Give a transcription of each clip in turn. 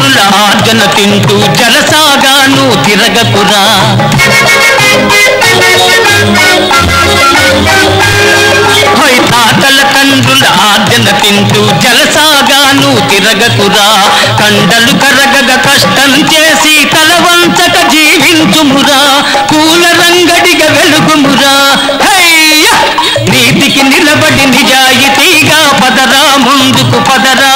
తండ్రుల ఆర్జన తింటూ జలసాగాను తిరగకురా హోయ్ తాతల తండ్రుల ఆర్జన తింటూ జలసాగాను తిరగకురా కండలు కరగగ కష్టం చేసి తలవంచక జీవించుమురా కూల రంగడిగ వెలుగుమురా హయ్య! నీతికి నిలబడి నిజాయితీగా పదరా ముందుకు పదరా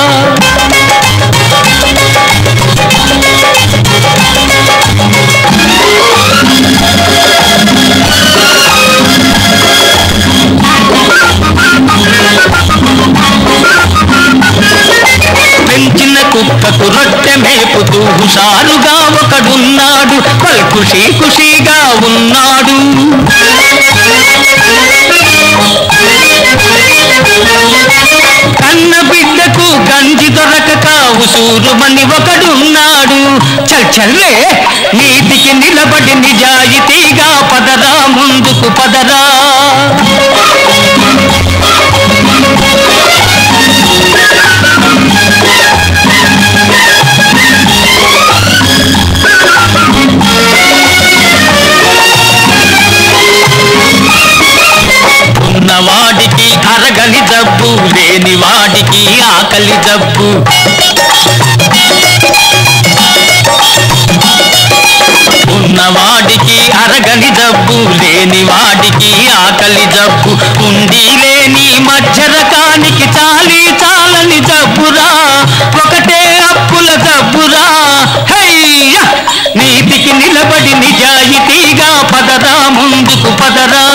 పెంచిన కుక్కకు రొట్టె మేపుతూ హుషారుగా ఒకడున్నాడు పల్ ఖుషీ ఖుషీగా ఉన్నాడు కన్న బిడ్డకు గంజి దొరకక ఉసూరుమని ఒకడున్నాడు చల్ చల్లే నీతికి నిలబడి నిజాయితీగా పదరా ముందుకు పదరా ఉన్నవాడికి అరగని జబ్బు లేని వాడికి ఆకలి జబ్బు ఉన్నవాడికి అరగని జబ్బు లేని వాడికి ఆకలి జబ్బు ఉండి లేని మధ్య రకానికి చాలి చాలని జబ్బురా ఒకటే అప్పుల జబ్బురా హయ్య నీతికి నిలబడి నిజాయితీగా పదరా ముందుకు పదరా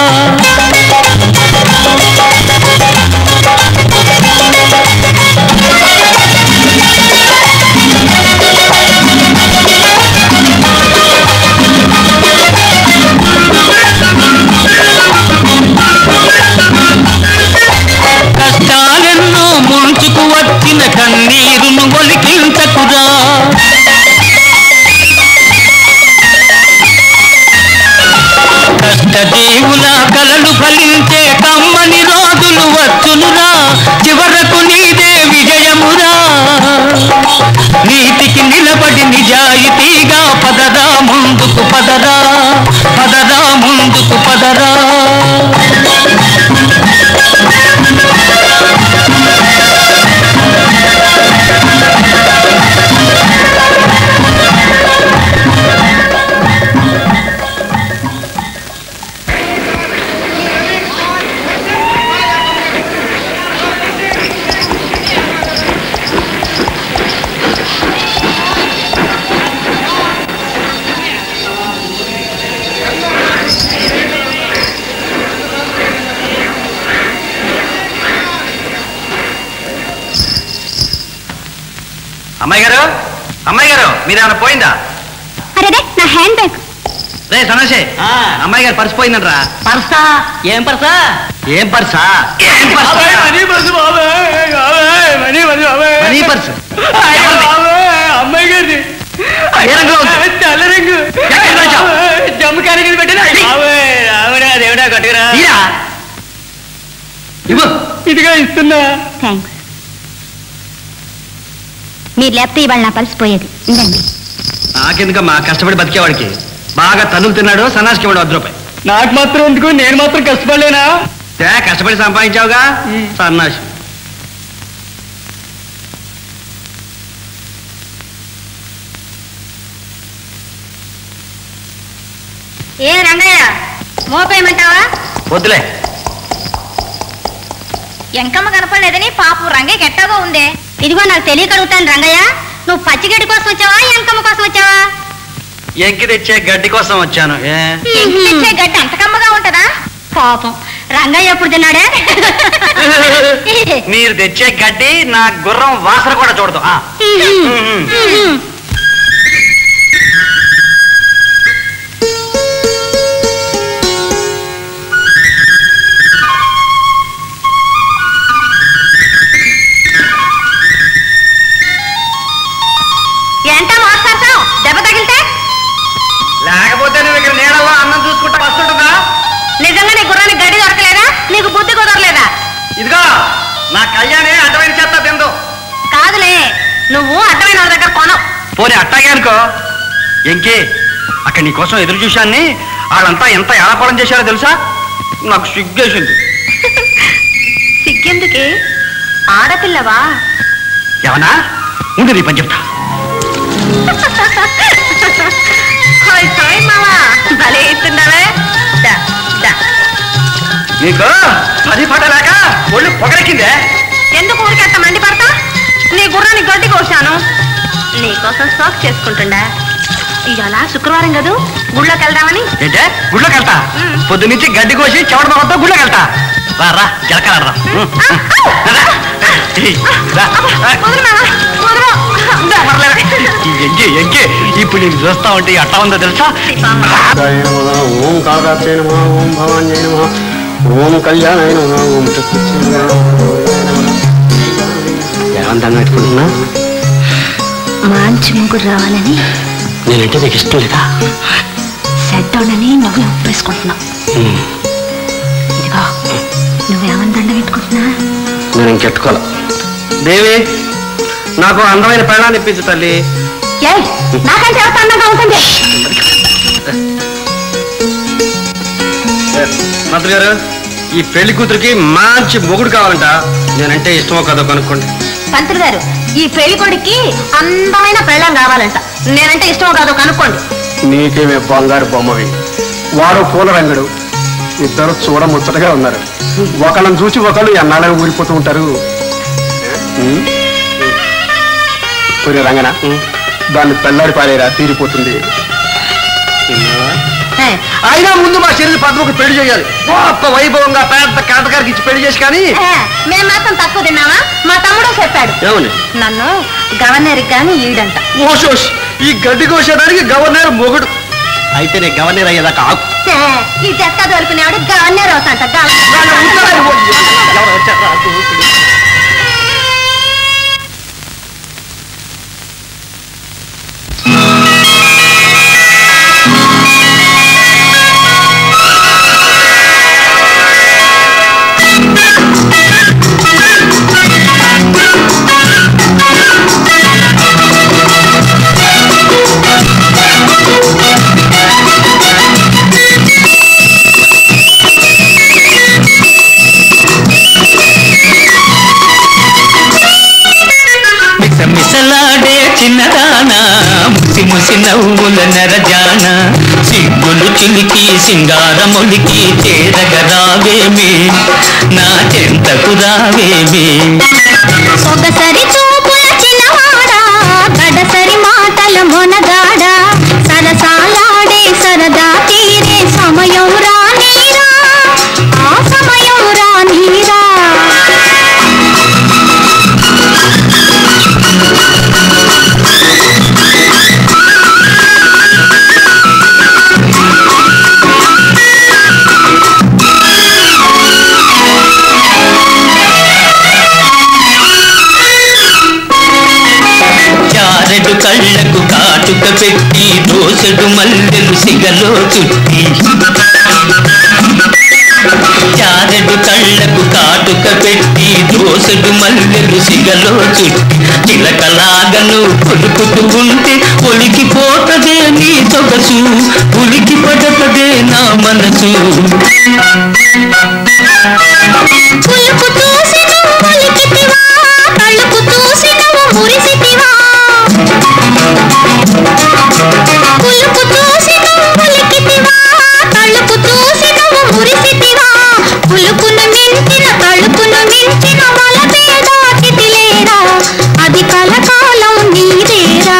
కష్టాలెన్నో ముంచుకు వచ్చిన కన్నీరును ఒలికించకురా కష్టజీవుల కలలు ఫలించే కమ్మని రోజులు వచ్చునురా చివరకు నీదే విజయమురా నీతికి నిలబడి నిజాయితీగా పదరా ముందుకు పదరా పదరా ముందుకు పదరా అమ్మాయి గారు అమ్మాయి గారు మీరేమైనా పోయిందా అరే నా హ్యాండ్ బ్యాగ్ రే సనోషే అమ్మాయి గారు పర్స్ పోయిందంట్రా పర్సా ఏం పర్సా ఏం పర్సా ఏం పర్సా మనీ పర్స్ అమ్మాయి గారిది ఏ రంగులో ఉంది? తెల్ల రంగు ఎక్కడ దాచావ్? జమ్ము కారికి పెట్టిన దేవుడా దేవుడా కట్టుకురా తీరా ఇవ్వు ఇదిగా ఇస్తున్నా థ్యాంక్స్ మీరు లేకపోతే ఇవాళ నా పల్స్ పోయేది ఉండండి నాకెందుకమ్మా కష్టపడి బతికేవాడికి బాగా తన్నులు తిన్నాడు సన్నాసికి ఇవ్వడు వద్ద రూపాయి నాకు మాత్రం ఎందుకు నేను మాత్రం కష్టపడలేనా తే కష్టపడి సంపాదించావుగా సన్నాసి ఏ రంగయ్య మోపేయమంటావా వద్దులే ఎంకమ్మ కనపడలేదని పాపం రంగయ్య ఎట్టాగో ఉందే ఇదిగో నాకు తెలియక అడుగుతాను రంగయ్య నువ్వు పచ్చిగడ్డి కోసం వచ్చావా ఎంకమ్మ కోసం వచ్చావా ఎంకి తెచ్చే గడ్డి కోసం వచ్చాను ఏ ఎంకి తెచ్చే గడ్డి అంత కమ్మగా ఉంటదా పాపం రంగయ్య ఎప్పుడు తిన్నాడే మీరు తెచ్చే గడ్డి నా గుర్రం వాసన కూడా చూడదు ఆ. ఎంత మాట్లాడతావు దెబ్బ తగిలితే లేకపోతే నువ్వు ఇక్కడ నీళ్ళలో అన్నం చూసుకుంటా వస్తుంటుందా నిజంగా నీ గుర్రానికి గడ్డి దొరకలేదా నీకు బుద్ధి కుదరలేదా ఇదిగో నా కళ్యాణి అడ్డమైన చేత తిందు కాదులే నువ్వు అడ్డమైన వాళ్ళ దగ్గర కొనవు పోనీ అట్టాగే అనుకో ఎంకే అక్కడ నీ కోసం ఎదురు చూశాన్ని వాళ్ళంతా ఎంత ఏలాకోళం చేశారో తెలుసా నాకు సిగ్గేసింది సిగ్గెందుకే ఆడపిల్లవా ఏమన్నా ఉండి నీ పని చెప్తా హాయ్ హాయ్ మావా భలే ఇస్తున్నావే దా, దా. నీకు పది పట లేక ఒళ్ళు పొగరెక్కిందే ఎందుకు ఊరికెంత మండి పడతా నీ గుర్రాన్ని గడ్డి కోసాను నీకోసం స్టాక్ చేసుకుంటుండా ఇవాళ శుక్రవారం కదూ గుళ్ళోకి వెళ్దామని ఏంటే గుళ్ళోకి వెళ్తా మ్. పొద్దు నుంచి గడ్డి కోసి చెవడ బాబుతో గుళ్ళోకి వెళ్తా రా రా జలకరాడరా వదులు మావా, వదులు. ఎంకి ఎంకి ఇప్పుడు నేను చూస్తా ఉంటే అట్టా ఉందో తెలుసా కాయ నమః ఓం కాకాక్షే నమః ఓం భవాన్యై నమః ఓం కళ్యాణాయ నమః ఓం చతుర్శిరాయ ఏమంతా పెట్టుకుంటున్నా మంచి ముగ్గురు రావాలని నేనంటే నీకు ఇష్టం లేదా సెట్ డౌన్ అని నువ్వే ఒప్పేసుకుంటున్నావు ఇదిగో నువ్వేమని దండ పెట్టుకుంటున్నా నేను ఇంకెట్టుకోవాలి దేవి నాకు అందమైన ప్రాణాన్ని ఇప్పించు తల్లి ఏ నాకంటే ఎవరు అందంగా ఉంటుంది మంత్రి గారు ఈ పెళ్లి కూతురికి మంచి మొగుడు కావాలంట నేనంటే ఇష్టమో కదో కనుక్కోండి పంతులు గారు ఈ పెళ్లి కొడుక్కి అందమైన పెళ్ళం కావాలంట నేనంటే ఇష్టం కాదో కనుక్కోండి నీకేమే బంగారు బొమ్మవి వాడు పూల రంగుడు ఇద్దరు చూడ ముచ్చటగా ఉన్నారు ఒకళ్ళని చూసి ఒకళ్ళు ఎన్నాళ్ళని ఊరిపోతూ ఉంటారు ఉం? ఒరే రంగన దాన్ని పెళ్ళాడి పారేరా తీరిపోతుంది ఏ, అయినా ముందు మా చెల్లి పద్మకు పెళ్లి చేయాలి గొప్ప వైభవంగా పెద్ద కాంతకారికి ఇచ్చి పెళ్లి చేసి కానీ ఏ, మేము మాత్రం తక్కువ తిన్నావా మా తమ్ముడు చెప్పాడు ఏమని నన్ను గవర్నర్కి కానీ ఈడంట ఓషోష్ ఈ గడ్డి కోసేదానికి గవర్నర్ మొగుడు అయితే నేను గవర్నర్ అయ్యేదాకా ఆగు ఏ, ఈ చెక్క దొరికినాడు గవర్నర్ అవుతాంట వాళ్ళు ఉంటారని గవర్నర్ పోయి. ఎవరు వచ్చారా? అటు ఊపిరి. మిసమిసలాడే చిన్నదానా ముసి ముసి నవ్వుల నెరజాన సిగ్గులు చిలికి సింగారములికి చేరగరావేమి నా చెంతకు రావేమి సొగసరి చూపుల చిన్నవాడా గడసరి మాటల మొనగాడా సరసాలాడే సరదా తీరే సమయం రానీరా ఆ సమయం రానీరా చారెడు కళ్ళకు కాటుక పెట్టి దోసెడు మల్లెలు సిగలో చుట్టి చారెడు కళ్ళకు కాటుక పెట్టి దోసెడు మల్లెలు సిగలో చుట్టి చిలకలాగను కొలుకుతూ ఉంటే ఒలికిపోతదే నీ సొగసు ఉలికి పడతదే నా మనసు పులుపు చూసి నువ్వు ఒలికితివా కళ్ళకు చూసి నువ్వు మురిసితివా పులుపు చూసి నువ్వు ఒలికితివా కళ్ళకు చూసి నువ్వు మురిసితివా పులుపును మించిన కళ్ళుకును మించిన వలపే దాటితిలేరా అది కలకాలం నీదేరా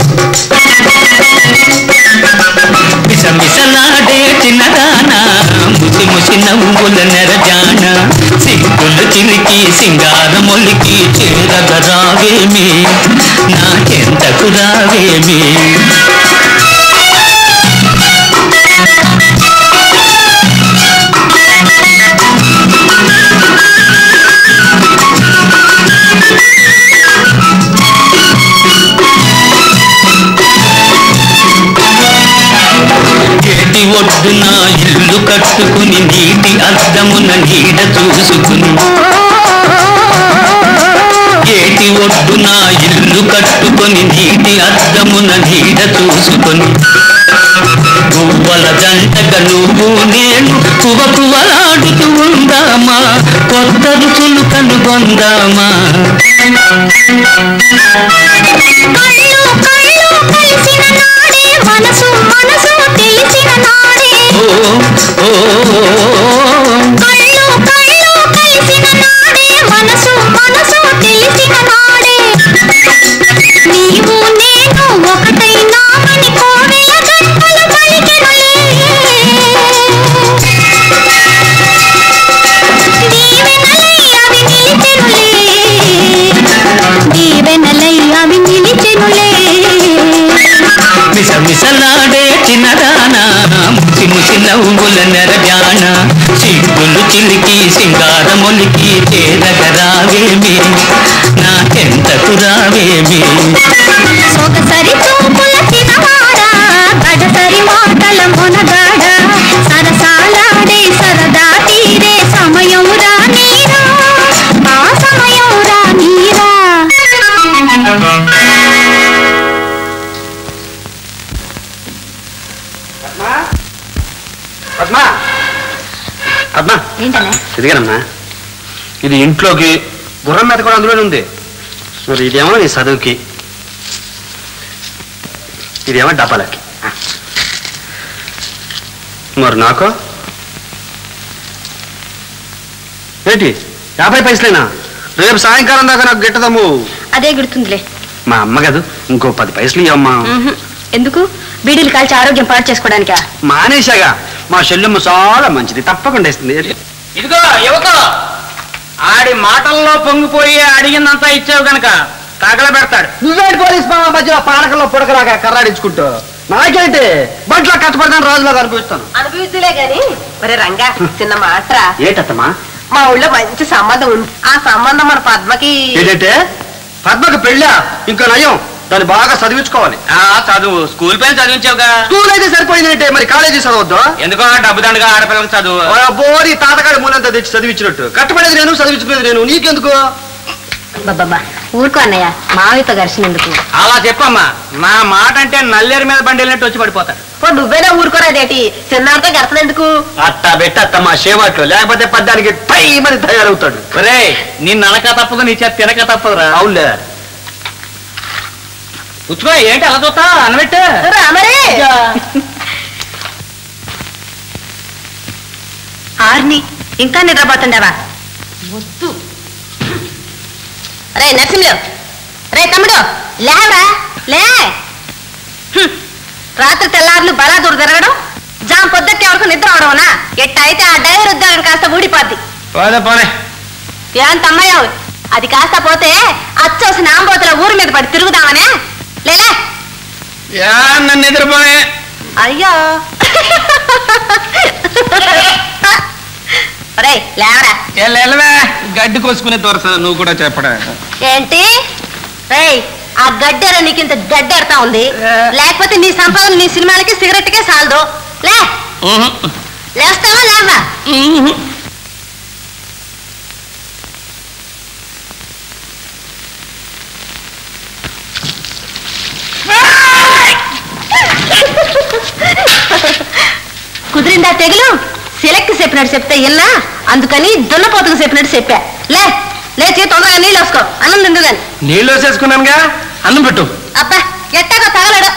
మిసమిసలాడే చిన్నదానా ముసి ముసి నవ్వుల నెరజాన సిగ్గులు చిలికి సింగారములికి చేరగరావేమి నాకెంతకు రావేమి చేతి ఒడ్డున ఇల్లు కట్టుకుని నీటి అద్దమున నీడ చూసుకుని ఏటి ఒడ్డున ఇల్లు కట్టుకొని నీటి అద్దమున నీడ చూసుకొని పువ్వల జంటగా నువ్వు నేను పువ్వ పువ్వలాడుతూ ఉందామా కొత్త రుచులు కనుగొందామా కళ్ళు కళ్ళు కలిసిన నాడే మనసు మనసు తెలిసిన నాడే ఓ ఓ కళ్ళు కళ్ళు కలిసిన నాడే మనసు మనసు తెలిసిన నాడే నీవు నేను ఒకటైనామని కోవెల గంటలు పలికెనులే దీవెనలై అవి నిలిచెనులే దీవెనలై అవి నిలిచెనులే మిస మిసలాడే చిన్నదానా ముసి ముసి నవ్వుల నెరజాన సిగ్గులు చిలికి సింగారములికి చేరగరావేమి నాకెంతకు రావేమి సొగసరి చూపుల చిన్నవాడా గడసరి మాటల మునగాడ సరసాలాడే సరదా తీరే సమయం రానీరా ఆ సమయం రానీరా పద్మా పద్మా ఏంటన్నా ఇదిగేనమ్మా ఇది ఇంట్లోకి గుర్రం మీద కూడా అందులోనే ఉంది మరి ఇదేమో నీ చదువుకి ఇదేమో డబ్బాలకి మరి నాకు ఏంటి యాభై పైసలేనా రేపు సాయంకాలం దాకా నాకు గిట్టదమ్ము అదే గుర్తుందిలే మా అమ్మ కాదు ఇంకో పది పైసలు ఇవ్వమ్మా మ్మ్హ్. ఎందుకు బీడీలు కాల్చి ఆరోగ్యం పాడు చేసుకోవడానికా మానేశాగా మా చెల్లెమ్మ చాలా మంచిది తప్పకుండా ఇస్తుంది ఇదిగో యువక ఆడి మాటల్లో పొంగిపోయి అడిగిందంతా ఇచ్చావు గనక తగల పెడతాడు నువ్వేంటి పోలీస్ మామ మధ్యలో పానకంలో పుడకలాగా కర్రాడించుకుంటూ నాకేంటి బంట్లో కష్టపడతాను రాజులాగా అనిపిస్తాను అనుభవిస్తులే గాని మరి రంగా చిన్న మాట్రా ఏటత్తమ్మా మా ఊళ్ళో మంచి సంబంధం ఉంది ఆ సంబంధం మన పద్మకి ఏంటంటే పద్మకు పెళ్ళా ఇంకా నయం దాన్ని బాగా చదివించుకోవాలి ఆ చదువు స్కూల్ పైన చదివించావుగా స్కూల్ అయితే సరిపోయిందంటే మరి కాలేజీ చదవద్దు ఎందుకో డబ్బు దండగా ఆడపిల్లలకు చదువు బోరి తాతగాడి మూలంతా తెచ్చి చదివించినట్టు కట్టపడేది నేను చదివించుకునేది నేను నీకెందుకు బాబా ఊరుకో అన్నయ్య మావితో ఘర్షణెందుకు అలా చెప్పమ్మా నా మాట అంటే నల్లేరు మీద బండి వెళ్ళినట్టు వచ్చి పడిపోతాడు పో నువ్వేనా ఊరుకోరాదేటి చిన్నారితో గడతనెందుకు అట్టా పెట్టత్తమ్మా షేవాట్లు లేకపోతే పద్దానికి టై మరి తయారవుతాడు ఒరే నిన్ను అనక తప్పదు నీ చేత తినక తప్పదురా అవునులే కూర్చో ఏంటి అలా చూస్తా అనబెట్టు రామరే ఆర్ని ఇంకా నిద్రపోతుండవా వద్దు రే నరసింహులు రే తమ్ముడు లేవరా లే హ్మ్. రాత్రి తెల్లారులు బలాదూరు తిరగడం జాం పొద్దుకి వరకు నిద్ర అవడమనా ఎట్ట అయితే ఆ డ్రైవర్ ఉద్యోగం కాస్త ఊడిపోద్ది పోదే పోనే ఏం తమ్మయ్య అది కాస్త పోతే అచ్చోసిన ఆంబోతుల ఊరి మీద పడి తిరుగుదామనే లేలే యా నన్ను నిద్రపోనే అయ్యో ఒరేయ్ లేవరా వెళ్ళవే గడ్డి కోసుకునే తోరసదు నువ్వు కూడా చెప్పడా ఏంటి రేయ్ ఆ గడ్డెర నీకు ఇంత గడ్డెడతా ఉంది లేకపోతే నీ సంపాదన నీ సినిమాలకి సిగరెట్కే సాలదు లే లేస్తావా లేవా కుదిరిందా తెగులు సిలక్కి చెప్పినట్టు చెప్తే ఇన్నా అందుకని దున్నపోతుకు చెప్పినట్టు చెప్పా లే లేచి తొందరగా నీళ్ళు వేసుకో అన్నం తిందు గాని నీళ్ళు వేసేసుకున్నానుగా అన్నం పెట్టు అబ్బా ఎట్టాగో తగలడు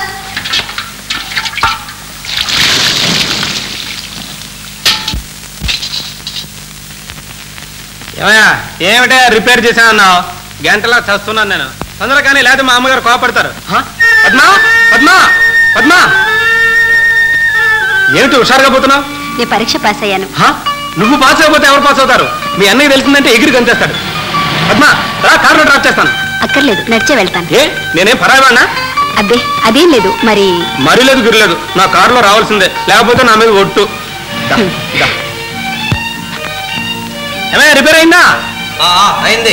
ఏమయ్యా ఏమిటే రిపేర్ చేశానన్నావు గంటలా చస్తున్నాను నేను తొందరగా కానీ లేదా మా అమ్మగారు కోపడతారు పద్మా పద్మా పద్మా ఏమిటి హుషారుగా పోతున్నావు నీ పరీక్ష పాస్ అయ్యాను హా? నువ్వు పాస్ అయిపోతే ఎవరు పాస్ అవుతారు మీ అన్నయ్య తెలిసిందంటే ఎగిరి గంతేస్తాడు పద్మా రా కారులో డ్రాప్ చేస్తాను అక్కర్లేదు నడిచే వెళ్తాను ఏ నేనేం పరాయవాడినా అబ్బే అదేం లేదు మరి మరీ లేదు గిరలేదు నా కారులో రావాల్సిందే లేకపోతే నా మీద ఒట్టు దా, దా. ఏమయ్య రిపేర్ అయిందా అయింది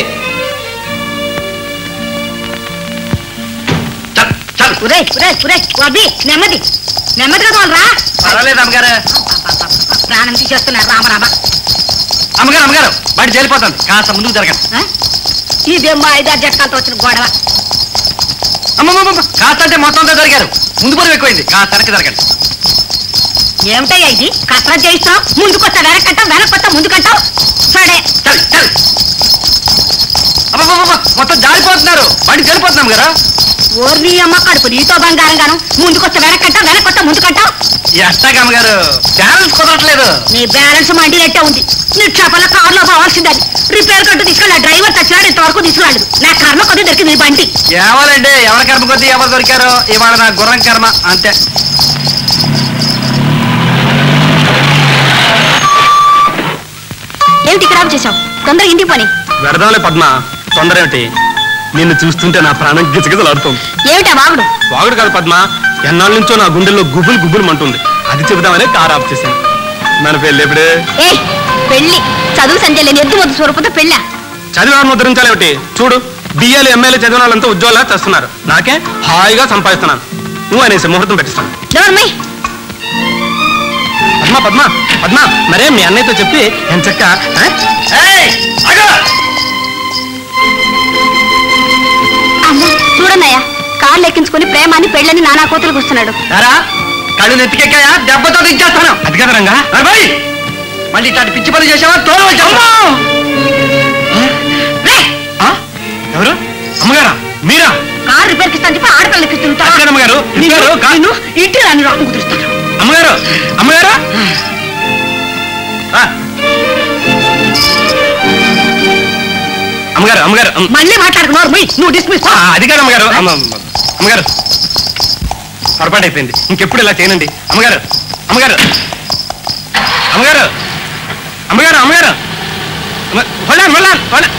ఉరే ఉరే ఉరే అబ్బి నెమ్మది నెమ్మదిగా తోలరా పర్వాలేదు అమ్మగారు ప్రాణం తీసేస్తున్నారు రామరామ అమ్మగారు అమ్మగారు బయట చేరిపోతుంది కాస్త ముందుకు జరగండి ఆ? ఇదేం మా ఐదారు జట్కాలతో వచ్చిన గొడవ అమ్మమ్మ కాస్త అంటే మొత్తం అంతా జరిగారు ముందు పరువు ఎక్కువైంది కాస్త వెనక్కి జరగండి ఏమిటయ్యా ఇది కసరత్ చేయిస్తున్నావు ముందుకొస్తా వెనక్కంటావు వెనక్కొస్తా ముందుకంటావు సరే చల్ చల్ అబ్బబ్బబ్బ, మొత్తం జారిపోతున్నారు వాడికి వెళ్ళిపోతున్నాం కదా ఓర్ని అమ్మ కడుపు నీతో బంగారం గాను ముందుకొస్తా వెనక్కంటావు వెనక్కొస్తా ముందుకంటావు ఎట్టాగమ్మ గారు బ్యాలెన్స్ కుదరట్లేదు నీ బ్యాలెన్స్ మండినట్టే ఉంది నీ క్షపల కారులో పోవాల్సిందని రిపేర్ కట్టు తీసుకెళ్ళి డ్రైవర్ చచ్చినాడు ఇంతవరకు తీసుకురాడు నా కర్మ కొద్ది దొరికింది నీ బండి ఏవాలండి ఎవరి కర్మ కొద్దీ ఎవరు దొరికారో ఇవాళ నా గుర్రం కర్మ అంతే ఏమిటి ఇక్కడ ఆఫ్ చేశావు తొందరగా ఇంటికి పోని వెడదాంలే పద్మ తొందర ఏమిటి నిన్ను చూస్తుంటే నా ప్రాణం గిజగిజలాడుతోంది ఏమిటా వాగుడు వాగుడు కాదు పద్మ ఎన్నాళ్ళ నుంచో నా గుండెల్లో గుబులు గుబులు మంటుంది అది చెబుదామనే కార్ ఆఫ్ చేశాను మన పెళ్ళి ఎప్పుడే ఏ పెళ్లి చదువు సంధ్య లేని ఎద్దు వద్దు స్వరూపంతో పెళ్ళా చదివిన ముద్రించాలేమిటి చూడు బిఏలు ఎమ్మెల్యే చదివిన వాళ్ళంతా ఉద్యోగాలు తెస్తున్నారు నాకే హాయిగా సంపాదిస్తున్నాను నువ్వు అనేసి ముహూర్తం పెట్టిస్తాను నోర్మై పద్మ పద్మ పద్మ మరే మీ అన్నయ్యతో చెప్పి ఎంత చక్క ఏయ్, ఆగు! అమ్మా చూడన్నయ్య కార్లు ఎక్కించుకుని ప్రేమాన్ని పెళ్ళని నానా కూతురు వస్తున్నాడు రారా కళ్ళు నెత్తికెక్కాయా దెబ్బతో దించేస్తాను అది కదా రంగా అబ్బాయి మళ్ళీ ఇట్లాంటి పిచ్చి పనులు చేసావా తోలు ఎవరు అమ్మగారా మీరా కారు రిపేర్ కిస్తాను చెప్పి ఆడపిల్లకి అది కాదు అమ్మగారు ఇస్తారు కా- నిన్ను ఇంటి రాని రాకుండా కుదురుస్తాను అమ్మగారు అమ్మగారు ఆ. అమ్మగారు అమ్మగారు అమ్మ- మళ్ళీ మాట్లాడుకున్నారు నువ్వు డిస్మిస్ ఆ, అది కాదు అమ్మగారు అమ్మ అమ్మ- అమ్మగారు పొరపాటు అయిపోయింది ఇంకెప్పుడు ఇలా చేయనండి అమ్మగారు అమ్మగారు అమ్మగారు అమ్మగారు అమ్మగారు అమ్మ- hold on, hold on, hold on.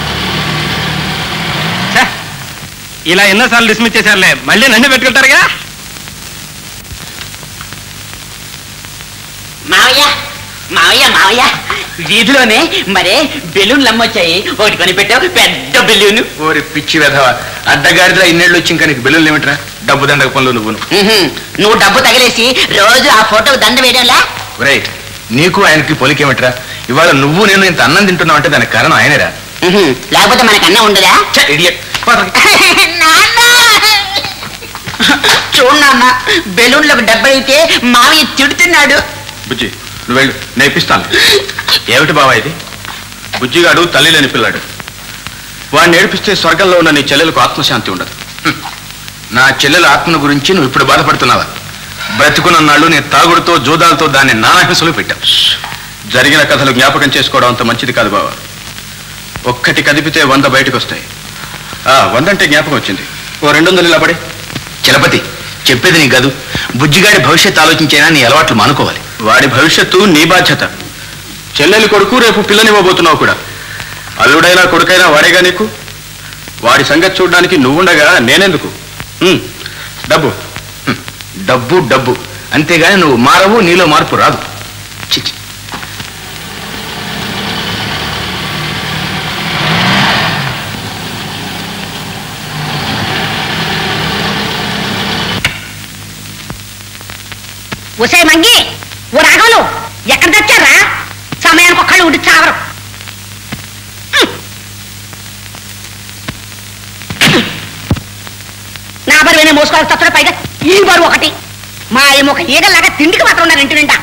ఛే, ఇలా ఎన్నోసార్లు డిస్మిస్ చేశారులే మళ్ళీ నన్ను పెట్టుకుంటారుగా మావయ్య మావయ్య మావయ్య వీధిలోనే మరే బెలూన్లు అమ్మొచ్చాయి ఒకటి కొనిపెట్టావు పెద్ద బెలూను ఓరి పిచ్చి వెధవ అడ్డగాడిలో ఇన్నేళ్ళు వచ్చి ఇంకా నీకు బిల్లులు ఏమిట్రా డబ్బు దండగ పనులు నువ్వును ఉహుం, నువ్వు డబ్బు తగిలేసి రోజు ఆ ఫోటో దండ వేయడంలా ఒరేయ్ నీకు ఆయనకి పొలికేమిట్రా ఇవాళ నువ్వు నేను ఇంత అన్నం తింటున్నావు అంటే దానికి కారణం ఆయనరా ఉహుం, లేకపోతే మనకన్నా ఉండదా ఛ, idiot. పద. నాన్న చూడు నాన్న బెలూన్లకు డబ్బైతే మావయ్య తిడుతున్నాడు బుజ్జి నువ్వు వెళ్ళు నేర్పిస్తాను ఏమిటి బావా ఇది బుజ్జిగాడు తల్లి లేని పిల్లాడు వాడిని ఏడిపిస్తే స్వర్గంలో ఉన్న నీ చెల్లెలకు ఆత్మశాంతి ఉండదు హ్మ్. నా చెల్లెల ఆత్మను గురించి నువ్వు ఇప్పుడు బాధపడుతున్నావా బ్రతుకున్న నాళ్ళు నీ తాగుడుతో జూదాలతో దాన్ని నానాహింసలు పెట్టావు జరిగిన కథలు జ్ఞాపకం చేసుకోవడం అంత మంచిది కాదు బావా ఒక్కటి కదిపితే వంద బయటకు వస్తాయి ఆ వందంటే జ్ఞాపకం వచ్చింది ఓ రెండు వందలు ఇలా పడి చలపతి చెప్పేది నీ గదు బుజ్జిగాడి భవిష్యత్తు ఆలోచించైనా నీ అలవాట్లు మానుకోవాలి వాడి భవిష్యత్తు నీ బాధ్యత చెల్లెలి కొడుకు రేపు పిల్లనివ్వబోతున్నావు కూడా అల్లుడైనా కొడుకైనా వాడేగా నీకు వాడి సంగతి చూడడానికి నువ్వుండగా నేనెందుకు ఉమ్, డబ్బు హ్మ్, డబ్బు డబ్బు అంతేగాని నువ్వు మారవు నీలో మార్పు రాదు చిచి ఒసే మంగి ఓ రాఘవులు ఎక్కడ తెచ్చారా సమయానికి ఒక్కళ్ళు ఉండి చావరు నా బరువునే మోసుకోవాలి తప్పడం పైగా ఈ బరువు ఒకటి మా ఏమో ఒక ఈగల్లాగా తిండికి మాత్రం ఉన్నారు ఇంటి నిండా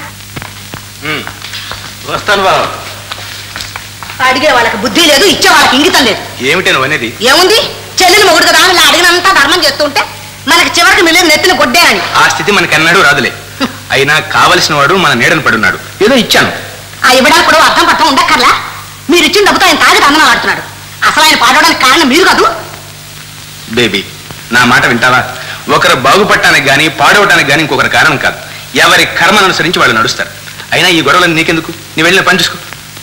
వస్తాను బావ అడిగే వాళ్ళకి బుద్ధి లేదు ఇచ్చే వాళ్ళకి ఇంగితం లేదు ఏమిటి నువ్వు అనేది ఏముంది చెల్లెలు మొగుడు కదా అని అడిగినంత ధర్మం చేస్తుంటే మనకి చివరికి మిగిలిన నెత్తిన గొడ్డే అని ఆ స్థితి మనకన్నాడు రాదులే అయినా కావలసిన వాడు మన నీడను పడున్నాడు ఏదో ఇచ్చాను ఆ ఇవ్వడానికి కూడా అర్థం పట్టం ఉండక్కర్లా మీరు ఇచ్చిన డబ్బుతో ఆయన తాగి దందనం ఆడుతున్నాడు అసలు ఆయన పాడడానికి కారణం మీరు కాదు బేబీ నా మాట వింటావా ఒకరు బాగుపడటానికి గాని పాడవటానికి గాని ఇంకొకరి కారణం కాదు ఎవరి కర్మను అనుసరించి వాళ్ళు నడుస్తారు అయినా ఈ గొడవలను నీకెందుకు నీ వెళ్ళిన పని చూసుకో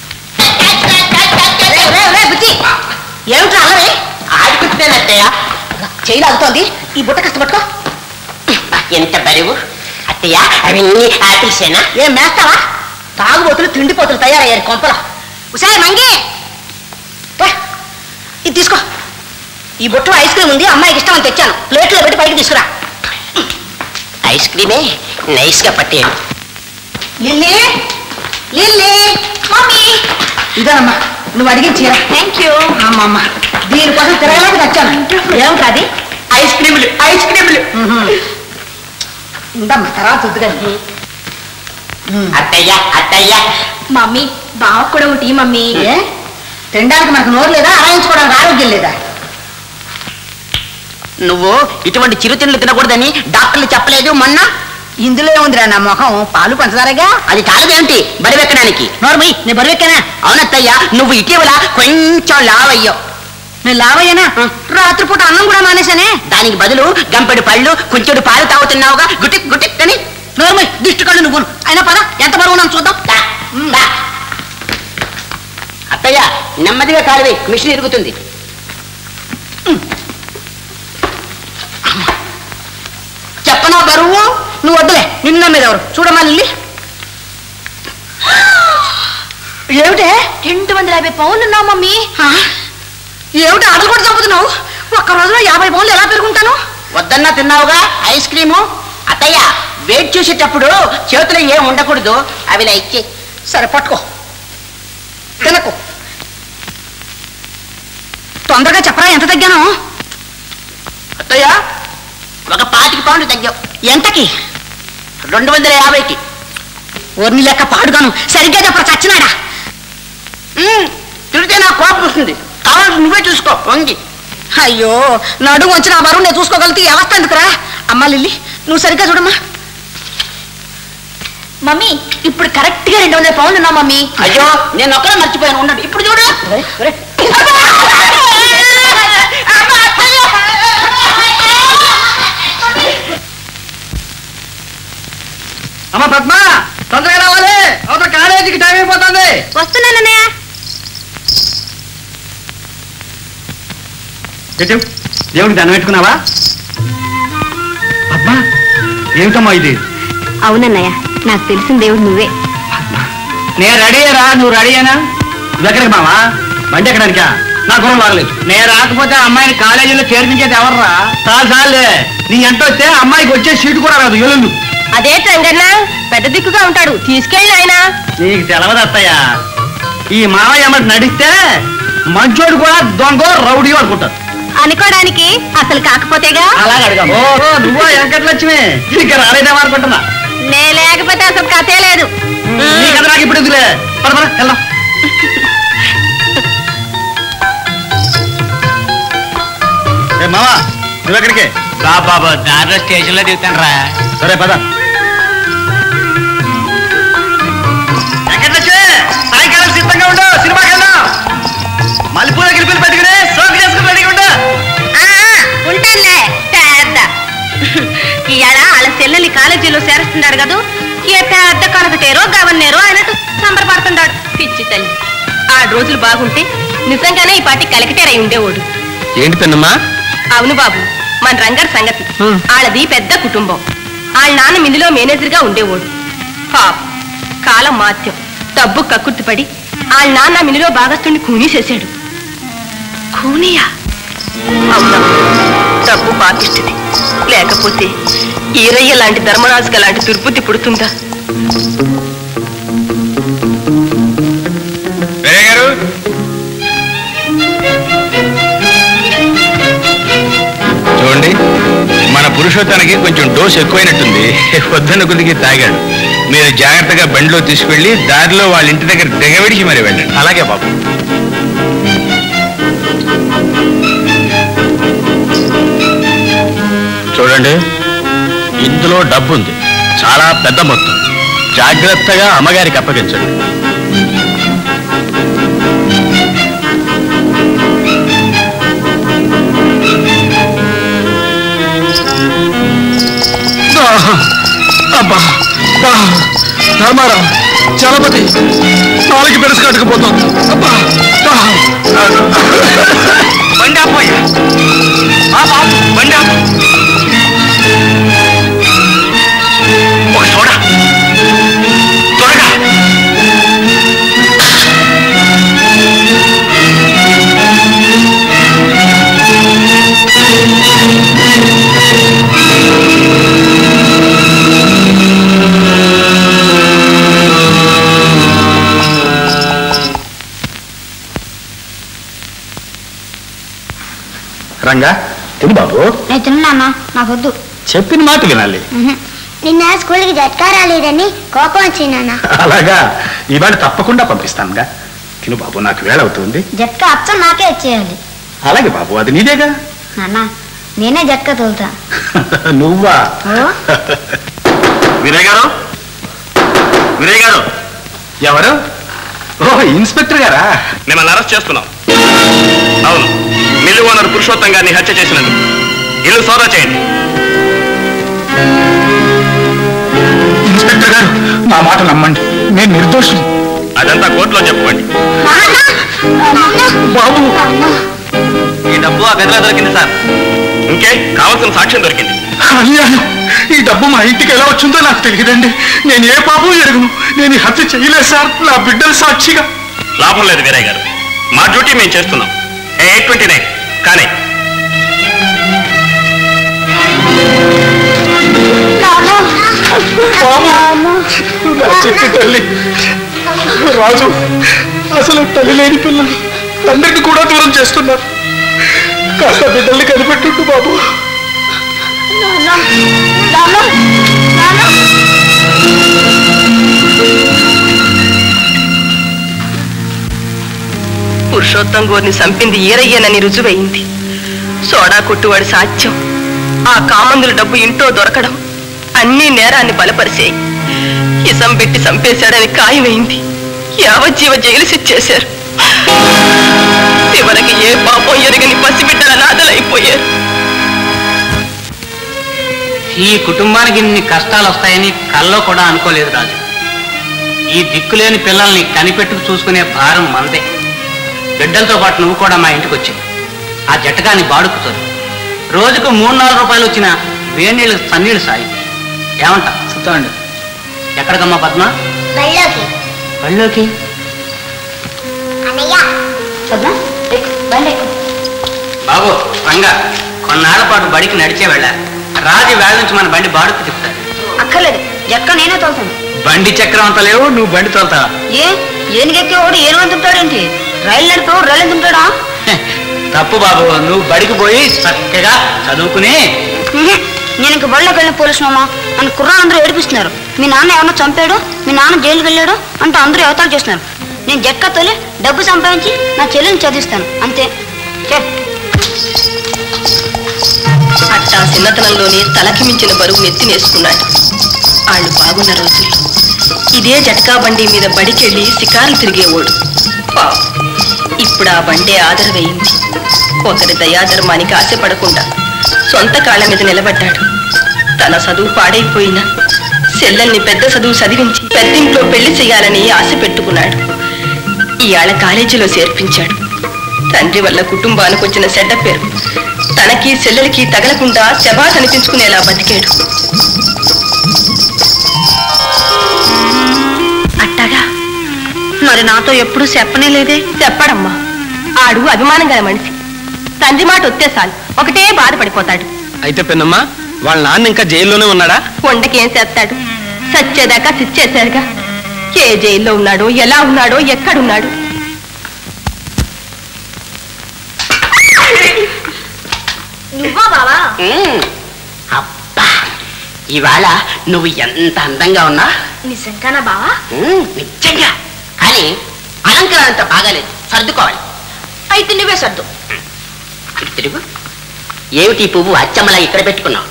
రే, రే, రే, బుజ్జి ఏమిట్రా అల్లరి ఆడుకుంటున్నానత్తయ్య చేయి లాగుతోంది ఈ బుట్ట కష్టపట్టుకో ఎంత బరువు అత్తయ్య అవన్నీ ఆపిల్సేనా ఏం మేస్తావా తాగుబోతులు తిండిపోతులు తయారయ్యారు కొంపలో ఉసారి మంగి రా, ఇది తీసుకో ఈ బుట్టలో ఐస్ క్రీమ్ ఉంది అమ్మాయికి ఇష్టం అని తెచ్చాను ప్లేట్లో పెట్టి పైకి తీసుకురా ఐస్ క్రీమే నైస్ గా పట్టేయండి లిల్లీ లిల్లీ మమ్మీ ఇదేనమ్మా నువ్వు అడిగిన చీర థ్యాంక్ యూ అమ్మమ్మ దీనికోసం తిరగలేక వచ్చాను ఏం కాది ఐస్ క్రీములు ఐస్ క్రీములు ఉండమ్మా తర్వాత వద్దు కానీ అత్తయ్య అత్తయ్య మమ్మీ బావ కూడా ఒకటి మమ్మీ ఏ తినడానికి మనకు నోరు లేదా అరాయించుకోవడానికి ఆరోగ్యం లేదా నువ్వు ఇటువంటి చిరుతిండ్లు తినకూడదని డాక్టర్లు చెప్పలేదు మొన్న ఇందులో ఏముందిరా నా ముఖం పాలు పంచదారగా అది కాలదేంటి బరివెక్కడానికి నోరు నేను బరువెక్కానా అవునత్తయ్య నువ్వు ఇటీవల కొంచెం లావయ్యావు నేను లావయ్యానా రాత్రిపూట అన్నం కూడా మానేశానే దానికి బదులు గంపెడు పళ్ళు కొంచెడు పాలు తాగుతున్నావుగా గుటిక్ గుటిక్ అని నోర్మై దిష్టి కళ్ళు నువ్వు అయినా పద ఎంత బరువు ఉన్నాను చూద్దాం దా, దా. అత్తయ్య నెమ్మదిగా కాలువి మిషన్ ఇరుగుతుంది చెప్పనా బరువు నువ్వు వద్దులే నిన్న మీద ఎవరు చూడమా లిల్లీ ఏమిటే రెండు వందల యాభై పౌన్లు ఉన్నావు మమ్మీ ఆ? ఏమిటి ఆటలు కూడా చంపుతున్నావు ఒక్క రోజులో యాభై పౌన్లు ఎలా పెరుగుంటాను వద్దన్నా తిన్నావుగా ఐస్ క్రీము అత్తయ్య వెయిట్ చూసేటప్పుడు చేతులు ఏం ఉండకూడదు అవి ఇలా ఇచ్చే సరే పట్టుకో తినకు తొందరగా చెప్పరా ఎంత తగ్గాను అత్తయ్య ఒక పాతికి పౌండ్లు తగ్గావు ఎంతకి రెండు వందల యాభైకి ఓర్ని లెక్క పాడుగాను సరిగ్గా చెప్పరా చచ్చినాడా మ్మ్, తిడితే నాకు కోపం వస్తుంది కావాలంటే నువ్వే చూసుకో వంగి అయ్యో నడుము వచ్చిన ఆ బరువు నేను చూసుకోగలిగితే ఈ అవస్థ ఎందుకురా అమ్మా లిల్లీ నువ్వు సరిగ్గా చూడమ్మా మమ్మీ ఇప్పుడు కరెక్ట్ గా రెండు వందల పౌన్లు ఉన్నావు మమ్మీ అయ్యో నేను ఒక్కడే మర్చిపోయాను ఉండండి ఇప్పుడు చూడు అమ్మ పద్మ తొందరగా రావాలి అవతల కాలేజీకి టైం అయిపోతుంది వస్తున్నానన్నయ్య పెట్టు దేవుడికి దండం పెట్టుకున్నావా పద్మ ఏమిటమ్మా ఇది అవునన్నయ్య నాకు తెలిసిన దేవుడు నువ్వే నేను రెడీయరా నువ్వు రెడీయేనా నువ్వు ఎక్కడికి మావా బండి ఎక్కడానికా నా గురం బాగలేదు నేను రాకపోతే అమ్మాయిని కాలేజీలో చేర్పించేది ఎవర్రా చాలు చాలులే నీ ఎంట వస్తే అమ్మాయికి వచ్చే సీటు కూడా రాదు ఎల్లుండు అదే రంగన్న పెద్ద దిక్కుగా ఉంటాడు తీసుకెళ్ళి ఆయన నీకు తెలవదు అత్తయ్య ఈ మావయ్య అమ్మటి నడిస్తే మంచోడు కూడా దొంగ రౌడీ అనుకుంటారు అనుకోవడానికి అసలు కాకపోతేగా అలాగే అడగా ఓ ఓ, నువ్వా వెంకటలక్ష్మి ఇంకా రాలేదేమో అనుకుంటున్నా నే లేకపోతే అసలు కథే లేదు నీ కథ నాకు ఇప్పుడు ఎందుకులే పద పద వెళ్దాం ఏ మావా నువ్వెక్కడికి రా బాబు దారిలో స్టేషన్ లో దిగుతాను రా సరే పద వెంకటలక్ష్మి సాయంకాలం సిద్ధంగా ఉండు సినిమాకి వెళ్దాం మల్లెపూల గిలిపిలు పెట్టుకుని సోకు చేసుకుని రెడీగా ఉండు ఉంటానులే పెద్ద ఇవాళ వాళ్ళ చెల్లెల్ని కాలేజీలో చేరుస్తున్నాడు కదూ ఏ పెద్ద కనకటేరో గవర్నేరో అన్నట్టు సంబరపడుతున్నాడు పిచ్చి తల్లి ఆ రోజులు బాగుంటే నిజంగానే ఈ పాటి కలకటేరై ఉండేవాడు ఏంటి పెన్నమ్మా అవును బాబు మన రంగర్ సంగతి వాళ్ళది పెద్ద కుటుంబం వాళ్ళ నాన్న మిల్లులో మేనేజర్గా ఉండేవాడు పాప కాలం మాత్యం డబ్బు కక్కుర్తిపడి వాళ్ళ నాన్న మిల్లులో భాగస్తుని కూనీసేశాడు కూనియా అవునా డబ్బు పాపిస్తుంది లేకపోతే ఈరయ్య లాంటి ధర్మరాజుగా లాంటి దుర్బుద్ధి పుడుతుందా వేరే గారు చూడండి మన పురుషోత్తానికి కొంచెం డోస్ ఎక్కువైనట్టుంది పొద్దున్న కొద్దికి తాగాడు మీరు జాగ్రత్తగా బండిలో తీసుకెళ్లి దారిలో వాళ్ళ ఇంటి దగ్గర దిగవిడిచి మరి వెళ్ళండి అలాగే బాబు చూడండి ఇందులో డబ్బు ఉంది చాలా పెద్ద మొత్తం జాగ్రత్తగా అమ్మగారికి అప్పగించండి అబ్బా బా ధర్మారావు చలపతి నాలుగు పెరుసు కట్టుకుపోతుంది అబ్బా బా. బండి ఆపోయా బండి ఆపు ఒక సోడా త్వరగా రంగా తిను బాబు నేను తిన్నానా నాకు వద్దు చెప్పిన మాట వినాలి నిన్న స్కూల్కి జట్కా రాలేదని కోపం వచ్చింది నాన్న అలాగా ఇవాళ తప్పకుండా పంపిస్తానుగా తిను బాబు నాకు వేళ అవుతుంది జట్కా అచ్చం నాకే వచ్చేయాలి అలాగే బాబు అది నీదేగా నాన్న నేనే జట్కా తోలుతా నువ్వా ఓ వినయ్ గారు వినయ్ గారు ఎవరు ఓ ఇన్స్పెక్టర్ గారా మిమ్మల్ని అరెస్ట్ చేస్తున్నాం అవును మిల్లు ఓనర్ పురుషోత్తం గారిని హత్య చేసినందుకు ఇల్లు సోదా చేయండి ఇన్స్పెక్టర్ గారు నా మాట నమ్మండి నేను నిర్దోషుని అదంతా కోర్టులో చెప్పుకోండి బాబు ఈ డబ్బు ఆ గదిలో దొరికింది సార్ ఇంకే కావాల్సిన సాక్ష్యం దొరికింది అన్యాయం ఈ డబ్బు మా ఇంటికి ఎలా వచ్చిందో నాకు తెలియదండి నేను ఏ పాపం ఎరుగును నేను ఈ హత్య చేయలేదు సార్ నా బిడ్డల సాక్షిగా లాభం లేదు వీరయ్య గారు మా డ్యూటీ మేము చేస్తున్నాం ఎయిట్ ట్వంటీ నైన్ కానీ నా చెట్టు తల్లి రాజు అసలు తల్లి లేని పిల్లలు తండ్రిని కూడా దూరం చేస్తున్నారు కాస్త బిడ్డల్ని కనిపెట్టుండు బాబు పురుషోత్తం గోరిని చంపింది ఈరయ్యనని రుజువైంది సోడా కొట్టువాడి సాధ్యం ఆ కామందుల డబ్బు ఇంట్లో దొరకడం అన్ని నేరాన్ని బలపరిచాయి ఇసం పెట్టి చంపేశాడని ఖాయమైంది యావజ్జీవ జైలు శిచ్చేశారు చివరికి ఏ పాపం ఎరగని పసిబిడ్డల నాదలైపోయారు ఈ కుటుంబానికి ఇన్ని కష్టాలు వస్తాయని కల్లో కూడా అనుకోలేదు రాజు ఈ దిక్కులేని పిల్లల్ని కనిపెట్టుకు చూసుకునే భారం మందే బిడ్డలతో పాటు నువ్వు కూడా మా ఇంటికి వచ్చావు ఆ జట్టకాన్ని బాడుకుతుంది రోజుకు మూడు నాలుగు రూపాయలు వచ్చిన వేణీళ్ళు సన్నీళ్ళు సాయి ఏమంటా చూస్తాండి ఎక్కడికమ్మా పద్మ బళ్ళోకి బళ్ళోకి అన్నయ్య పద్మ ఎక్కు, బండి ఎక్కు. బాబు రంగా కొన్నాళ్ల పాటు బడికి నడిచే వెళ్ళా రాజు వేళ నుంచి మన బండి బాడుకు తిప్పుతాడు అక్కర్లేదు జక్క నేనే తోలుతాను బండి చక్రం అంత లేవు నువ్వు బండి తోలుతావా ఏ ఏనుగెక్కేవాడు ఏనుగు తింటాడేంటి రైలు నడిపేవాడు రైలు తింటాడా హె, తప్పు బాబు నువ్వు బడికి పోయి చక్కగా చదువుకుని నేను ఇంక బళ్ళకి వెళ్ళిన పోలీసు మామ నన్ను కుర్రాళ్ళందరూ ఏడిపిస్తున్నారు మీ నాన్న ఏమన్నా చంపాడు మీ నాన్న జైలుకి వెళ్ళాడు అంటూ అందరూ అవతాలు చేస్తున్నారు నేను జక్క తొలి డబ్బు సంపాదించి నా చెల్లిని చదివిస్తాను అంతే చే అట్టా చిన్నతనంలోనే తలకి మించిన బరువు నెత్తినేసుకున్నాడు వాళ్ళు బాగున్న రోజుల్లో ఇదే జటకా బండి మీద బడికెళ్ళి షికారులు తిరిగేవాడు పాపం. ఇప్పుడు ఆ బండే ఆదరవయింది ఒకరి దయాధర్మానికి ఆశపడకుండా సొంత కాళ్ళ మీద నిలబడ్డాడు తన చదువు పాడైపోయినా చెల్లెల్ని పెద్ద చదువు చదివించి పెద్దింట్లో పెళ్లి చేయాలని ఆశ పెట్టుకున్నాడు ఇవాళ కాలేజీలో చేర్పించాడు తండ్రి వల్ల కుటుంబానికి వచ్చిన చెడ్డ పేరు తనకి చెల్లెలకి తగలకుండా శబా కనిపించుకునేలా బతికాడు అట్టగా మరి నాతో ఎప్పుడు చెప్పనే లేదే చెప్పడమ్మా ఆడు అభిమానం గల మనిషి తండ్రి మాట వస్తే చాలు ఒకటే బాధపడిపోతాడు అయితే పెన్నమ్మా వాళ్ళ నాన్న ఇంకా జైల్లోనే ఉన్నాడా వండకేం చేస్తాడు సచ్చేదాకా సిచ్చేశారుగా ఏ జైల్లో ఉన్నాడో ఎలా ఉన్నాడో ఎక్కడున్నాడు నువ్వా బావా అబ్బా ఇవాళ నువ్వు ఎంత అందంగా ఉన్నా నిజంగానా బావా నిజంగా కానీ అలంకరణ అంత బాగాలేదు సర్దుకోవాలి అయితే నువ్వే సర్దు ఇటు తిరుగు ఏమిటి ఈ పువ్వు అచ్చమ్మలా ఇక్కడ పెట్టుకున్నావు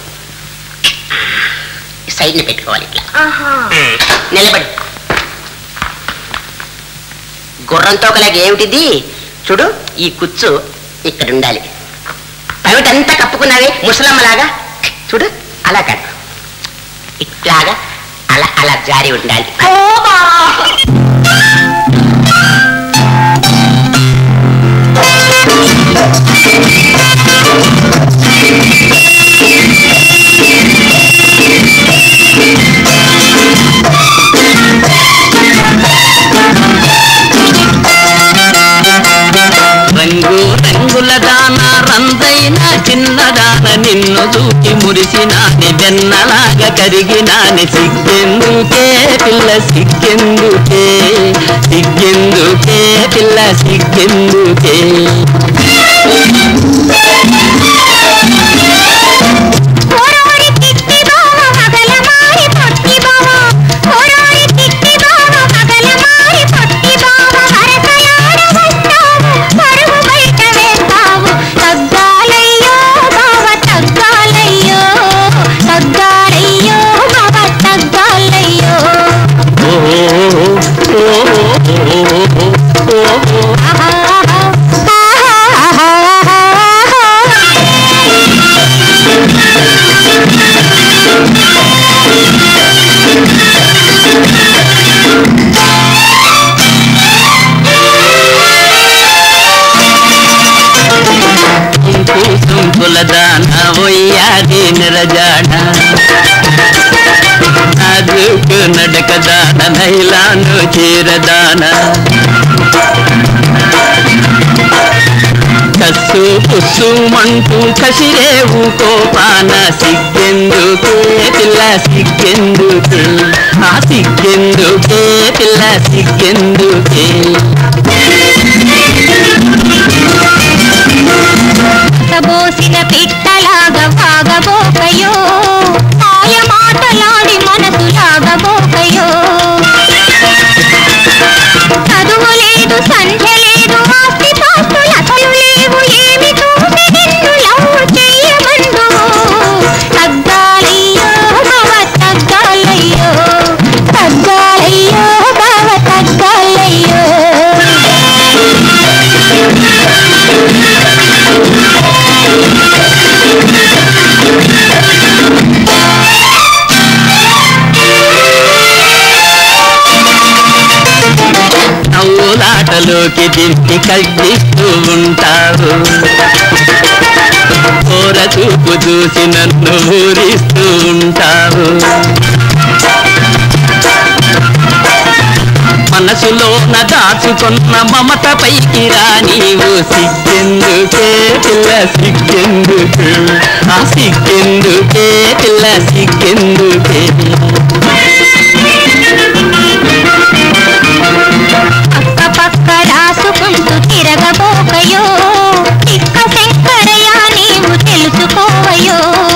సైడ్ని పెట్టుకోవాలి ఇట్లా ఆహా నిలబడి గుర్రంతో ఒకలాగా ఏమిటిది చూడు ఈ కుచ్చు ఇక్కడ ఉండాలి పవిటంతా కప్పుకున్నావే ముసలమ్మలాగా చూడు అలా కాదు ఇట్లాగా అలా అలా జారి ఉండాలి రంగు రంగుల దాన రందైన చిన్నదాన నిన్ను చూచి మురిసినాని వెన్నలాగా కరిగినాని సిగ్గెందుకే పిల్ల సిగ్గెందుకే సిగ్గెందుకే పిల్ల సిగ్గెందుకే నెరజాడ నాజుకు నడకదాన నైలాను చీరదాన కస్సు పుస్సుమంటూ కసిరేవు కోపాన సిగ్గెందుకే పిల్ల సిగ్గెందుకే ఆ సిగ్గెందుకే పిల్ల సిగ్గెందుకే పోసిన పిట్టలాగా వాగబోకయో ఆయ మాటలాడి మనసు లాగబోకయో చదువు లేదు సంధ్య లేదు ఆస్తి పాస్తులు అసలు లేవు ఏమి చూసి నిన్ను లవ్ చెయ్యమందు తగ్గాలయ్యో బావ తగ్గాలయ్యో తగ్గాలయ్యో బావ తగ్గాలయ్యో నవ్వులాటలోకి దింపి కగ్గిస్తూ ఉంటావు కూర చూపు చూసి నన్ను ఊరిస్తూ ఉంటావు మనసులోన దాచుకున్న మమత పైకి రా నీవు సిగ్గెందుకే పిల్ల సిగ్గెందుకే ఆ సిగ్గెందుకే పిల్ల సిగ్గెందుకే పక్క పక్క రాసుకుంటూ తిరగబోకయో తిక్క శంకరయ్య నీవు తెలుసుకోవయో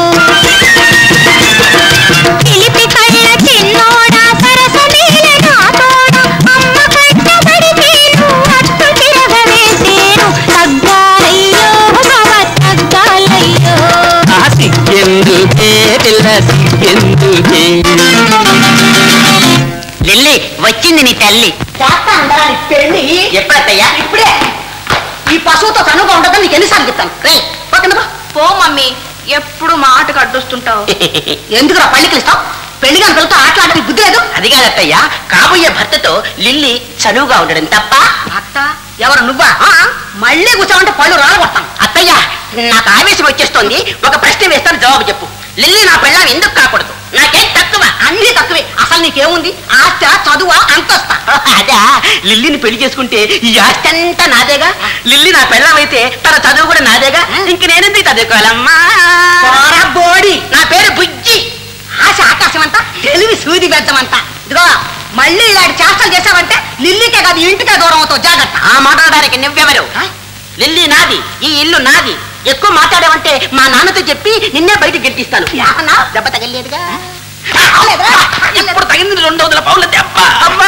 పిలిపి కళ్ళ చిన్నోడా సరసమేల నాతోడ అమ్మ కట్టబడితేను అట్టు తిరగవేసేను తగ్గాలయ్యో బావ తగ్గాలయ్యో ఆ సిగ్గెందుకే పిల్ల సిగ్గెందుకే లిల్లీ వచ్చింది నీ తల్లి చేస్తా అందరాని పెళ్లి ఎప్పుడత్తయ్యా ఇప్పుడే ఈ పశువుతో చనువుగా ఉండదని నీకు ఎన్నిసార్లు చెప్తాను రే పక్కన పో. పో మమ్మీ ఎప్పుడు మాటకు అడ్డొస్తుంటావు ఎందుకురా పళ్ళికి ఇస్తావు పెళ్లి కాని పిల్లతో ఆటలాడని బుద్ధి లేదు అది కాదత్తయ్యా కాబోయే భర్తతో లిల్లీ చనువుగా ఉండడం తప్ప అత్త ఎవరు నువ్వా ఆ, మళ్ళీ కూర్చోమంటే పళ్ళు రాలగొడతాను అత్తయ్య నాకు ఆవేశం వచ్చేస్తోంది ఒక ప్రశ్న వేస్తాను జవాబు చెప్పు లిల్లీ నా పెళ్ళాం ఎందుకు కాకూడదు నాకేం తక్కువ అన్ని తక్కువే అసలు నీకేముంది ఆస్త చదువా అంతస్తా అదా లిల్లీని పెళ్లి చేసుకుంటే ఈ ఆస్తి అంతా నాదేగా లిల్లీ నా పెళ్ళాం అయితే తన చదువు కూడా నాదేగా ఇంక నేనెందుకు చదువుకోవాలమ్మా పోరా బోడి నా పేరు బుజ్జి ఆశ ఆకాశం అంతా తెలివి సూది బెద్దమంతా ఇదిగో మళ్ళీ ఇలాంటి చేష్టలు చేసావంటే లిల్లీకే కాదు ఇంటికే దూరం అవుతావు జాగ్రత్త ఆ మాట్లాడడానికి నువ్వెవరు లిల్లీ నాది ఈ ఇల్లు నాది ఎక్కువ మాట్లాడావంటే మా నాన్నతో చెప్పి నిన్నే బయట గెలిపిస్తాను ఏమన్నా? దెబ్బ తగలేదుగా ఇప్పుడు తగింది రెండు వందల పౌల దెబ్బ అమ్మా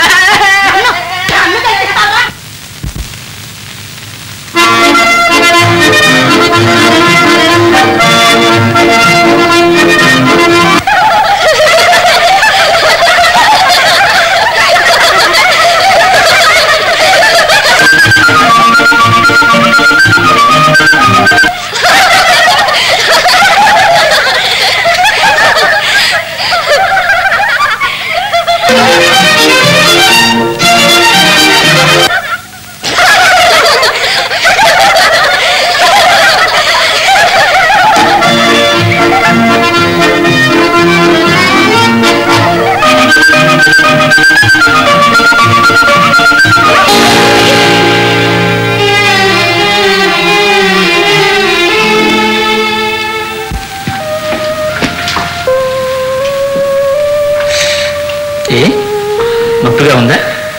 ఏ నొప్పిగా ఉందా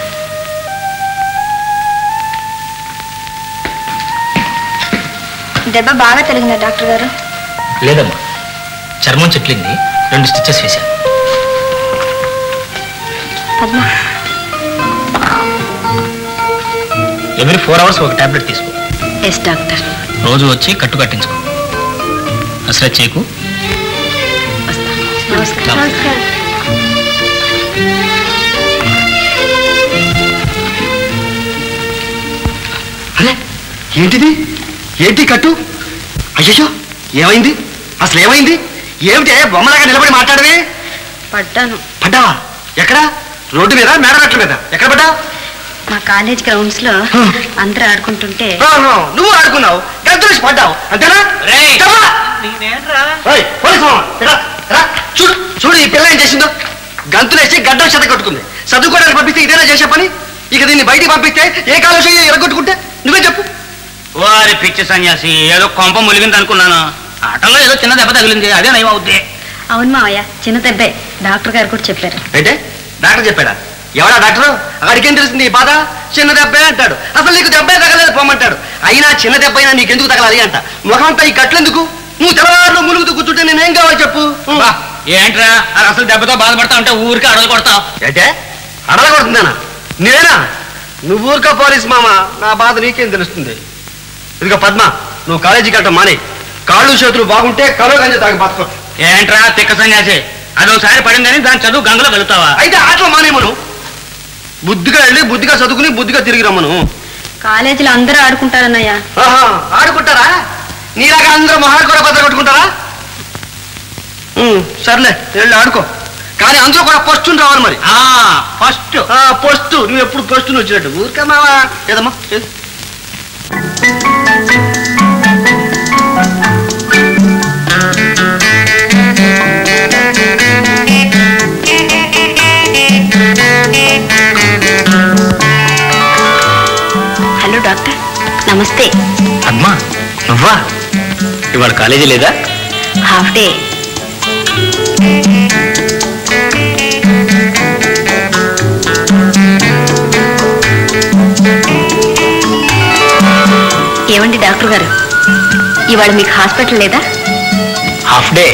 దెబ్బ బాగా తెలిగిందా డాక్టర్ గారు లేదమ్మా చర్మం చెట్లింది రెండు స్టిచ్చెస్ వేశాను పద్మ ఎవ్రీ ఫోర్ అవర్స్ ఒక టాబ్లెట్ తీసుకో ఎస్ డాక్టర్ రోజు వచ్చి కట్టు కట్టించుకో అసలు చేయకు నమస్కారం నమస్కారం అరే ఏంటిది ఏంటి కట్టు అయ్యో ఏమైంది అసలు ఏమైంది ఏమిటి బొమ్మలాగా నిలబడి మాట్లాడవే పడ్డాను పడ్డావా ఎక్కడ రోడ్డు మీద మేడగట్ల మీద ఎక్కడ పడ్డా మా కాలేజ్ గ్రౌండ్స్ లో అందరూ ఆడుకుంటుంటే ఆహా, నువ్వు ఆడుకున్నావు గంతులేసి పడ్డావు అంతేనా చెప్పా? ఏయ్, పోలీసు మామ, ఇక్కడ, రా. చూడు చూడు ఈ పిల్ల ఏం చేసిందో గంతులేసి గడ్డం చెత కట్టుకుంది చదువుకోవడానికి పంపిస్తే ఇదేనా చేసే పని ఇక దీన్ని బయటికి పంపిస్తే ఏ కాలేజీ ఎరగొట్టుకుంటే నువ్వే చెప్పు వారి పిచ్చి సన్యాసి ఏదో కొంప ములిగింది అనుకున్నాను ఆటలో ఏదో చిన్న దెబ్బ తగిలింది అదే నయం అవుద్ది అవును మావయ్య చిన్న దెబ్బే డాక్టర్ గారు కూడా చెప్పారు అయితే డాక్టర్ చెప్పాడా ఎవడా డాక్టర్ అడిగేం తెలిసింది ఈ బాధ చిన్న దెబ్బే అంటాడు అసలు నీకు దెబ్బే తగలేదు పొమ్మంటాడు అయినా చిన్న దెబ్బ అయినా నీకెందుకు తగలాలి అంట ముఖమంతా ఈ కట్లెందుకు నువ్వు తెల్లవారులు ములుగుతూ కూర్చుంటే నేనేం కావాలి చెప్పు బా, ఏంట్రా ఆ అసలు దెబ్బతో బాధపడతా ఉంటే ఊరికి అడగ కొడతావు అయితే అడగొడుతుందానా నేనా నువ్వు ఊరుక పోలీస్ మామ నా బాధ నీకేం తెలుస్తుంది ఇదిగో పద్మ నువ్వు కాలేజీకి వెళ్ళటం మానే కాళ్ళు చేతులు బాగుంటే కలో గంజ తాగి బతుకో ఏంట్రా తిక్క సన్యాసి అదోసారి పడిందని దాని చదువు గంగలో వెళుతావా అయితే ఆటలు మానేమను బుద్ధిగా వెళ్ళి బుద్ధిగా చదువుకుని బుద్ధిగా తిరిగి రమ్మను కాలేజీలో అందరూ ఆడుకుంటారన్నయ్య ఆహా, ఆడుకుంటారా నీలాగా అందరూ మొహాలు కూడా బద్దలు కొట్టుకుంటారా ఉమ్, సర్లే వెళ్ళి ఆడుకో కానీ అందులో కూడా ఫస్ట్ రావాలి మరి ఫస్ట్ పోస్ట్ నువ్వు ఎప్పుడు పోస్ట్ వచ్చినట్టు ఊరికే మావా ఏదమ్మా ఏది? హలో డాక్టర్ నమస్తే అమ్మా నువ్వా ఇవాళ కాలేజీ లేదా హాఫ్ డే ఏమండి డాక్టర్ గారు ఇవాళ మీకు హాస్పిటల్ లేదా హాఫ్ డే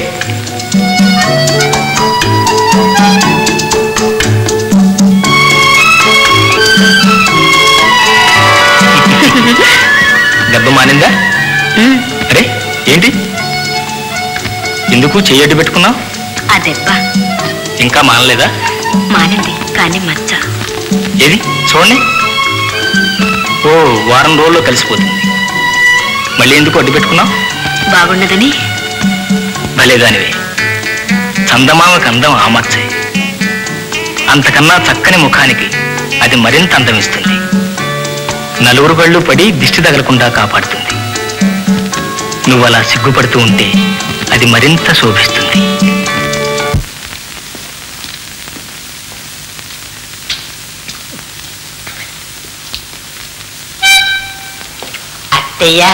దెబ్బ మానిందా అరే ఏంటి ఎందుకు చెయ్యడ్డు పెట్టుకున్నావు ఆ దెబ్బ ఇంకా మానలేదా మానింది కానీ మచ్చ ఏది చూడండి ఓ వారం రోజుల్లో కలిసిపోతుంది మళ్ళీ ఎందుకు అడ్డు పెట్టుకున్నావు బాగున్నదని భలేదానివే చందమామకు అందం ఆమర్చే అంతకన్నా చక్కని ముఖానికి అది మరింత అందం ఇస్తుంది నలుగురు కళ్ళు పడి దిష్టి తగలకుండా కాపాడుతుంది నువ్వు అలా సిగ్గుపడుతూ ఉంటే అది మరింత శోభిస్తుంది అత్తయ్యా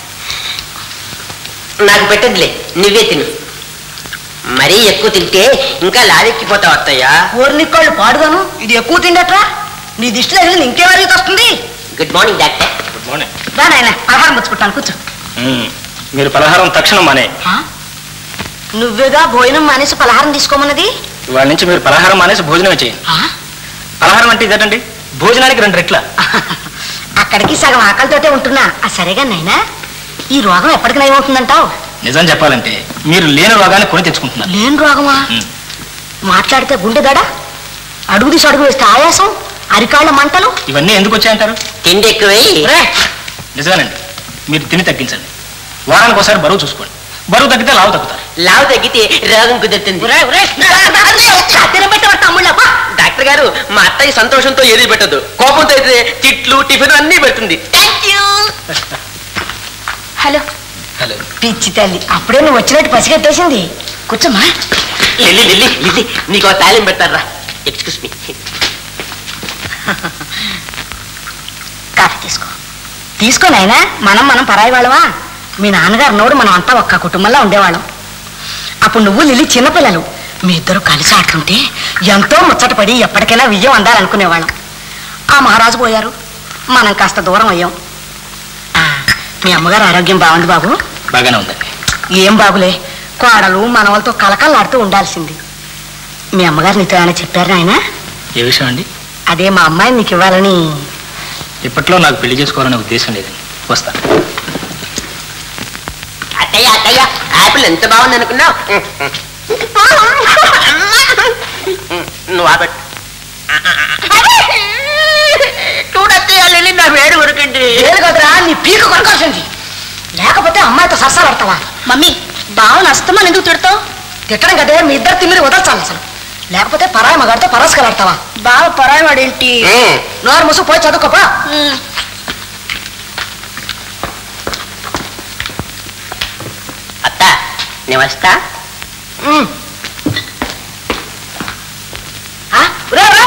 నాకు పెట్టదులే నువ్వే తిను మరీ ఎక్కువ తింటే ఇంకా లావెక్కిపోతావు అత్తయ్యా ఊరినికోళ్ళు పాడుగాను ఇది ఎక్కువ తిండట్రా నీ దిష్టి తగిలింది ఇంకేమరిగి వస్తుంది good morning doctor good morning రా నాయన ఆహారం పుచ్చుకుంటాను కూర్చో మీరు పలహారం తక్షణం మానే నువ్వేగా భోజనం మానేసి పలహారం తీసుకోమన్నది ఇవాళ నుంచి మీరు పలహారం మానేసి భోజనమే చేయండి పలహారం అంటే ఇదేటండి భోజనానికి రెండు రెట్ల అక్కడికి సగం ఆకలితోటే ఉంటున్నా ఆ సరేగా నాయనా ఈ రోగం ఎప్పటికి నయమవుతుందంటావు నిజం చెప్పాలంటే మీరు లేని రోగాన్ని కొని తెచ్చుకుంటున్నారు లేని రోగమా ఉమ్. మాట్లాడితే గుండె దడ అడుగు తీసి అడుగు వేస్తే ఆయాసం అరికాళ్ళ మంటలు ఇవన్నీ ఎందుకు వచ్చాయంటారు తిండి ఎక్కువై రే, నిజమేనండి మీరు తిని తగ్గించండి వారానికి ఒకసారి బరువు చూసుకోండి బరువు తగ్గితే లావు తగ్గుతారు లావు తగ్గితే రోగం కుదురుతుంది ఒరే, ఒరే, తినబెట్టవాడు తమ్ముళ్ళ అబ్బా. డాక్టర్ గారు మా అత్తయ్య సంతోషంతో ఏది పెట్టదు కోపంతో అయితే తిట్లు టిఫిన్ అన్ని పెడుతుంది థ్యాంక్ యూ హలో హలో పిచ్చి తల్లి అప్పుడే నువ్వు వచ్చినట్టు పసిగట్టేసింది కూర్చోమ్మా లిల్లీ లిల్లీ లిల్లీ నీకు తాలిం పెడతారా ఎక్స్క్యూస్ మీ కాఫీ తీసుకో తీసుకో నాయనా మనం మనం పరాయి వాళ్ళమా మీ నాన్నగారు నోడు మనం అంతా ఒక్క కుటుంబంలో ఉండేవాళ్ళం అప్పుడు నువ్వు లిల్లి చిన్నపిల్లలు మీ ఇద్దరు కలిసి ఆడుతుంటే ఎంతో ముచ్చటపడి ఎప్పటికైనా విజయం అందాలనుకునేవాళ్ళం ఆ మహారాజు పోయారు మనం కాస్త దూరం అయ్యాం ఆ, మీ అమ్మగారు ఆరోగ్యం బాగుంది బాబు బాగానే ఉందండి ఏం బాగులే కోడలు మనవలతో కలకలాడుతూ ఉండాల్సింది మీ అమ్మగారు నీతో ఏమైనా చెప్పారు నాయన ఏ విషయం అండి అదే మా అమ్మాయిని నీకు ఇవ్వాలని ఇప్పట్లో నాకు పెళ్లి చేసుకోవాలనే ఉద్దేశం లేదండి వస్తా అత్తయ్య అత్తయ్య యాపిల్ ఎంత బాగుంది అనుకున్నావు నువ్వు ఆపట్ చూడత్తయ్య లిల్లీ నా వేడి ఉరికింది లేదు కదరా నీ పీక కొనకాల్సింది లేకపోతే అమ్మాయితో సరసాలాడతావా మమ్మీ బావని అస్తమని ఎందుకు తిడతావు తిట్టడం కదే మీ ఇద్దరు తిమ్మిరి వదల్చాలి అసలు లేకపోతే పరాయి మగాడితో పరస్కలాడతావా బావ పరాయి వాడేంటి నోరు ముసు పోయి చదువుకోపా అత్త నేను వస్తా ఆ, రే, రే.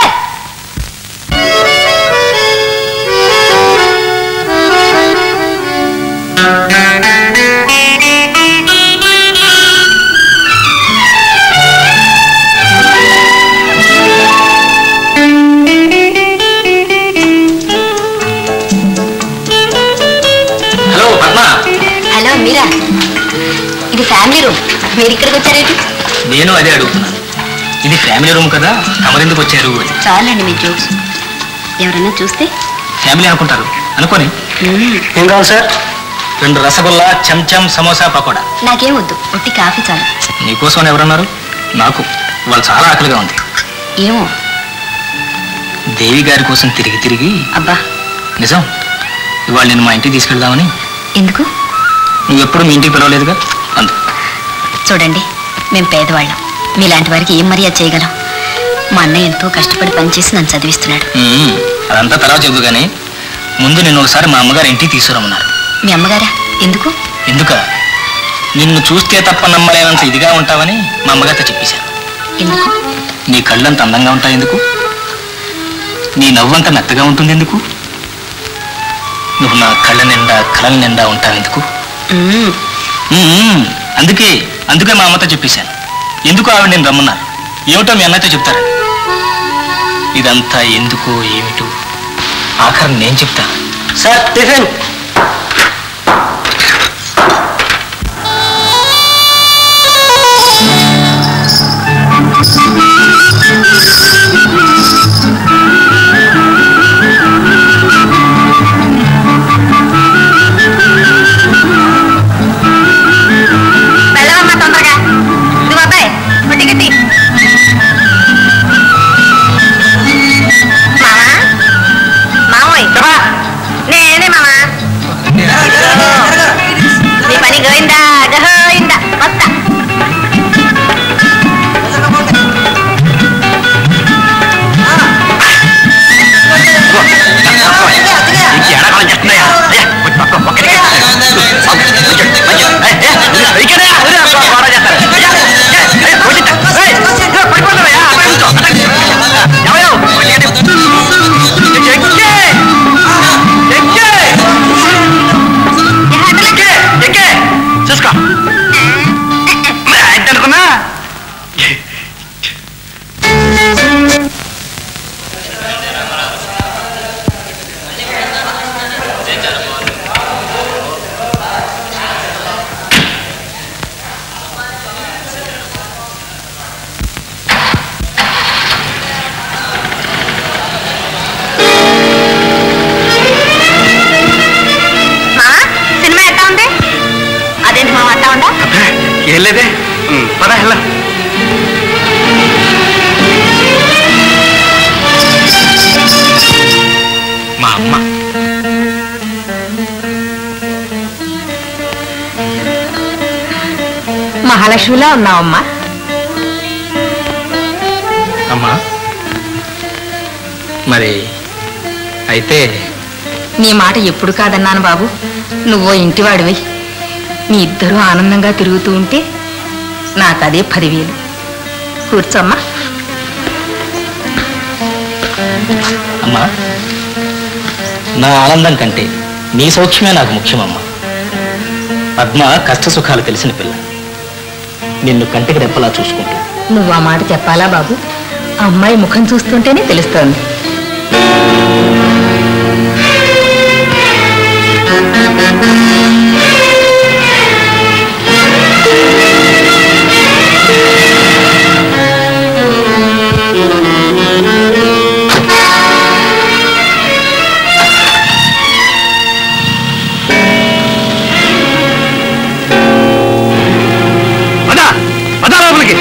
హలో పద్మ హలో మీరా ఇది ఫ్యామిలీ రూమ్ మీరు ఇక్కడికి వచ్చారేంటి నేను అదే అడుగుతున్నాను ఇది ఫ్యామిలీ రూమ్ కదా తమరెందుకు వచ్చారు అని చాలండి మీ జోక్స్ ఎవరైనా చూస్తే ఫ్యామిలీ అనుకుంటారు అనుకోని ఏం కావాలి సార్ రెండు రసగుల్లా చెంచం సమోసా పకోడా నాకేం వద్దు ఒట్టి కాఫీ చాలు నీకోసం అని ఎవరన్నారు నాకు వాళ్ళు చాలా ఆకలిగా ఉంది ఏమో దేవి గారి కోసం తిరిగి తిరిగి అబ్బా నిజం ఇవాళ నేను మా ఇంటికి తీసుకెళ్దామని ఎందుకు నువ్వెప్పుడు మీ ఇంటికి పిలవలేదుగా అందు చూడండి మేము పేదవాళ్ళం మీలాంటి వారికి ఏం మర్యాద చేయగలం మా అన్నయ్య ఎంతో కష్టపడి పనిచేసి నన్ను చదివిస్తున్నాడు మ్మ్. అదంతా తర్వాత చెబుదు కానీ ముందు నిన్ను ఒకసారి మా అమ్మగారి ఇంటికి తీసుకురమ్మన్నారు మీ అమ్మగారా ఎందుకు ఎందుక నిన్ను చూస్తే తప్ప నమ్మలేనంత ఇదిగా ఉంటావని మా అమ్మగారితో చెప్పేశాను ఎందుకు నీ కళ్ళంత అందంగా ఉంటాయి ఎందుకు నీ నవ్వంత మెత్తగా ఉంటుంది ఎందుకు నువ్వు నా కళ్ళ నిండా కళల నిండా ఉంటావు ఎందుకు మ్మ్. మ్మ్. అందుకే అందుకే మా అమ్మతో చెప్పేశాను ఎందుకు ఆవిడ నేను రమ్మన్నారు ఏమిటో మీ అన్నయ్యతో చెప్తారా ఇదంతా ఎందుకో ఏమిటో ఆఖరి నేను చెప్తా సార్ టిఫిన్ వెళ్ళవమ్మా తొందరగా ఇదిగో అబ్బాయి ఒట్టి గట్టి మామా మామోయ్ నేనే మామా నీ పని గోయిందా గోయిందా వస్తా ఇంక ఎడాకాలం చేస్తున్నాయా అయ్యా కొంచెం పక్క ఒక్కడికే. కొంచెం, కొంచెం. ఏయ్, ఏయ్, ఇక్కడే, అదే, గో- గోడ చేస్తారు. అయ్యా, ఏయ్, ఏయ్, కొంచెం, ఏయ్, ఇదిగో పడిపోతావయ్యా, అక్కడ కూర్చో, అక్కడ. ఎవరు? కొంచెం ఎక్కి. ఎక్కి. ఎక్కి. ఎక్కి, ఎక్కి. చూసుకో మరి ఆయన అనుకున్నా మామా సినిమా ఎట్టా ఉంది అదేంటి మామ అట్టా ఉందా ఏం లేదే ఉమ్, పద హెల్లా మా అమ్మ మహాలక్ష్మిలా ఉన్నావమ్మా అమ్మా మరి అయితే నీ మాట ఎప్పుడు కాదన్నాను బాబు నువ్వో ఇంటివాడివి మీ ఇద్దరూ ఆనందంగా తిరుగుతూ ఉంటే నాకు అదే పదివేలు కూర్చోమ్మా అమ్మా నా ఆనందం కంటే నీ సౌఖ్యమే నాకు ముఖ్యమమ్మా పద్మ కష్ట సుఖాలు తెలిసిన పిల్ల నిన్ను కంటికి రెప్పలా చూసుకుంటూ నువ్వు ఆ మాట చెప్పాలా బాబు ఆ అమ్మాయి ముఖం చూస్తుంటేనే తెలుస్తోంది పద పద లోపలికి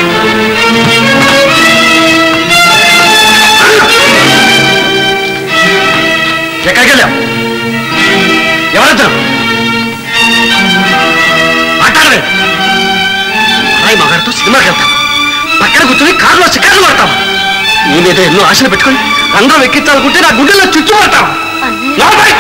ఎక్కడికి వెళ్ళాం ఎవరొద్దరు మాట్లాడవే అమ్మాయి మగాడితో సినిమాకి వెళ్తాం పక్కన కూర్చొని కారులో షికార్లు పడతావా నేనేదో ఎన్నో ఆశలు పెట్టుకొని అందరం ఎక్కించాలనుకుంటే నా గుండెల్లో చుచ్చు పడతావా లోపలికి!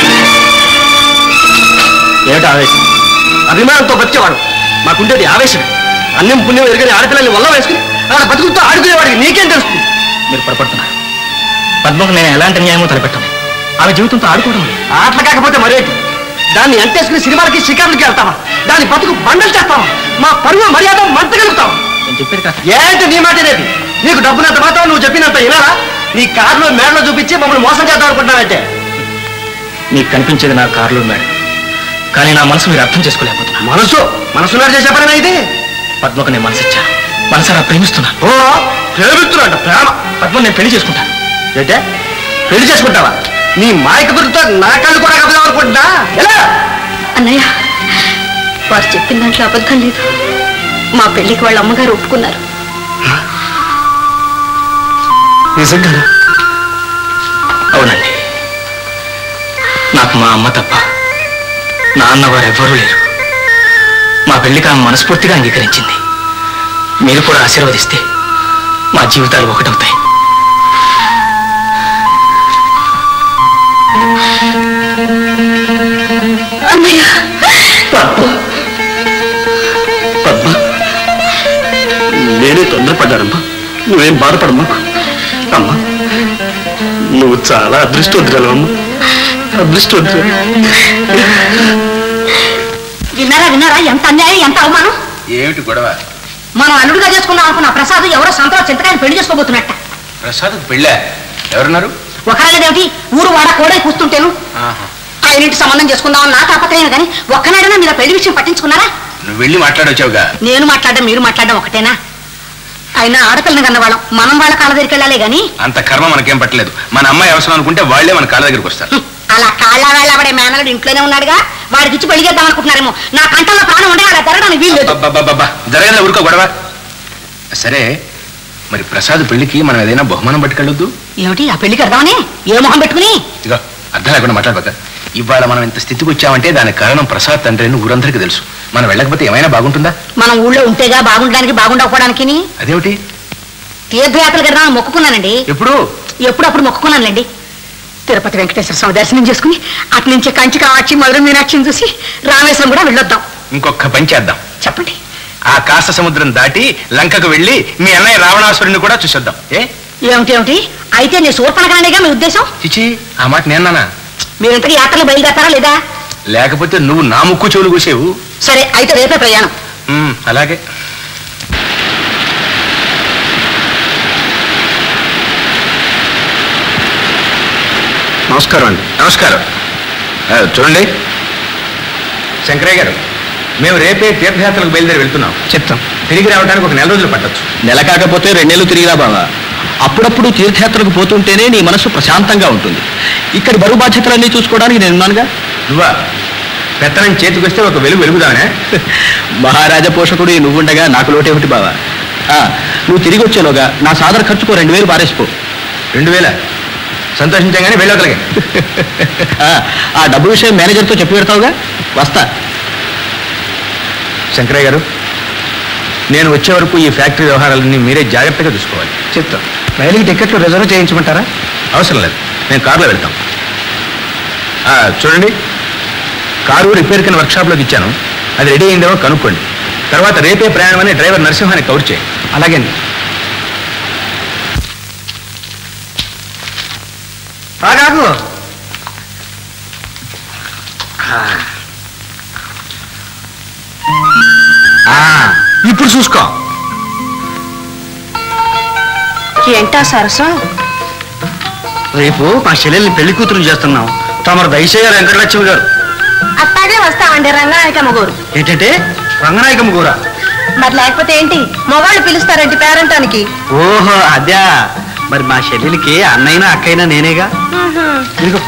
ఏమిటి ఆవేశం అభిమానంతో బతికేవాడు మాకుండేది ఆవేశం అన్నం పుణ్యం ఎరగని ఆడపిల్లల్ని వల్ల వేసుకుని ఆడ బతుకుతో ఆడుకునేవాడికి నీకేం తెలుస్తుంది మీరు పొరపడుతున్నారు పద్మకు నేను ఎలాంటి న్యాయమో తలపెట్టాను ఆమె జీవితంతో ఆడుకోవడం లేదు. ఆటలు కాకపోతే మరేంటి దాన్ని అంటేసుకుని సినిమాలకి షికార్లకి వెళ్తావా దాని బతుకు బండలు చేస్తావా మా పరువు మర్యాద మంటగలుగుతావా నేను చెప్పేది కాదు ఏంటి నీ మాట అనేది నీకు డబ్బునంత మాత్రం నువ్వు చెప్పినంత వినాలా నీ కారులో మేడలో చూపించి మమ్మల్ని మోసం చేద్దాం అనుకుంటున్నావంటే మీకు కనిపించేది నా కారులో మేడం కానీ నా మనసు మీరు అర్థం చేసుకోలేకపోతున్నా మనసు మనసులో చేసే పని ఇది పద్మకు నేను మనసు ఇచ్చాను మనసారా ప్రేమిస్తున్నాను ఓ ప్రేమిస్తున్నాడు ప్రేమ పద్మ నేను పెళ్లి చేసుకుంటాను ఏంటే పెళ్లి చేసుకుంటావా నీ మాయక దొరికితే నా కళ్ళు కూడా కప్పుదాం అనుకుంటున్నా ఎలా అన్నయ్య వారు చెప్పిన దాంట్లో అబద్ధం లేదు మా పెళ్లికి వాళ్ళ అమ్మగారు ఒప్పుకున్నారు నిజంగానా అవునండి నాకు మా అమ్మ తప్ప నాన్న వారెవ్వరూ లేరు మా పెళ్లికి ఆమె మనస్ఫూర్తిగా అంగీకరించింది మీరు కూడా ఆశీర్వదిస్తే మా జీవితాలు ఒకటవుతాయి అన్నయ్య పద్మ పద్మ నేనే తొందరపడ్డానమ్మా నువ్వేం బాధపడమ్మా అమ్మా నువ్వు చాలా అదృష్టవంతురాలమ్మా అదృష్టవంతురాలు విన్నారా విన్నారా ఎంత అన్యాయం ఎంత అవమానం ఏమిటి గొడవ మనం అల్లుడుగా చేసుకుందాం అనుకున్న ప్రసాద్ ఎవరో సంతలో చింతకాయని పెళ్లి చేసుకోబోతున్నట్ట ప్రసాద్ పెళ్ళా ఎవరున్నారు ఒకరాలేదేమిటి ఊరు వాడ కూడా కూస్తుంటేను ఆహా. ఆయనింటి సంబంధం చేసుకుందామని నా తాపత్రయం కానీ ఒక్కనాడైనా మీరు ఆ పెళ్లి విషయం పట్టించుకున్నారా నువ్వు వెళ్ళి మాట్లాడొచ్చావుగా నేను మాట్లాడడం మీరు మాట్లాడడం ఒకటేనా అయినా ఆడపిల్లని కన్నవాళ్ళం మనం వాళ్ళ కాళ్ళ దగ్గరికి వెళ్ళాలి గాని అంత కర్మ మనకేం పట్టలేదు మన అమ్మాయి అవసరం అనుకుంటే వాళ్ళే మన కాళ్ళ దగ్గరికి వస్తారు హ్మ్, అలా కాళ్ళ వేళ ఆవిడే మేనలుడు ఇంట్లోనే ఉన్నాడుగా వాడికి ఇచ్చి పెళ్లి చేద్దాం అనుకుంటున్నారేమో నా కంటల్లో ప్రాణం ఉండే అలా జరగడానికి వీలు లేదు అబ్బబ్బబ్బబ్బా, జరగదులే ఊరుకో గొడవ సరే మరి ప్రసాద్ పెళ్లికి మనం ఏదైనా బహుమానం పట్టుకెళ్ళొద్దు ఏమిటి ఆ పెళ్లికి వెళ్దామని ఏ మొహం పెట్టుకుని ఇక అర్థం లేకుండా మాట్లాడబోక ఇవాళ మనం ఇంత స్థితికి వచ్చామంటే దానికి కారణం ప్రసాద్ తండ్రి అని ఊరందరికీ తెలుసు మనం వెళ్ళకపోతే ఏమైనా బాగుంటుందా మనం ఊళ్ళో ఉంటేగా బాగుండడానికి బాగుండకపోవడానికి అదేమిటి తీర్థయాత్రలు కడదామని మొక్కుకున్నానండి ఎప్పుడు ఎప్పుడప్పుడు మొక్కుకున్నానులేండి తిరుపతి వెంకటేశ్వర స్వామి దర్శనం చేసుకుని అటు నుంచి కంచి కామాక్షి మధుర మీనాక్షిని చూసి రామేశ్వరం కూడా వెళ్ళొద్దాం ఇంకొక పని చేద్దాం చెప్పండి ఆ కాస్త సముద్రం దాటి లంకకు వెళ్ళి మీ అన్నయ్య రావణాసురుని కూడా చూసొద్దాం ఏ ఏమిటి ఏమిటి అయితే నీ శూర్పణకనేగా మీ ఉద్దేశం చిచి ఆ మాట నేన్నానా మీరు ఇంతకీ యాత్రలు బయలుదేరతారా లేదా లేకపోతే నువ్వు నా ముక్కు చెవులు కూసేవు సరే అయితే రేపే ప్రయాణం ఉమ్, అలాగే నమస్కారం అండి నమస్కారం ఆ, చూడండి శంకరయ్య గారు మేము రేపే తీర్థయాత్రలకు బయలుదేరి వెళ్తున్నాం చెప్తాం తిరిగి రావడానికి ఒక నెల రోజులు పట్టొచ్చు నెల కాకపోతే రెండేళ్ళు తిరిగిరా బావా అప్పుడప్పుడు తీర్థయాత్రకు పోతుంటేనే నీ మనసు ప్రశాంతంగా ఉంటుంది ఇక్కడ బరువు బాధ్యతలన్నీ చూసుకోవడానికి నేను ఉన్నానుగా నువ్వా పెత్తనం చేతికి వస్తే ఒక వెలుగు వెలుగుదానే మహారాజా పోషకుడు ఈ నువ్వుండగా నాకు లోటేమిటి బావా ఆ, నువ్వు తిరిగి వచ్చేలోగా నా సాదర ఖర్చుకో రెండు వేలు పారేసిపో రెండు వేల సంతోషించగానే వెళ్ళవతలగే ఆ, ఆ డబ్బు విషయం మేనేజర్తో చెప్పి పెడతావుగా వస్తా శంకరయ్య గారు నేను వచ్చే వరకు ఈ ఫ్యాక్టరీ వ్యవహారాలన్నీ మీరే జాగ్రత్తగా చూసుకోవాలి చెప్తాం రైలుకి టికెట్లు రిజర్వ్ చేయించమంటారా అవసరం లేదు మేము కారులో వెళ్తాం ఆ, చూడండి కారు రిపేర్ కింద వర్క్షాప్లోకి ఇచ్చాను అది రెడీ అయిందేమో కనుక్కోండి తర్వాత రేపే ప్రయాణం అని డ్రైవర్ నరసింహాన్ని కవర్ చేయండి అలాగే అండి ఆగాగు ఆ, ఇప్పుడు చూసుకో ఏంటా సరసం రేపు మా చెల్లెల్ని పెళ్లి కూతురు చేస్తున్నాం తమరు దయచేయాలి వెంకటలక్ష్మి గారు అట్టాగే వస్తామండి రంగాయకమ్మ గోరు ఏంటంటే రంగనాయకమ్మ కూర మరి లేకపోతే ఏంటి మొగాళ్ళు పిలుస్తారండి పేరంటానికి ఓహో అదే మరి మా చెల్లెలికి అన్నైనా అక్కైనా నేనేగా ఇదిగో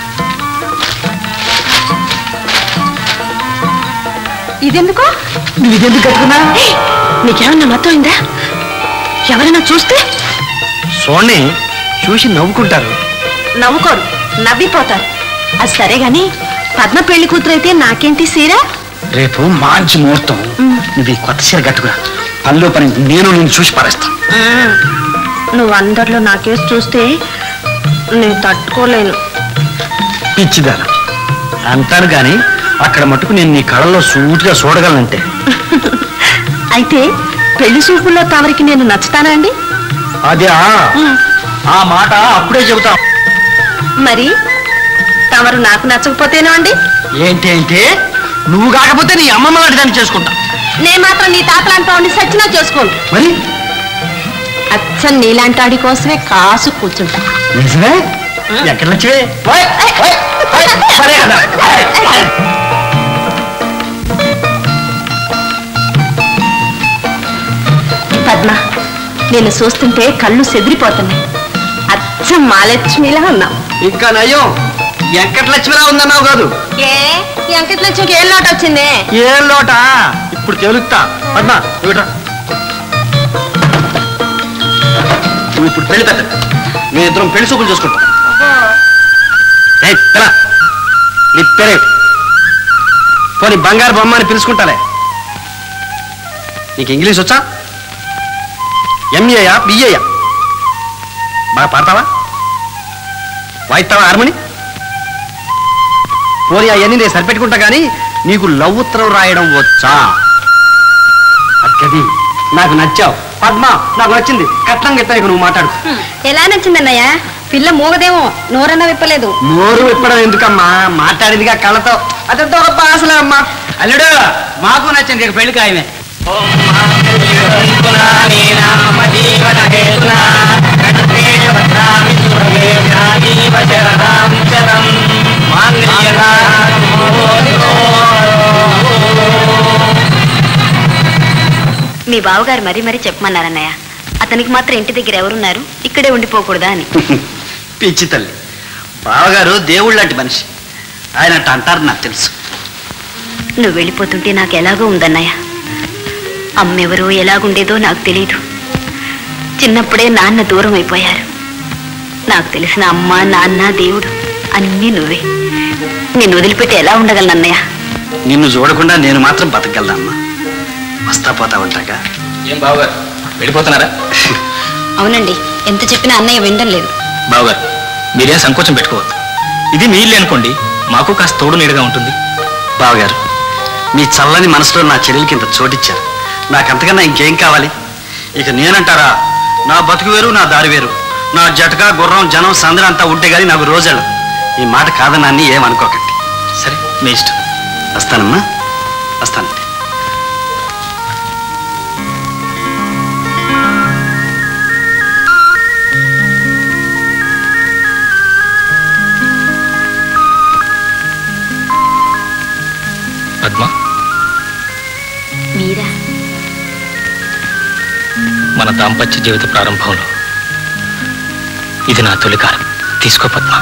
ఇదెందుకు నువ్వు ఇదెందుకు కట్టుకున్నా నీకేమన్నా మతం అయిందా ఎవరైనా చూస్తే చూడండి చూసి నవ్వుకుంటారు నవ్వుకోరు నవ్విపోతారు అది సరే గాని పద్మ పెళ్లి కూతురు అయితే నాకేంటి సీరా రేపు మంచి ముహూర్తం నువ్వు ఈ కొత్త చీర కట్టుకురా పనిలో పని నేను నేను చూసి పారేస్తాను నువ్వు అందరిలో నాకేసి చూస్తే నేను తట్టుకోలేను పిచ్చిదాన అంటాను కానీ అక్కడ మటుకు నేను నీ కళ్ళలో సూటిగా చూడగలనంటే అయితే పెళ్లి చూపుల్లో తమరికి నేను నచ్చుతానా అండి అదే ఆ మాట అప్పుడే చెబుతా మరి తమరు నాకు నచ్చకపోతేనో అండి ఏంటి అంటే నువ్వు కాకపోతే నీ అమ్మమ్మ లాంటి దాన్ని చేసుకుంటా నేను మాత్రం నీ తాతలాంటి వాడిని సచ్చినా చేసుకోండి మరి అచ్చం నీలాంటి వాడి కోసమే కాసు కూర్చుంటా నిజమే ఎక్కడ వచ్చే సరే కదా పద్మ నేను చూస్తుంటే కళ్ళు చెదిరిపోతున్నాయి అచ్చం మాలక్ష్మిలా ఉన్నావు ఇంకా నయ్యం వెంకట లక్ష్మిలా ఉందన్నావు కాదు ఏ వెంకటలక్ష్మికి ఏం లోటు వచ్చిందే ఏం లోట ఇప్పుడు తెలుస్తా పద్మ ఇవిట్రా నువ్వు ఇప్పుడు పెళ్లి పెద్ద మేము ఇద్దరం పెళ్లి చూపులు చూసుకుంటాం ఏయ్, పిల్ల, నీ పేరే పోనీ బంగారు బొమ్మ అని పిలుచుకుంటాలే నీకు ఇంగ్లీష్ వచ్చా ఎంఏయా బిఏయా బాగా పాడతావా వాయిస్తావా హార్మోని పోనీ అవన్నీ నేను సరిపెట్టుకుంటా కానీ నీకు లవ్ ఉత్తరం రాయడం వచ్చా అక్కది నాకు నచ్చావు పద్మ నాకు నచ్చింది కట్నం గిట్ట ఇక నువ్వు మాట్లాడు ఎలా నచ్చిందన్నయ్య పిల్ల మూగదేమో నోరన్నా విప్పలేదు నోరు విప్పడం ఎందుకమ్మా మాట్లాడిందిగా కళ్ళతో అదంతా ఒక అసలు అమ్మా అల్లుడు మాకు నచ్చింది ఇక పెళ్లి ఖాయమే మీ బావగారు మరీ మరీ చెప్పమన్నారన్నయ్య అతనికి మాత్రం ఇంటి దగ్గర ఎవరున్నారు ఇక్కడే ఉండిపోకూడదా అని పిచ్చి తల్లి బావగారు దేవుళ్ళ లాంటి మనిషి ఆయన అట్ట అంటారు నాకు తెలుసు నువ్వు వెళ్ళిపోతుంటే నాకు ఎలాగో ఉందన్నయ్య అమ్మెవరో ఎలాగుండేదో నాకు తెలియదు చిన్నప్పుడే నాన్న దూరం అయిపోయారు నాకు తెలిసిన అమ్మ నాన్న దేవుడు అన్నీ నువ్వే నేను వదిలిపెట్టి ఎలా ఉండగలను అన్నయ్య నిన్ను చూడకుండా నేను మాత్రం బతకగలనమ్మా వస్తా పోతా ఉంటాగా ఏం బావగారు వెళ్ళిపోతున్నారా అవునండి ఎంత చెప్పినా అన్నయ్య వినడం లేదు బావగారు మీరేం సంకోచం పెట్టుకోవద్దు ఇది మీ ఇల్లు అనుకోండి మాకు కాస్త తోడు నీడగా ఉంటుంది బావగారు మీ చల్లని మనసులో నా చెల్లెలకి ఇంత చోటిచ్చారు నాకంతకన్నా ఇంకేం కావాలి ఇక నేనంటారా నా బతుకు వేరు నా దారి వేరు నా జటక గుర్రం జనం సందడి అంతా ఉంటే గానీ నాకు రోజులు ఈ మాట కాదనాన్ని ఏమనుకోకండి సరే మీ ఇష్టం వస్తానమ్మా వస్తానండి పద్మ మీరా మన దాంపత్య జీవిత ప్రారంభంలో ఇది నా తొలికారం తీసుకో పద్మ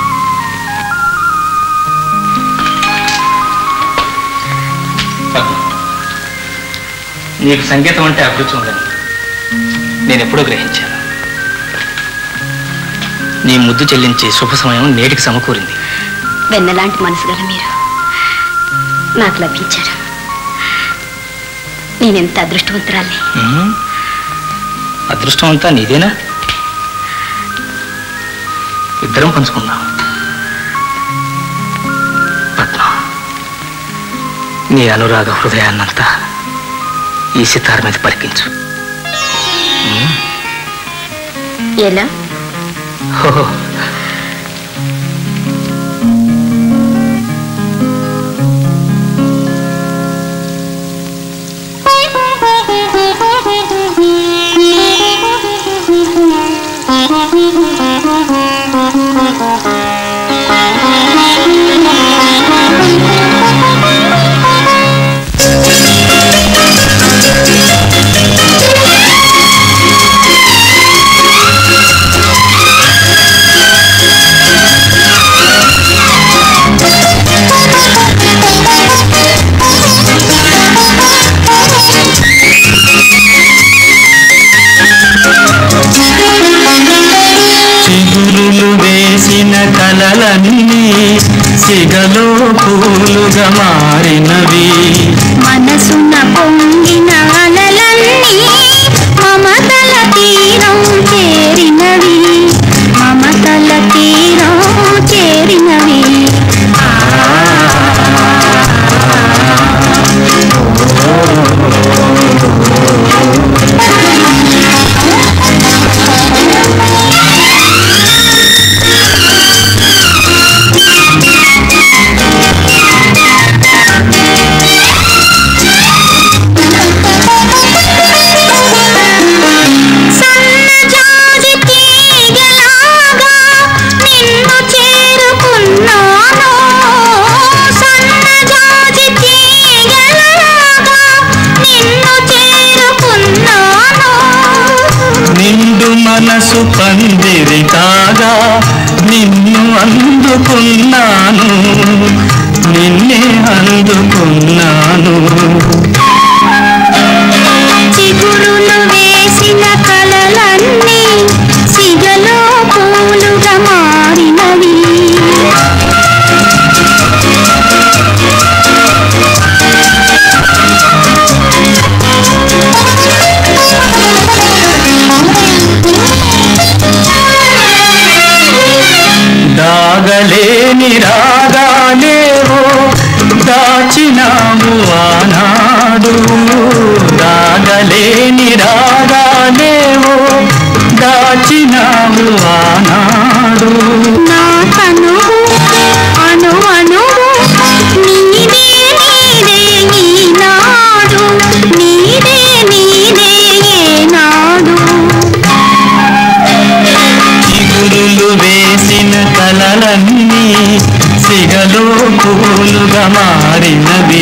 పద్మ, నీకు సంగీతం అంటే అభిరుచి ఉందని నేను ఎప్పుడో గ్రహించాను నీ ముద్దు చెల్లించే శుభ సమయం నేటికి సమకూరింది వెన్నలాంటి మనసు గల మీరు నాకు లభించారు నేనెంత అదృష్టవంతురాల్ని ఉమ్, అదృష్టం అంతా నీదేనా ఇద్దరం పంచుకుందాం పద్మ నీ అనురాగ హృదయాన్నంతా ఈ సితార్ మీద పరికించు ఉమ్, ఎలా హోహో. చిగురులు వేసిన కలలన్నీ సిగలో పూలుగా మారినవి మనసున పొంగిన అలలన్నీ అందుకున్నాను నిన్నే అందుకున్నాను చిగురులు వేసిన కలలన్నీ సిగలో పూలుగా మారినవి దాగలేని రాగాలేవో దాచినాము ఆనాడు దాగలేని రాగాలేవో దాచినాము ఆనాడు నా కనువు అణు అణువు నీదే నీదే ఈనాడు నీదే నీదే ఏనాడు చిగురులు వేసిన కలలన్నీ సిగలో పూలుగా మారినవి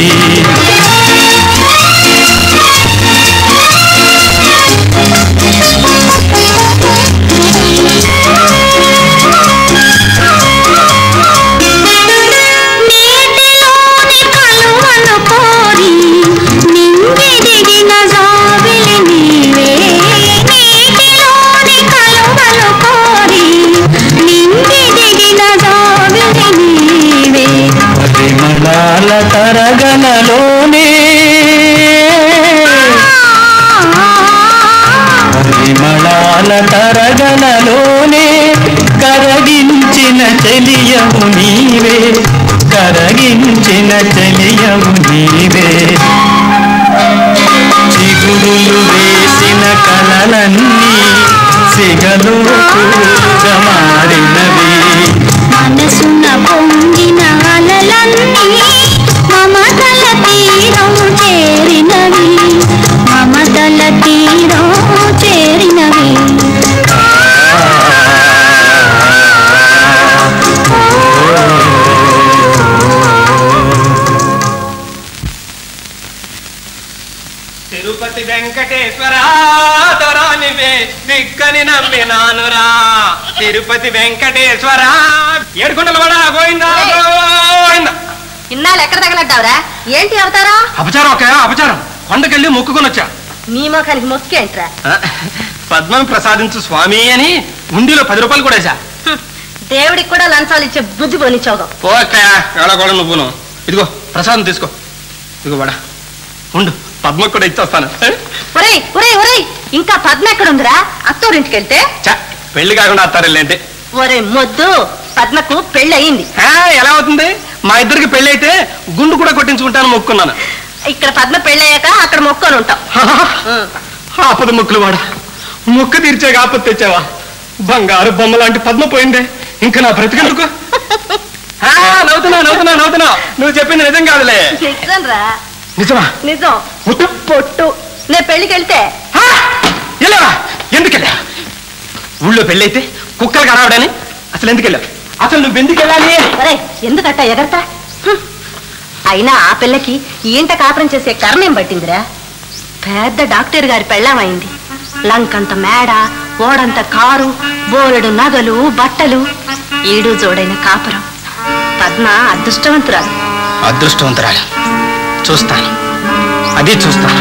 నీటిలోని కలువను కోరి నింగి దిగిన జాబిలి నీవే నీటిలోని కలువను కోరి నింగి దిగిన జాబిలి నీవే పరిమళాల తరగలలోనే పరిమళాల తరగలలోనే కరగించిన చెలియము నీవే కరగించిన చెలియము నీవే చిగురులు వేసిన కలలన్నీ సిగలో పూలుగా మారినవి మనసున పొంగిన అలలన్నీ మమతల తీరం చేరినవి మమతల తీరం చేరినవి తిరుపతి వెంకటేశ్వర దొరానివే దిక్కని నమ్మినానురా తిరుపతి వెంకటేశ్వర ఏడుకొండల వాడ గోవిందా గోవిందా ఇన్నాళ్ళు ఎక్కడ తగలడ్డావురా ఏంటి అవతారం అపచారం ఒక అపచారం కొండకెళ్ళి మొక్కుకొని వచ్చా నీ మొఖానికి మొక్కేంట్రా పద్మం ప్రసాదించు స్వామి అని ఉండిలో పది రూపాయలు కూడా వేసా హ్మ్. దేవుడికి కూడా లంచాలు ఇచ్చే బుద్ధి పోనిచ్చోగం పో అక్కయ్య కూడా నువ్వును ఇదిగో ప్రసాదం తీసుకో ఇదిగో వాడ ఉండు పద్మకు కూడా ఇచ్చొస్తాను ఒరేయ్ ఒరేయ్ ఒరేయ్ ఇంకా పద్మ ఎక్కడుందిరా అత్తోరింటికి వెళ్తే చా పెళ్లి కాకుండా అత్తారెళ్ళేంటి ఒరే మొద్దు పద్మకు పెళ్ళి అయింది ఆ, ఎలా అవుతుంది మా ఇద్దరికి పెళ్లి అయితే గుండు కూడా కొట్టించుకుంటాను మొక్కున్నాను ఇక్కడ పద్మ పెళ్ళయ్యాక అక్కడ మొక్కొని ఉంటాం ఉం. ఆపద ముక్కులు వాడ ముక్కు తీర్చే ఆపద తెచ్చావా బంగారు బొమ్మ లాంటి పద్మ పోయిందే ఇంకా నా బ్రతికెందుకు ఆ, నవ్వుతున్నా నవ్వుతున్నా నవ్వుతున్నా నువ్వు చెప్పింది నిజం కాదులే నిజంరా నిజమా నిజం ముట్టు పొట్టు నేను పెళ్లికి వెళ్తే ఎలా ఎందుకెళ్ళా ఊళ్ళో పెళ్ళైతే కుక్కలు కరావడని అసలు ఎందుకు వెళ్ళావు అసలు నువ్వు ఎందుకు వెళ్ళాలి ఒరేయ్ ఎందుకట్ట ఎగరతా హ్మ్. అయినా ఆ పిల్లకి ఈంట కాపురం చేసే కర్మేం పట్టిందిరా పెద్ద డాక్టర్ గారి పెళ్ళామైంది లంకంత మేడ ఓడంత కారు బోలెడు నగలు బట్టలు ఈడు జోడైన కాపురం పద్మ అదృష్టవంతురాలు అదృష్టవంతురాలు చూస్తాను అది చూస్తాను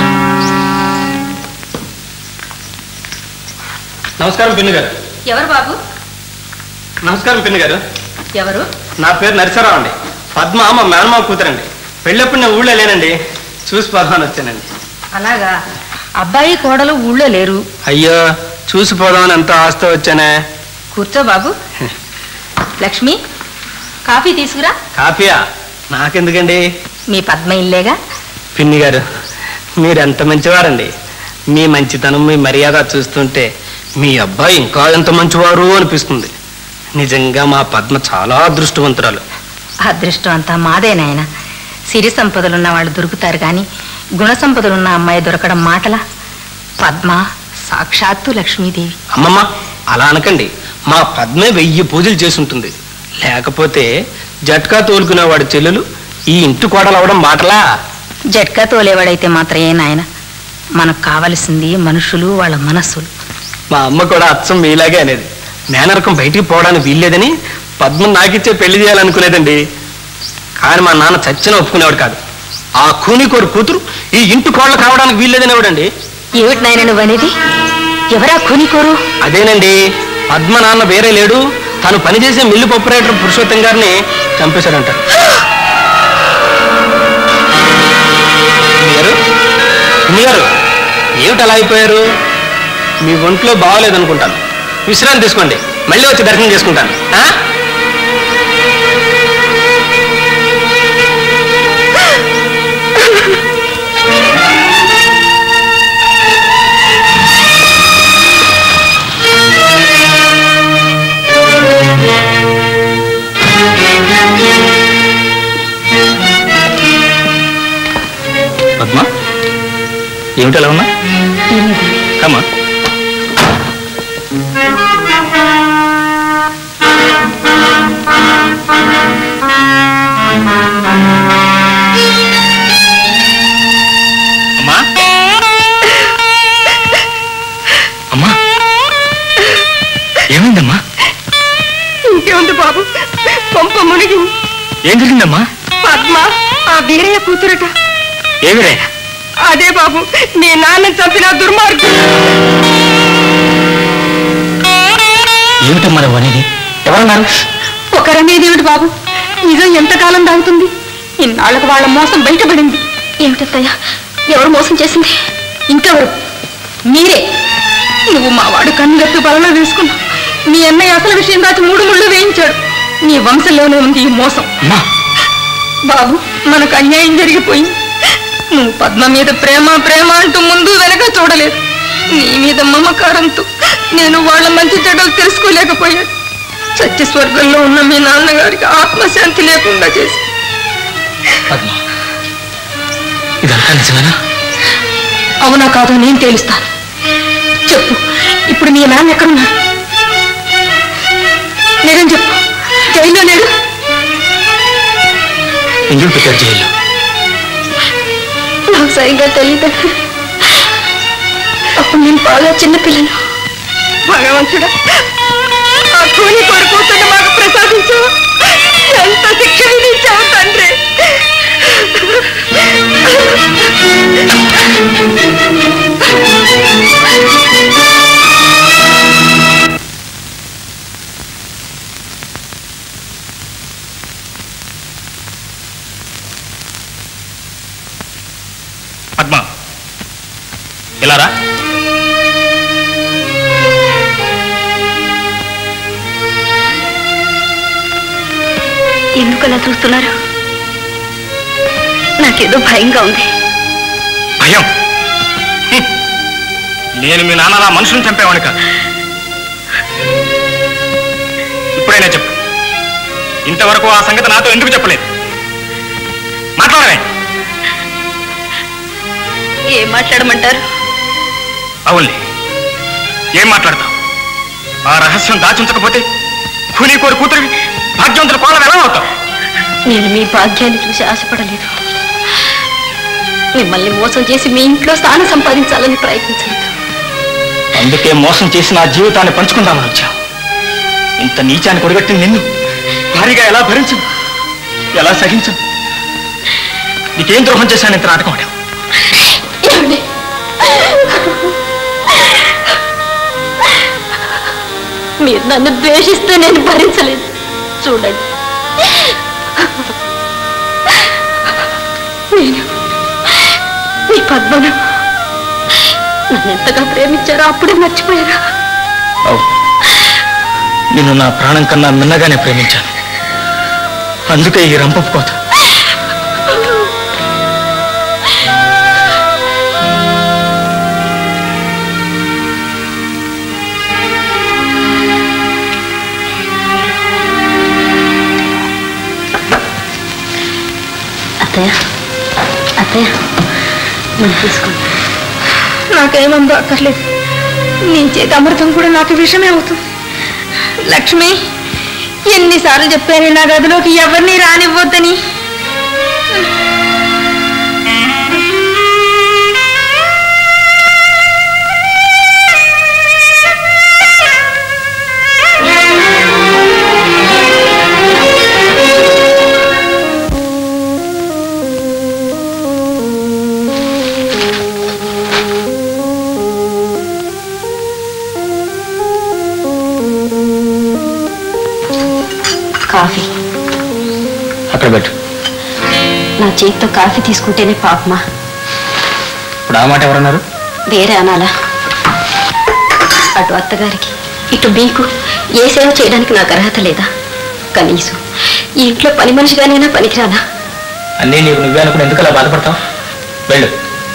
నమస్కారం పిన్ని గారు ఎవరు బాబు నమస్కారం పిన్ని గారు ఎవరు నా పేరు నరసరావు అండి పద్మ మా మేనమామ కూతురండి పెళ్ళప్పుడు నేను ఊళ్ళో లేనండి చూసి పోదామని వచ్చానండి అలాగా అబ్బాయి కోడలు ఊళ్ళో లేరు అయ్యో చూసి పోదామని ఎంతో ఆస్తి వచ్చానే కూర్చో బాబు లక్ష్మి కాఫీ తీసుకురా కాఫీయా నాకెందుకండి మీ పద్మ ఇల్లేగా పిన్ని గారు మీరు ఎంత మంచివారండి మీ మంచితనం మీ మర్యాద చూస్తుంటే మీ అబ్బాయి ఇంకా ఎంత మంచివారు అనిపిస్తుంది నిజంగా మా పద్మ చాలా అదృష్టవంతురాలు అదృష్టం అంతా మాదే నాయన సిరి సంపదలున్న వాళ్ళు దొరుకుతారు కానీ గుణ సంపదలున్న అమ్మాయి దొరకడం మాటలా పద్మ సాక్షాత్తు లక్ష్మీదేవి అమ్మమ్మ అలా అనకండి మా పద్మే వెయ్యి పూజలు చేసి ఉంటుంది లేకపోతే జట్కా తోలుకునేవాడి చెల్లెలు ఈ ఇంటి కోడలు అవడం మాటలా జట్కా తోలేవాడైతే మాత్రమే నాయన మనకు కావలసింది మనుషులు వాళ్ళ మనస్సులు మా అమ్మ కూడా అచ్చం మీలాగే అనేది మేనరకం బయటికి పోవడానికి వీల్లేదని పద్మం నాకిచ్చే పెళ్లి చేయాలనుకునేదండి కానీ మా నాన్న చచ్చిన ఒప్పుకునేవాడు కాదు ఆ కూని కోరు కూతురు ఈ ఇంటి కోళ్ళ కావడానికి వీల్లేదనేవాడండి ఏమిటి నాయన నువ్వు అనేది ఎవరా కూనికోరు అదేనండి పద్మ నాన్న వేరే లేడు తను పనిచేసే మిల్లు ఆపరేటర్ పురుషోత్తం గారిని చంపేశాడంట గారు పిన్ని గారు ఏమిటి అలా అయిపోయారు మీ ఒంట్లో బాగోలేదనుకుంటాను విశ్రాంతి తీసుకోండి మళ్ళీ వచ్చి దర్శనం చేసుకుంటాను ఆ? పద్మ ఏమిటి అలా ఉన్నా కమా అమ్మా అమ్మా ఏమైందమ్మా ఇంకేముంది బాబు పంప మునిగి ఏం జరిగిందమ్మా పద్మ ఆ వీరయ్య కూతురట ఏమిరే అదే బాబు మీ నాన్న చంపిన దుర్మార్గుడు ఏమిటమ్మా నువ్వు అనేది ఎవరన్నారు ఒకరనేది ఏమిటి బాబు నిజం ఎంతకాలం దాగుతుంది ఇన్నాళ్ళకు వాళ్ళ మోసం బయటపడింది ఏమిటత్తయ్య ఎవరు మోసం చేసింది ఇంకెవరు మీరే నువ్వు మా వాడు కన్నుగప్పి బలలో వేసుకున్నావు మీ అన్నయ్య అసలు విషయం దాచి మూడు ముళ్ళు వేయించాడు నీ వంశంలోనే ఉంది ఈ మోసం అమ్మా బాబు మనకు అన్యాయం జరిగిపోయింది నువ్వు పద్మ మీద ప్రేమ ప్రేమ అంటూ ముందు వెనక చూడలేదు నీ మీద మమకారంతో నేను వాళ్ళ మంచి చెడ్డలు తెలుసుకోలేకపోయాను సత్య స్వర్గంలో ఉన్న మీ నాన్నగారికి ఆత్మశాంతి లేకుండా చేసి పద్మ ఇదంతా నిజమేనా అవునా కాదో నేను తేలుస్తాను చెప్పు ఇప్పుడు మీ నాన్న ఎక్కడున్నాడు నిజం చెప్పు జైల్లో లేడు ఎందుకు పెట్టారు జైల్లో నాకు సరిగ్గా తెలియదు అప్పుడు నేను బాగా చిన్నపిల్లను భగవంతుడా ఆ కూలి కొడుకుతుంటే మాకు ప్రసాదించు ఎంత శిక్ష విధించావు తండ్రి పద్మ ఇలా రా ఎందుకు అలా చూస్తున్నారు నాకేదో భయంగా ఉంది భయం హ్మ్. నేను మీ నాన్నలా మనుషులను చంపేవాడిని కాదు ఇప్పుడైనా చెప్పు ఇంతవరకు ఆ సంగతి నాతో ఎందుకు చెప్పలేదు మాట్లాడమే ఏం మాట్లాడమంటారు అవునులే ఏం మాట్లాడతావు ఆ రహస్యం దాచుంచకపోతే కూని కోరి కూతురివి భాగ్యవంతుల కోళ్ళ ఎలా అవుతావు నేను మీ భాగ్యాన్ని చూసి ఆశపడలేదు మిమ్మల్ని మోసం చేసి మీ ఇంట్లో స్థానం సంపాదించాలని ప్రయత్నించలేదు అందుకే మోసం చేసి నా జీవితాన్ని పంచుకుందామని వచ్చావు ఇంత నీచాన్ని కొడగట్టిన నిన్ను భారీగా ఎలా భరించు ఎలా సహించు నీకేం ద్రోహం చేశాను ఇంత నాటకం ఆడావు ఏమండి? మీరు నన్ను ద్వేషిస్తే నేను భరించలేదు చూడండి నేను మీ పద్మను నన్ను ఎంతగా ప్రేమించారో అప్పుడే మర్చిపోయారా అవును నిన్ను నా ప్రాణం కన్నా మిన్నగానే ప్రేమించాను అందుకే ఈ రంపపు కోత అత్తయ్య అత్తయ్య నేను తీసుకోండి నాకేమందో అక్కర్లేదు నీ చేతి అమృతం కూడా నాకు విషమే అవుతుంది లక్ష్మి ఎన్నిసార్లు చెప్పాను నా గదిలోకి ఎవరిని రానివ్వద్దని కాఫీ అక్కడ పెట్టు నా చేతితో కాఫీ తీసుకుంటేనే పాపమా ఇప్పుడు ఆ మాట ఎవరన్నారు వేరే అనాలా అటు అత్తగారికి ఇటు మీకు ఏ సేవ చేయడానికి నాకు అర్హత లేదా కనీసం ఈ ఇంట్లో పని మనిషిగానైనా పనికిరానా అన్నీ నీకు నువ్వే అనుకుని ఎందుకు అలా బాధపడతావు వెళ్ళు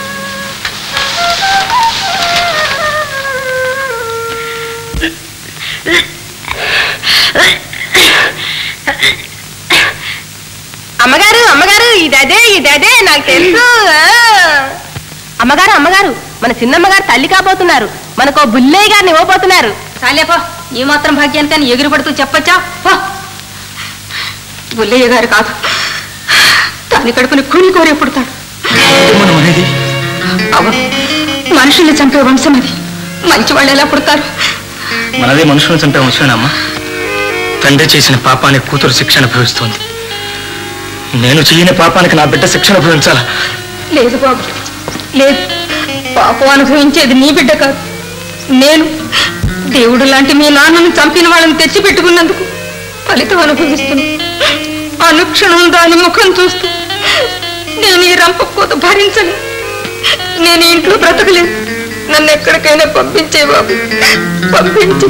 అమ్మగారు అమ్మగారు ఇదదే ఇదదే నాకు తెలుసు ఆ. అమ్మగారు అమ్మగారు మన చిన్నమ్మగారు తల్లి కాబోతున్నారు మనకు బుల్లయ్య గారిని ఇవ్వబోతున్నారు చాలేపో ఈ మాత్రం భాగ్యానికని ఎగురు పడుతూ చెప్పచ్చా పో బుల్లయ్య గారు కాదు దాని కడుపుని కూని కోరే పుడతాడు మనం అనేది అవును మనుషుల్ని చంపే వంశం అది మంచి వాళ్ళు ఎలా పుడతారు మనదే మనుషులను చంపే వంశమేనమ్మా తండ్రి చేసిన పాపానికి కూతురు శిక్ష అనుభవిస్తోంది నేను చేయని పాపానికి నా బిడ్డ శిక్ష అనుభవించాలా లేదు బాబు లేదు పాపం అనుభవించేది నీ బిడ్డ కాదు నేను దేవుడు లాంటి మీ నాన్నను చంపిన వాళ్ళని తెచ్చి పెట్టుకున్నందుకు ఫలితం అనుభవిస్తున్నా అనుక్షణం దాని ముఖం చూస్తూ నేను ఈ రంపపోత భరించను నేను ఈ ఇంట్లో బ్రతకలేను నన్ను ఎక్కడికైనా పంపించే బాబు పంపించు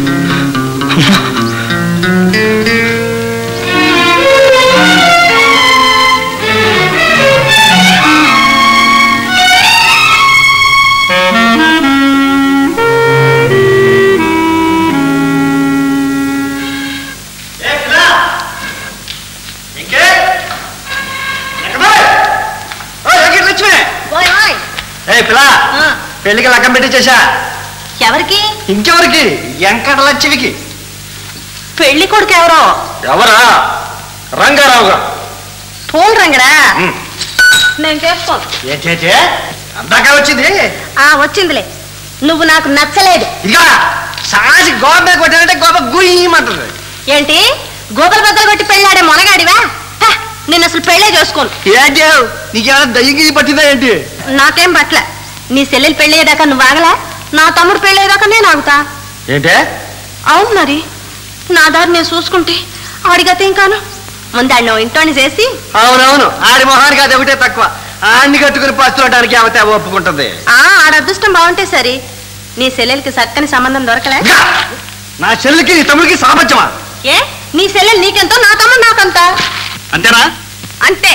ఏ పిల్ల పెళ్లికి లగ్గం పెట్టించేసా ఎవరికి ఇంకెవరికి వెంకట లక్ష్మికి పెళ్లి కొడుకు ఎవరో ఎవరా రంగారావు గారు పూల రంగడా నేను చేసుకోను ఏ చేచే అందాక వచ్చింది ఆ వచ్చిందిలే నువ్వు నాకు నచ్చలేదు ఇక సాసి గోప కొట్టానంటే గోప గుయ్యమంటుంది ఏంటి గోపల బద్దలు కొట్టి పెళ్ళాడే మొనగాడివా హ, నిన్ను అసలు పెళ్ళే చేసుకోను ఏంటి నీకేమైనా దయ్యం పట్టిందా ఏంటి నాకేం పట్ల నీ చెల్లెలు పెళ్ళయ్యేదాకా నువ్వు ఆగలా నా తమ్ముడు పెళ్ళయ్యేదాకా నేను ఆగుతా ఏంటే అవును మరి నా దారి నేను చూసుకుంటే ఆడిగతేం కాను ముందు ఆడిని ఓ ఇంట్లోని చేసి అవునవును ఆడి మొహానికి అది ఒకటే తక్కువ ఆడిని కట్టుకుని పస్తులటానికి ఆమెతే ఒప్పుకుంటుంది ఆ ఆడ అదృష్టం బాగుంటే సరి నీ చెల్లెలకి చక్కని సంబంధం దొరకలే ఇక నా చెల్లికి నీ తమ్ముడికి సామర్థ్యమా ఏ నీ చెల్లెలు నీకెంతో నా తమ్ముడు నాకంత అంతేనా అంతే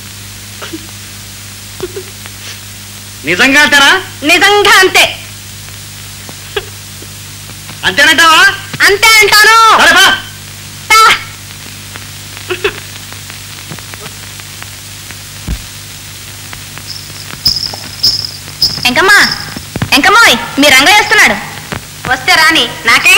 నిజంగా అంతేనా నిజంగా అంతే అంతేనంటావా అంతే అంటాను సరే బా. తా. ఎంకమ్మా ఎంకమ్మోయ్ మీ రంగ వేస్తున్నాడు వస్తే రాని నాకే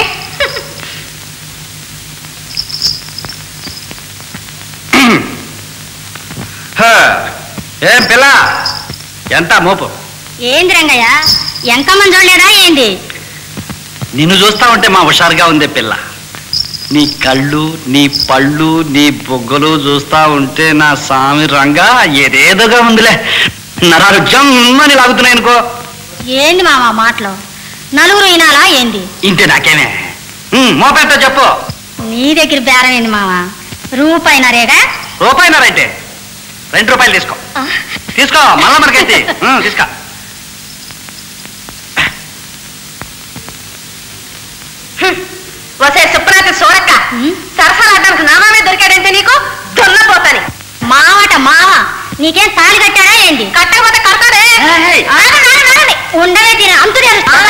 హ. ఏం పిల్ల ఎంత మోపు ఏంది రంగయ్య ఎంకమ్మని చూడలేదా ఏంది నిన్ను చూస్తా ఉంటే మా హుషారుగా ఉంది పిల్ల నీ కళ్ళు నీ పళ్ళు నీ బొగ్గలు చూస్తా ఉంటే నా సామి రంగా ఏదేదోగా ఉందిలే నరాలు జమ్మని లాగుతున్నాయి అనుకో ఏంది మామ మాటలు నలుగురు ఇనాలా ఏంది ఇంతే నాకేమే ఉమ్, మోపేస్తా చెప్పు నీ దగ్గర బేరం ఏంది మామ రూపాయినరేగా రూపాయినారైతే రెండు రూపాయలు తీసుకో తీసుకో మళ్ళా మనకైతే ఉమ్, తీసుకో వసే సుప్రనాథ సోరక్క సరసలాడడానికి నామామే దొరికాడంటే నీకు దొన్నపోతాని మావట మావ నీకేం తాళి కట్టాడా ఏంటి కట్టకపోతే కడతాడే ఏయ్. ఆగండి, ఆగండి, ఆగండి. ఉండవే తిన అంతు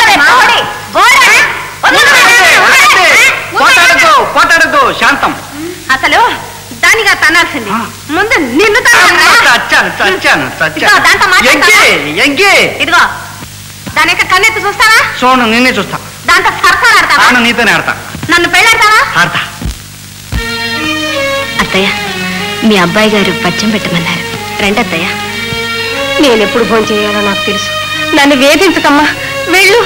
పోటాడద్దు పోటాడద్దు శాంతం అసలు దానిగా తనాల్సింది ఆ. ముందు నిన్ను తన్నాలి చచ్చాను చచ్చాను ఇదిగో, దాంతో మాట్లాడతావా? ఎంకి ఎంకి ఇదిగో దాని యొక్క కన్నెత్తి చూస్తావా చూడు నిన్నే చూస్తా దాంతో సరసలాడతావా ఆను నీతోనే ఆడతా నన్ను పెళ్ళాడతావా ఆడతా అత్తయ్య మీ అబ్బాయి గారు పచ్చం పెట్టమన్నారు రండి అత్తయ్య నేను ఎప్పుడు ఫోన్ చేయాలో నాకు తెలుసు నన్ను వేధించకమ్మా వెళ్ళు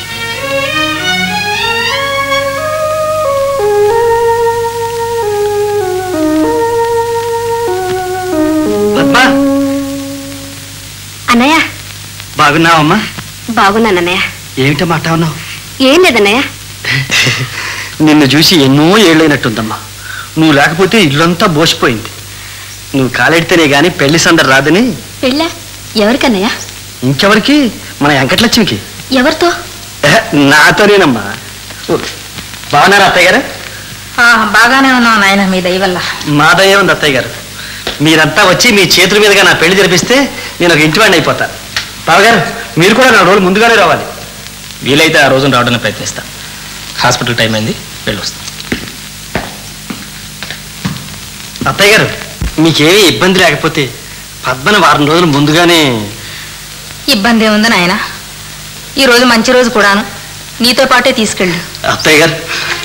పద్మా అన్నయ్య బాగున్నావమ్మా బాగున్నాను అన్నయ్య ఏమిటో మాట ఉన్నావు ఏం లేదన్నయ్య నిన్ను చూసి ఎన్నో ఏళ్ళైనట్టుందమ్మా నువ్వు లేకపోతే ఇల్లంతా బోసిపోయింది నువ్వు కాలెడితేనే గాని పెళ్లి సందడి రాదని పెళ్ళా ఎవరికన్నయ్యా ఇంకెవరికి మన వెంకటలక్ష్మికి ఎవరితో ఎహె, నాతోనేనమ్మా ఓ, బాగున్నారా అత్తయ్య గారు బాగానే ఉన్నావు నాయన మీ దయ వల్ల మా దయ ఉంది అత్తయ్య గారు మీరంతా వచ్చి మీ చేతుల మీదుగా నా పెళ్లి జరిపిస్తే నేను ఒక ఇంటివాడిని అయిపోతా బావగారు మీరు కూడా నా రోజు ముందుగానే రావాలి వీలైతే ఆ రోజున రావడానికి ప్రయత్నిస్తా హాస్పిటల్ టైం అయింది వెళ్ళొస్తాం అత్తయ్య గారు మీకేమీ ఇబ్బంది లేకపోతే పద్మని వారం రోజులు ముందుగానే ఇబ్బంది ఏముంది నాయన ఈ రోజు మంచి రోజు కూడాను నీతో పాటే తీసుకెళ్ళు అత్తయ్య గారు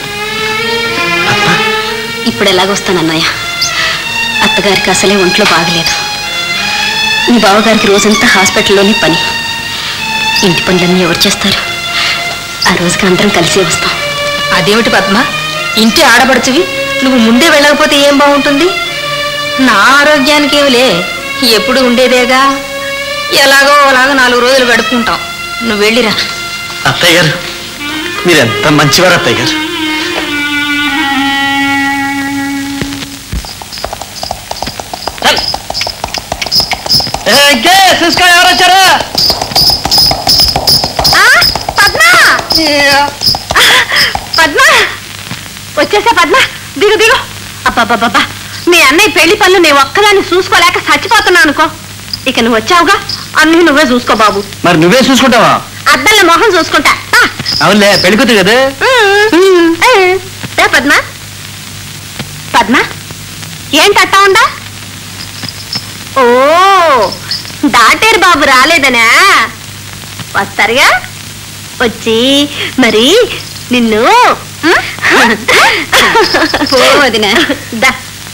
ఇప్పుడు ఎలాగొస్తానన్నయ్య అత్తగారికి అసలే ఒంట్లో బాగలేదు మీ బావగారికి రోజంతా హాస్పిటల్లోనే పని ఇంటి పనులన్నీ ఎవరు చేస్తారు ఆ రోజుకి అందరం కలిసే వస్తాం అదేమిటి పద్మ ఇంటి ఆడపడుచువి నువ్వు ముందే వెళ్ళకపోతే ఏం బాగుంటుంది నా ఆరోగ్యానికి ఏమిలే ఎప్పుడు ఉండేదేగా ఎలాగో అలాగో నాలుగు రోజులు గడుపుకుంటాం నువ్వు వెళ్ళిరా అత్తయ్య గారు మీరు ఎంత మంచివారు అత్తయ్య గారు ఎవరు వచ్చారా పద్మ పద్మ వచ్చేసా పద్మ దిగు దిగు అబ్బాబ్బాబ్బా మీ అన్నయ్య పెళ్లి పనులు నేను ఒక్కదాన్ని చూసుకోలేక చచ్చిపోతున్నాను అనుకో ఇక నువ్వు వచ్చావుగా అన్నీ నువ్వే చూసుకో బాబు మరి నువ్వే చూసుకుంటావా అద్దంలో మొహం చూసుకుంటా ఆ. అవునులే పెళ్ళికూతురు కదా ఏ పద్మ పద్మ ఏంటి అట్టా ఉందా ఓ దాటేరు బాబు రాలేదనా వస్తారుగా వచ్చి మరి నిన్ను పో వదినా. దా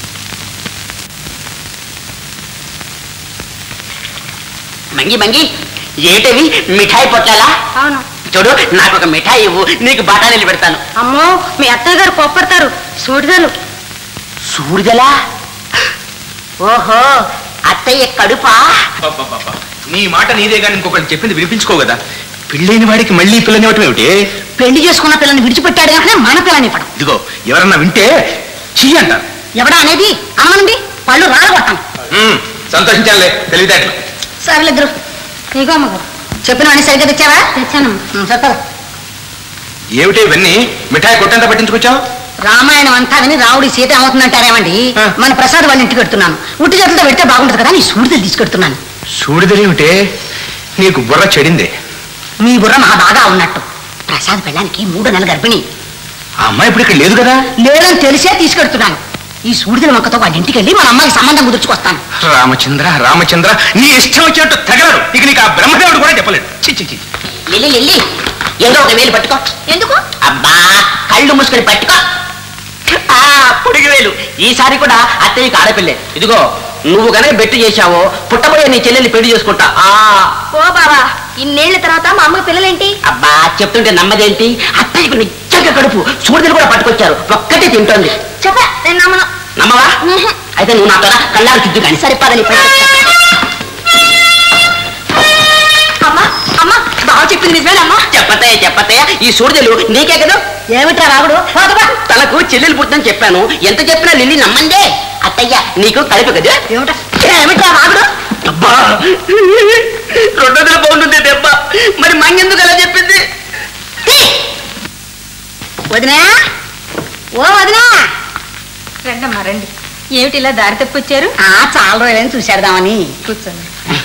మంగి మంగి ఏటవి మిఠాయి పొట్లాలా అవును చూడు నాకు ఒక మిఠాయి ఇవ్వు నీకు బఠానీలు పెడతాను అమ్మో మీ అత్తయ్య గారు కోప్పడతారు చూడగలు సూర్యలా ఓహో అత్తయ్య కడుపా అబ్బబ్బబ్బబ్బ. నీ మాట నీదే కానీ ఇంకొకటి చెప్పింది వినిపించుకో కదా పెళ్ళైన వాడికి మళ్ళీ పిల్లనివ్వటం ఏమిటి పెళ్లి చేసుకున్న పిల్లని విడిచిపెట్టాడు కనుక మన పిల్లని ఇవ్వడం ఇదిగో ఎవరన్నా వింటే చెయ్యి అంటారు ఎవడా అనేది అమ్మనండి పళ్ళు రాలగొట్టాం ఉమ్, సంతోషించాలే తెలివితేటలు సరేలిద్దరు నీకో అమ్మగారు చెప్పిన వాడిని సరిగ్గా తెచ్చావా తెచ్చాను చెప్పదు ఏమిటి ఇవన్నీ మిఠాయి కొట్టంతా పట్టించుకొచ్చావు రామాయణం అంతా విని రావుడి సీత ఏమవుతుందంటారేమండి ఆ. మన ప్రసాద్ వాళ్ళ ఇంటికి పెడుతున్నాను ఉట్టి చేతులతో పెడితే బాగుంటుంది కదా నీ సూడిదలు తీసుకెడుతున్నాను చూడదలేమిటే నీకు బుర్ర చెడిందే మీ బుర్ర మా బాగా ఉన్నట్టు ప్రసాద్ పెళ్ళానికి మూడు నెలల గర్భిణి ఆ అమ్మాయి ఇప్పుడు ఇక్కడ లేదు కదా లేదని తెలిసే తీసుకెడుతున్నాను ఈ సూడిదల మొక్కతో వాళ్ళ ఇంటికి వెళ్ళి మన అమ్మాయికి సంబంధం కుదుర్చుకొస్తాను రామచంద్ర రామచంద్ర నీ ఇష్టం వచ్చినట్టు తగలరు ఇక నీకు ఆ బ్రహ్మదేవుడు కూడా చెప్పలేడు చి చి, చి లిల్లి లిల్లి ఏదో ఒక వేలు పట్టుకో ఎందుకు అబ్బా కళ్ళు మూసుకొని పట్టుకో ఆ పొడిగి వేలు ఈసారి కూడా అత్తయ్యకి ఆడపిల్లే ఇదిగో నువ్వు గనక బెట్టు చేశావో పుట్టబోయే నీ చెల్లెల్ని పెళ్లి చేసుకుంటా ఆ ఓ బాబా ఇన్నేళ్ల తర్వాత మా అమ్మకి పిల్లలేంటి అబ్బా చెప్తుంటే నమ్మదేంటి అత్తయ్యకు నిజంగా కడుపు సూర్యులు కూడా పట్టుకొచ్చారు ఒక్కటే తింటోంది చెప్పా నేను నమ్మను నమ్మవా అయితే నువ్వు నాతో రా, కళ్ళారు చుట్టూ కానీ సరిపదని అమ్మా అమ్మా బావ చెప్పింది నిజమేనమ్మా చెప్పతయ్య చెప్పతయ్య ఈ సూర్యులు నీకే కదా ఏమిట్రా రావుడు పోతవా? తనకు చెల్లెలు పుట్టిందని చెప్పాను ఎంత చెప్పినా లిల్లి నమ్మందే అత్తయ్య నీకు కలిపి కదా ఏమిటా ఏమిటా వాగుడు అబ్బా రెండోదిలో బాగుంటుంది దెబ్బ మరి మంగెందుకు అలా చెప్పింది వదినా ఓ వదినా రండమ్మా రండి ఏమిటి ఇలా దారి తప్పొచ్చారు ఆ చాలా రోజులని చూసేద్దామని కూర్చోండి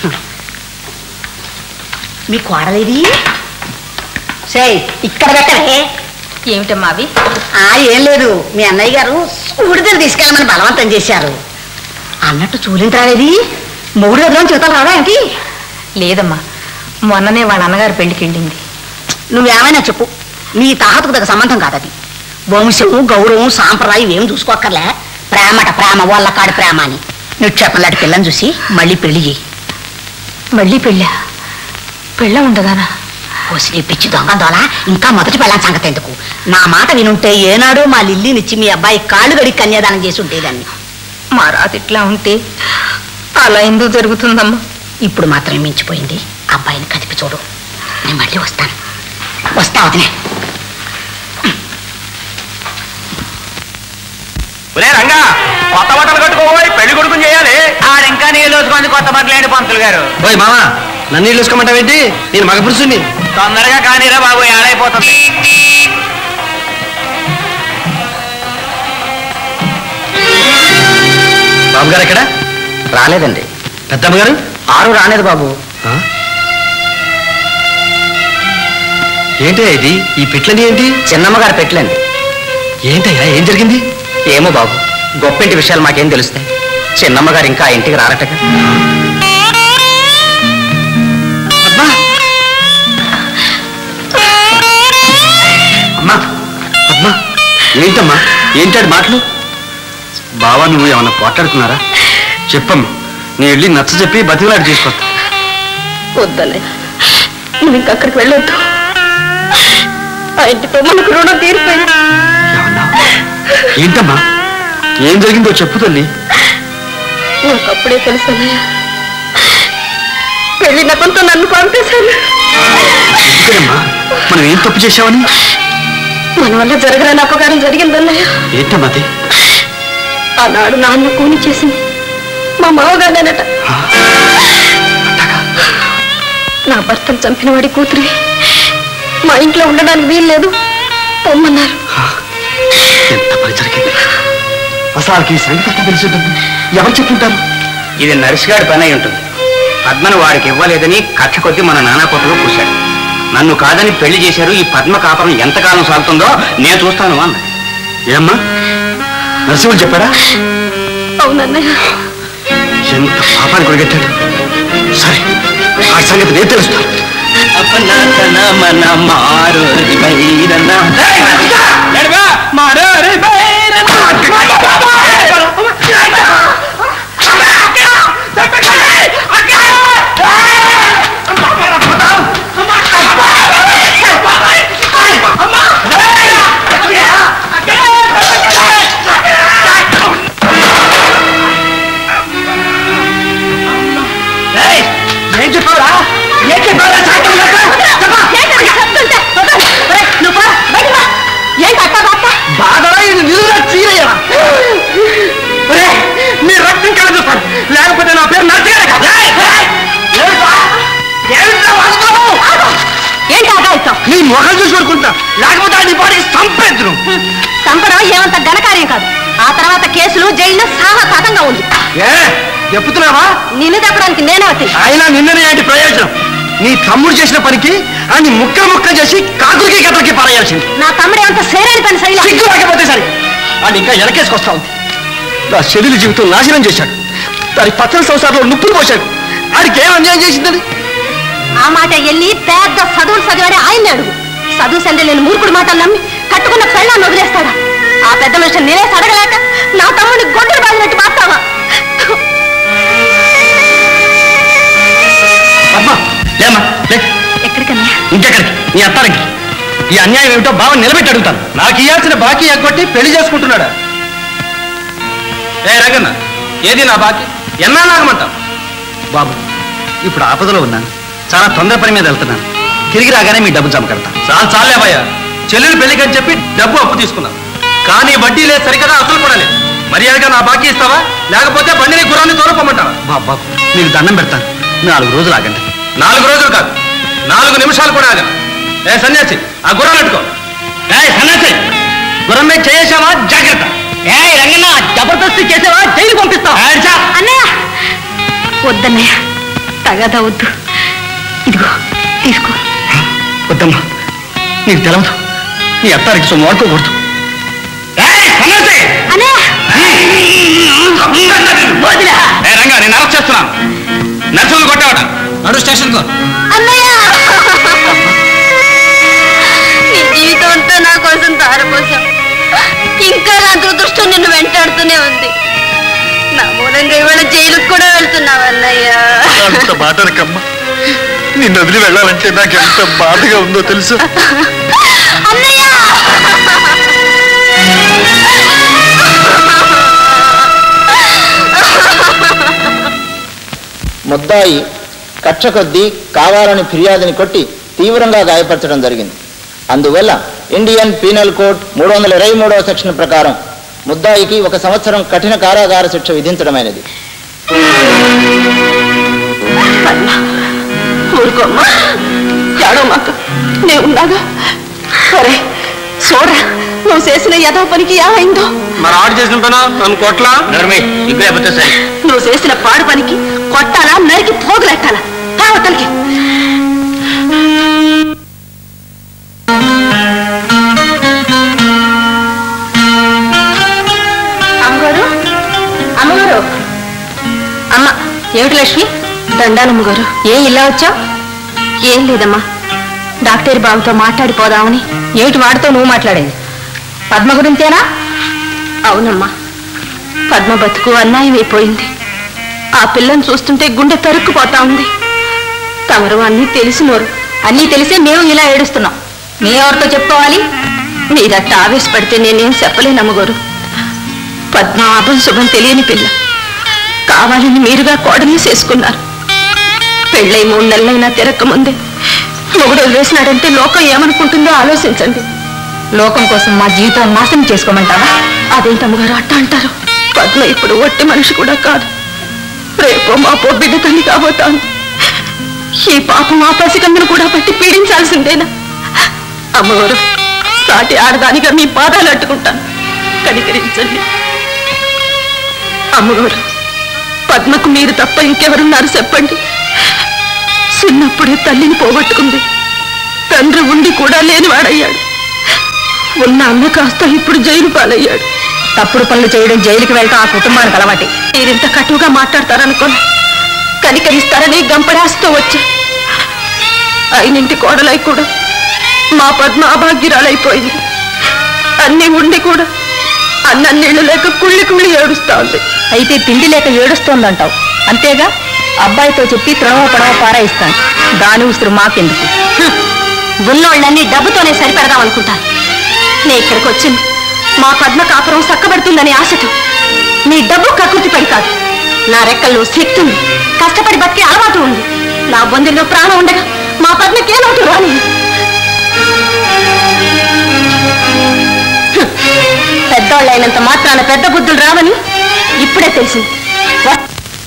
మీ కోడలేది సేయ్ ఇక్కడ పెట్టవే ఏమిటమ్మా అవి ఆ ఏం లేదు మీ అన్నయ్య గారు స్కూటర్ తీసుకెళ్ళమని బలవంతం చేశారు అన్నట్టు చూలింటి రాలేది మూడు గదిలో చేతాలు రావా ఏంటి లేదమ్మా మొన్ననే వాళ్ళ అన్నగారు పెళ్లికి వెళ్ళింది నువ్వేమైనా చెప్పు నీ తాహతకు దగ్గర సంబంధం కాదు అది వంశము గౌరవం సాంప్రదాయం ఏం చూసుకోక్కర్లే ప్రేమట ప్రేమ వాళ్ళ కాడి ప్రేమ అని నువ్వు చెప్పలాంటి పిల్లని చూసి మళ్ళీ పెళ్లి చేయి మళ్ళీ పెళ్ళా పెళ్ళ ఉండదానా ఓసిరి పిచ్చి దొంగ దోల ఇంకా మొదటి పెళ్ళాం సంగతి ఎందుకు నా మాట వినుంటే ఏనాడు మా లిల్లీనిచ్చి మీ అబ్బాయి కాళ్ళు గడి కన్యాదానం చేసి ఉండేదాన్ని మా రాత ఇట్లా ఉంటే అలా ఎందుకు జరుగుతుందమ్మా ఇప్పుడు మాత్రం మించిపోయింది అబ్బాయిని కదిపి చూడు నేను మళ్ళీ వస్తాను వస్తా వదినే ఒరే రంగా కొత్త బట్టలు కట్టుకోబోయి పెళ్లి కొడుకుని చేయాలి ఆడింకా నీళ్ళు వేసుకొని కొత్త బట్టలేండి పంతులు గారు ఓయ్ మామా నన్ను నీళ్ళు వేసుకోమంటావేంటి నేను మగ పురుషుని తొందరగా కానీరా బాబు ఏడైపోతుంది బాబు గారు ఎక్కడ రాలేదండి పెద్దమ్మ గారు ఆరు రాలేదు బాబు ఏంటయ్యా ఇది ఈ పెట్లని ఏంటి చిన్నమ్మ గారు పెట్టలేండి ఏంటయ్యా ఏం జరిగింది ఏమో బాబు గొప్పింటి విషయాలు మాకేం తెలుస్తాయి చిన్నమ్మ గారు ఇంకా ఆ ఇంటికి రారటగా పద్మా అమ్మా పద్మా ఏంటమ్మా ఏంటాడు మాటలు బావా నువ్వు ఏమన్నా పోట్లాడుతున్నారా చెప్పమ్మా నేను వెళ్ళి నచ్చ చెప్పి బతిలాడి తీసుకొస్తా వద్దలే నువ్వు ఇంక అక్కడికి వెళ్ళొద్దు ఆ ఇంటితో మనకు రుణం తీరిపోయింది ఏమన్నా ఏంటమ్మా ఏం జరిగిందో చెప్పు తల్లి నాకు అప్పుడే తెలుసన్నయ్య పెళ్లి నకంతో నన్ను పంపేశాను ఎందుకనమ్మా మనం ఏం తప్పు చేశామని మన వల్ల జరగరాని అపకారం జరిగిందన్నయ్య ఏంటమ్మా అది ఆనాడు నాన్న కూని చేసింది మా మావగానేనట నా భర్తను చంపిన వాడి కూతురి మా ఇంట్లో ఉండడానికి వీల్లేదు పొమ్మన్నారు ఎంత పని జరిగింది అసలు ఈ సంగతి ఎట్లా తెలిసి ఉంటుంది ఎవరు చెప్పుంటారు ఇది నర్సుగాడి పని అయి ఉంటుంది పద్మను వాడికి ఇవ్వలేదని కక్ష కొద్ది మన నానా కొత్తలో పూశాడు నన్ను కాదని పెళ్లి చేశారు ఈ పద్మ కాపురం ఎంతకాలం సాగుతుందో నేను చూస్తాను అన్న ఏమ్మా నరసింహుడు చెప్పాడా అవునన్నయ్య ఎంత పాపాన్ని కొడిగట్టాడు సరే ఆ సంగతి నేను తెలుస్తాను ఏం చెప్పారా ఏం చెప్పారా బాధరా ఇది నిలువురా చీరయ్యా మీ రక్తం కళ్ళ చూస్తాను లేకపోతే నా పేరు నరసగారే కాదు. ఏయ్, ఏయ్, ఏమిట్రా? ఏమిట్రా వాస్తవం? ఏంటి ఆగాయిస్తాం నీ మొహం చూసి కొడుకుంటా లేకపోతే నీ బాడీ సంపేద్దును చంపడం ఏమంత ఘనకార్యం కాదు ఆ తర్వాత కేసులు జైల్లో సాహసాతంగా ఉంది ఏ చెప్పుతున్నావా నిన్ను తప్పడానికి నేనే వచ్చి అయినా నిన్ననే ఏంటి ప్రయోజనం నీ తమ్ముడు చేసిన పనికి అని ముక్క ముక్క చేసి కాకులకి గతలకి పారేయాల్సింది నా తమ్ముడు ఏమంత సేరేని పని శైలి సిగ్గు రాకపోతే సరే అని ఇంకా వెనకేసుకొస్తా ఉంది నా చెల్లెలి జీవితం నాశనం చేశాడు దాని పచ్చల సంసారంలో నుప్పులు పోశాడు ఆడికి ఏం అన్యాయం చేసిందని ఆ మాట వెళ్ళి పెద్ద చదువులు చదివాడే ఆయన్ని అడుగు చదువు సందే లేని మూర్ఖుడు మాటలు నమ్మి కట్టుకున్న పెళ్ళాన్ని వదిలేస్తాడా ఆ పెద్ద మనిషిని నేనే అడగలేక నా తమ్ముడిని గొడ్డలు బాగినట్టు మాట్లావా అమ్మా లేమ్మా లే ఎక్కడికన్నా ఇంకెక్కడికి నీ అత్తానికి ఈ అన్యాయం ఏమిటో బావ నిలబెట్టి అడుగుతాను నాకు ఇయ్యాల్సిన బాకీ ఎగ్గొట్టి పెళ్లి చేసుకుంటున్నాడా ఏ రగన్న ఏది నా బాకీ ఎన్నా నాగమంటాం బాబు ఇప్పుడు ఆపదలో ఉన్నాను చాలా తొందర పని మీద వెళ్తున్నాను తిరిగి రాగానే మీ డబ్బు జమ కడతాను చాలు చాలేవయ్యా చెల్లెలు పెళ్లికని చెప్పి డబ్బు అప్పు తీసుకున్నాం కానీ వడ్డీ లేదు సరికదా అసలు కూడా లేదు మర్యాదగా నా బాకీ ఇస్తావా లేకపోతే బండిని గుర్రాన్ని తోలపమ్మంటావా బాబు బాబు మీకు దండం పెడతాను నాలుగు రోజులు ఆగండి నాలుగు రోజులు కాదు నాలుగు నిమిషాలు కూడా ఆగను ఏ సన్యాసి ఆ గుర్రాలు పెట్టుకో ఏ సన్యాసి గుర్రం మీద చేసావా జాగ్రత్త ఏ రంగన్న జబర్దస్తి చేసావా జైలు పంపిస్తావా అన్నయ్య వద్దన్నయ్య తగదా వద్దు ఇదిగో తీసుకో వద్దమ్మా నీకు తెలవదు నీ అత్తారికి సొమ్ము వాడుకోకూడదు అన్నయ్య ఏ రంగా నేను అరెస్ట్ చేస్తున్నాను నర్సులు కొట్టేవాడ నడు స్టేషన్ కు అన్నయ్య నీ జీవితం అంతా నా కోసం తారపోసాం ఇంకా నా దురదృష్టం నిన్ను వెంటాడుతూనే ఉంది నా మూలంగా ఇవాళ జైలుకు కూడా వెళ్తున్నావు అన్నయ్య అంత బాధనకమ్మా నిన్ను వదిలి వెళ్ళాలంటే నాకు ఎంత బాధగా ఉందో తెలుసు అన్నయ్య ముద్దాయి కక్ష కొద్దీ కావాలని ఫిర్యాదుని కొట్టి తీవ్రంగా గాయపరచడం జరిగింది అందువల్ల ఇండియన్ పీనల్ కోడ్ మూడు వందల ఇరవై మూడవ సెక్షన్ ప్రకారం ముద్దాయికి ఒక సంవత్సరం కఠిన కారాగార శిక్ష విధించడమైనది ఊరుకోమ్మా ఏడో మాకు నేను ఉన్నాగా సరే చూడరా నువ్వు చేసిన యదో పనికి ఏమైందో మరి ఆడు చేసిన పనా నన్ను కొట్లా ఇంకో సరే నువ్వు చేసిన పాడు పనికి కొట్టాలా నరికి పోగులెట్టాలా అవతలికి అమ్మగారు అమ్మగారు అమ్మ ఏమిటి లక్ష్మి దండాలమ్మగారు ఏ ఇలా వచ్చావు ఏం లేదమ్మా డాక్టర్ బాబుతో మాట్లాడిపోదామని ఏమిటి వాడితో నువ్వు మాట్లాడేది పద్మ గురించేనా అవునమ్మా పద్మ బతుకు అన్యాయం అయిపోయింది ఆ పిల్లని చూస్తుంటే గుండె తరుక్కుపోతా ఉంది తమరు అన్నీ తెలిసినోరు అన్నీ తెలిసే మేము ఇలా ఏడుస్తున్నాం మేమెవరితో చెప్పుకోవాలి మీరట్ట ఆవేశపడితే నేనేం చెప్పలేను అమ్మగారు పద్మ ఆపం శుభం తెలియని పిల్ల కావాలని మీరుగా కోడని చేసుకున్నారు పెళ్ళై మూడు నెలలైనా తిరగకముందే మొగుడు వదిలేసినాడంటే లోకం ఏమనుకుంటుందో ఆలోచించండి లోకం కోసం మా జీవితం నాశనం చేసుకోమంటావా అదేంటమ్మగారు అట్ట అంటారు పద్మ ఇప్పుడు ఒట్టి మనిషి కూడా కాదు రేపో మాపో బిడ్డ తల్లి కాబోతాను ఈ పాపం ఆ పసికందును కూడా పట్టి పీడించాల్సిందేనా అమ్మగారు సాటి ఆడదానిగా మీ పాదాలు అట్టుకుంటాను కనికరించండి అమ్మగారు పద్మకు మీరు తప్ప ఇంకెవరున్నారు చెప్పండి చిన్నప్పుడే తల్లిని పోగొట్టుకుంది తండ్రి ఉండి కూడా లేనివాడయ్యాడు ఉన్న అన్న కాస్త ఇప్పుడు జైలు పాలయ్యాడు తప్పుడు పనులు చేయడం జైలుకి వెళ్ళటం ఆ కుటుంబానికి అలవాటి మీరింత కటువుగా మాట్లాడతారనుకోను కనికరిస్తారని గంపడాస్తూ వచ్చా అయినింటి కోడలై కూడా మా పద్మ అభాగ్యురాలైపోయింది అన్ని ఉండి కూడా అన్న నీళ్లు లేక కుళ్ళి కుళ్ళి ఏడుస్తా ఉంది అయితే తిండి లేక ఏడుస్తోందంటావు అంతేగా అబ్బాయితో చెప్పి త్రవ పడవ పారాయిస్తాను దాని ఉసురు మాకెందుకు ఉన్నోళ్ళన్నీ డబ్బుతోనే సరిపెడదాం అనుకుంటాను నేను ఇక్కడికి వచ్చింది మా పద్మ కాపురం చక్కబడుతుందని ఆశతో నీ డబ్బు కకృతి పడి కాదు నా రెక్కల్లో శక్తి ఉంది కష్టపడి బతికే అలవాటు ఉంది నా బొందెల్లో ప్రాణం ఉండగా మా పద్మకి ఏమవుతూ రాని పెద్దోళ్ళైనంత మాత్రాన పెద్ద బుద్ధులు రావని ఇప్పుడే తెలిసింది వ-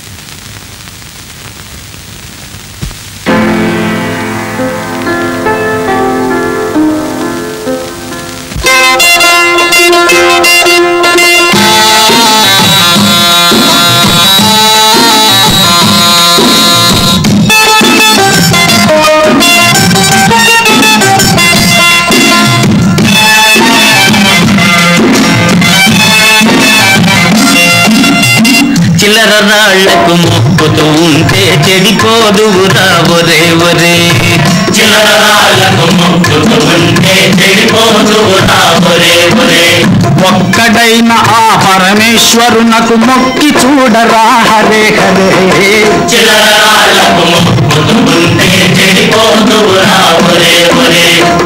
చిల్లర రాళ్లకు మొక్కుతూ ఉంటే చెడిపోదువురా ఒరే ఒరే చిల్లర రాళ్లకు మొక్కుతూ ఉంటే చెడిపోదువురా ఒరే ఒరే ఒక్కడైన ఆ పరమేశ్వరునకు మొక్కి చూడరా హరే హరే చిల్లర రాళ్లకు మొక్కుతూ ఉంటే చెడిపోదువురా ఒరే ఒరే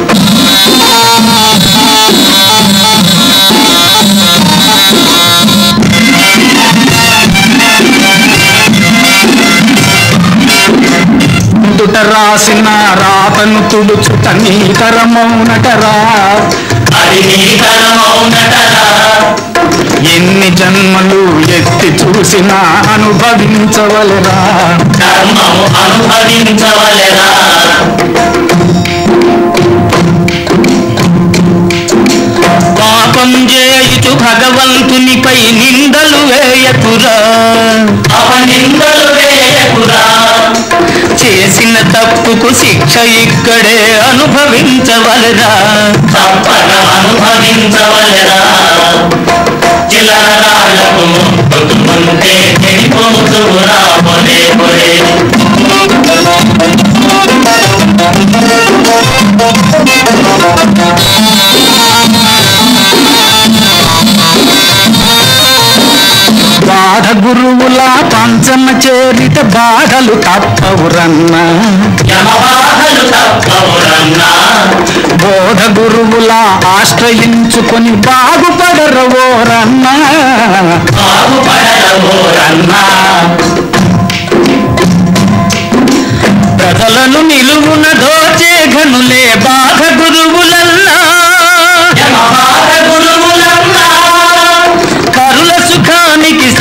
దుట రాసిన రాతను తుడుచుట నీకరమౌనటరా అది నీకరమౌనటరా ఎన్ని జన్మలు ఎత్తి చూసినా అనుభవించవలరా కర్మము అనుభవించవలెరా పాపం చేయుచు భగవంతునిపై నిందలు వేయకురా అపనిందలు వేయకురా చేసిన తప్పుకు శిక్ష ఇక్కడే అనుభవించవలరా తప్పక అనుభవించవలరా చిల్లరాళ్లకు ముందే చెడిపోతురా పొరే పొరే బాధ గురువుల పంచమ చేరిత బాధలు తప్పవురన్న యమబాధలు తప్పవురన్నా బోధ గురువుల ఆశ్రయించుకొని బాగుపడరవోరన్న బాగుపడరవోరన్నా ప్రజలను నిలువున దోచే ఘనులే బాధ గురువులన్నా యమబాధ గురువులన్నా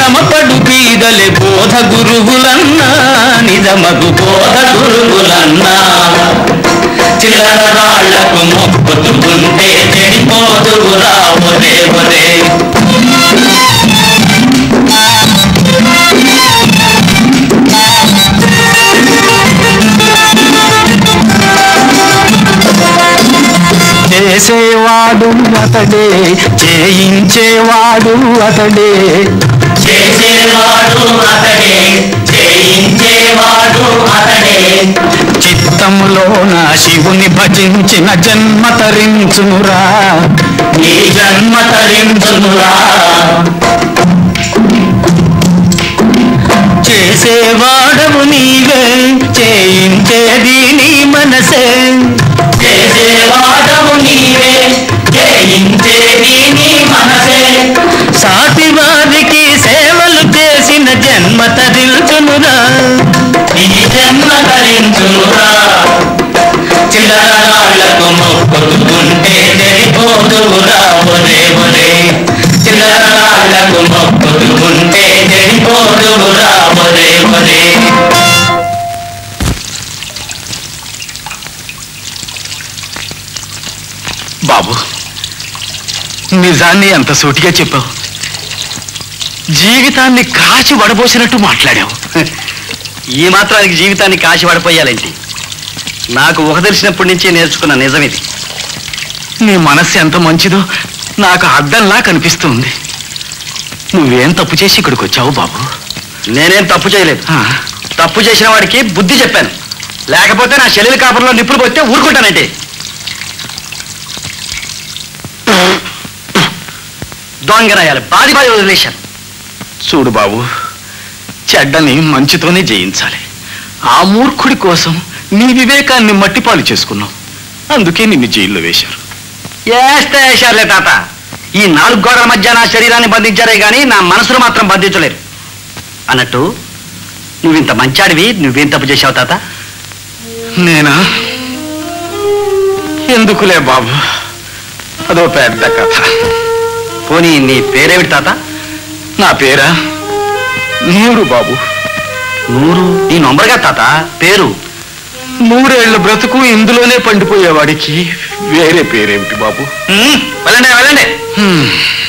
శ్రమపడు బీదలే బోధ గురువులన్నా నిజమగు బోధ గురువులన్నా చిల్లర రాళ్లకు మొక్కుతుంటే చెడిపోదువురా ఒరే ఒరే చేసేవాడు అతడే చేయించేవాడు అతడే చేసేవాడు అతడే చేయించేవాడు అతడే చిత్తములో నా శివుని భజించిన జన్మ తరించునురా నీ జన్మ తరించునురా చేసేవాడవు నీవే చేయించేది నీ మనసే చేసేవాడవు నీవే జయించేది నీ మనసే సాటి వారికి సేవలు చేసిన జన్మ తరించునురా నీ జన్మ తరించునురా చిల్లర రాళ్లకు మొక్కుతుంటే చెడిపోదువురా ఒరే ఒరే చిల్లర రాళ్లకు మొక్కుతుంటే చెడిపోదువురా ఒరే ఒరే బాబు నిజాన్ని ఎంత సూటిగా చెప్పావు జీవితాన్ని కాచి వడబోసినట్టు మాట్లాడావు ఈ మాత్రానికి జీవితాన్ని కాశి పడిపోయాలేంటి నాకు ఒక తెలిసినప్పటి నుంచే నేర్చుకున్న నిజం ఇది నీ మనస్సు ఎంత మంచిదో నాకు అద్దంలా కనిపిస్తుంది నువ్వేం తప్పు చేసి ఇక్కడికి వచ్చావు బాబు నేనేం తప్పు చేయలేదు ఆ, తప్పు చేసిన వాడికి బుద్ధి చెప్పాను లేకపోతే నా శరీర కాపురంలో నిప్పులు పోతే ఊరుకుంటానంటే దొంగరాయాలి బాది బాది వదిలేశాను చూడు బాబు చెడ్డని మంచితోనే జయించాలి ఆ మూర్ఖుడి కోసం నీ వివేకాన్ని మట్టిపాలు చేసుకున్నావు అందుకే నిన్ను జైల్లో వేశారు వేస్తే వేశారులే తాత ఈ నాలుగు గోడల మధ్య నా శరీరాన్ని బంధించారే గాని నా మనసును మాత్రం బంధించలేరు అన్నట్టు నువ్వింత మంచాడివి నువ్వేం తప్పు చేశావు తాత నేనా ఎందుకులే బాబు అదో పెద్ద కథ పోనీ నీ పేరేమిటి తాత నా పేరా నూరు బాబు నూరు నీ నొంబరుగా తాత పేరు నూరేళ్ల బ్రతుకు ఇందులోనే పండిపోయేవాడికి వేరే పేరేమిటి బాబు ఉమ్, వెళ్ళండి వెళ్ళండి హ్మ్.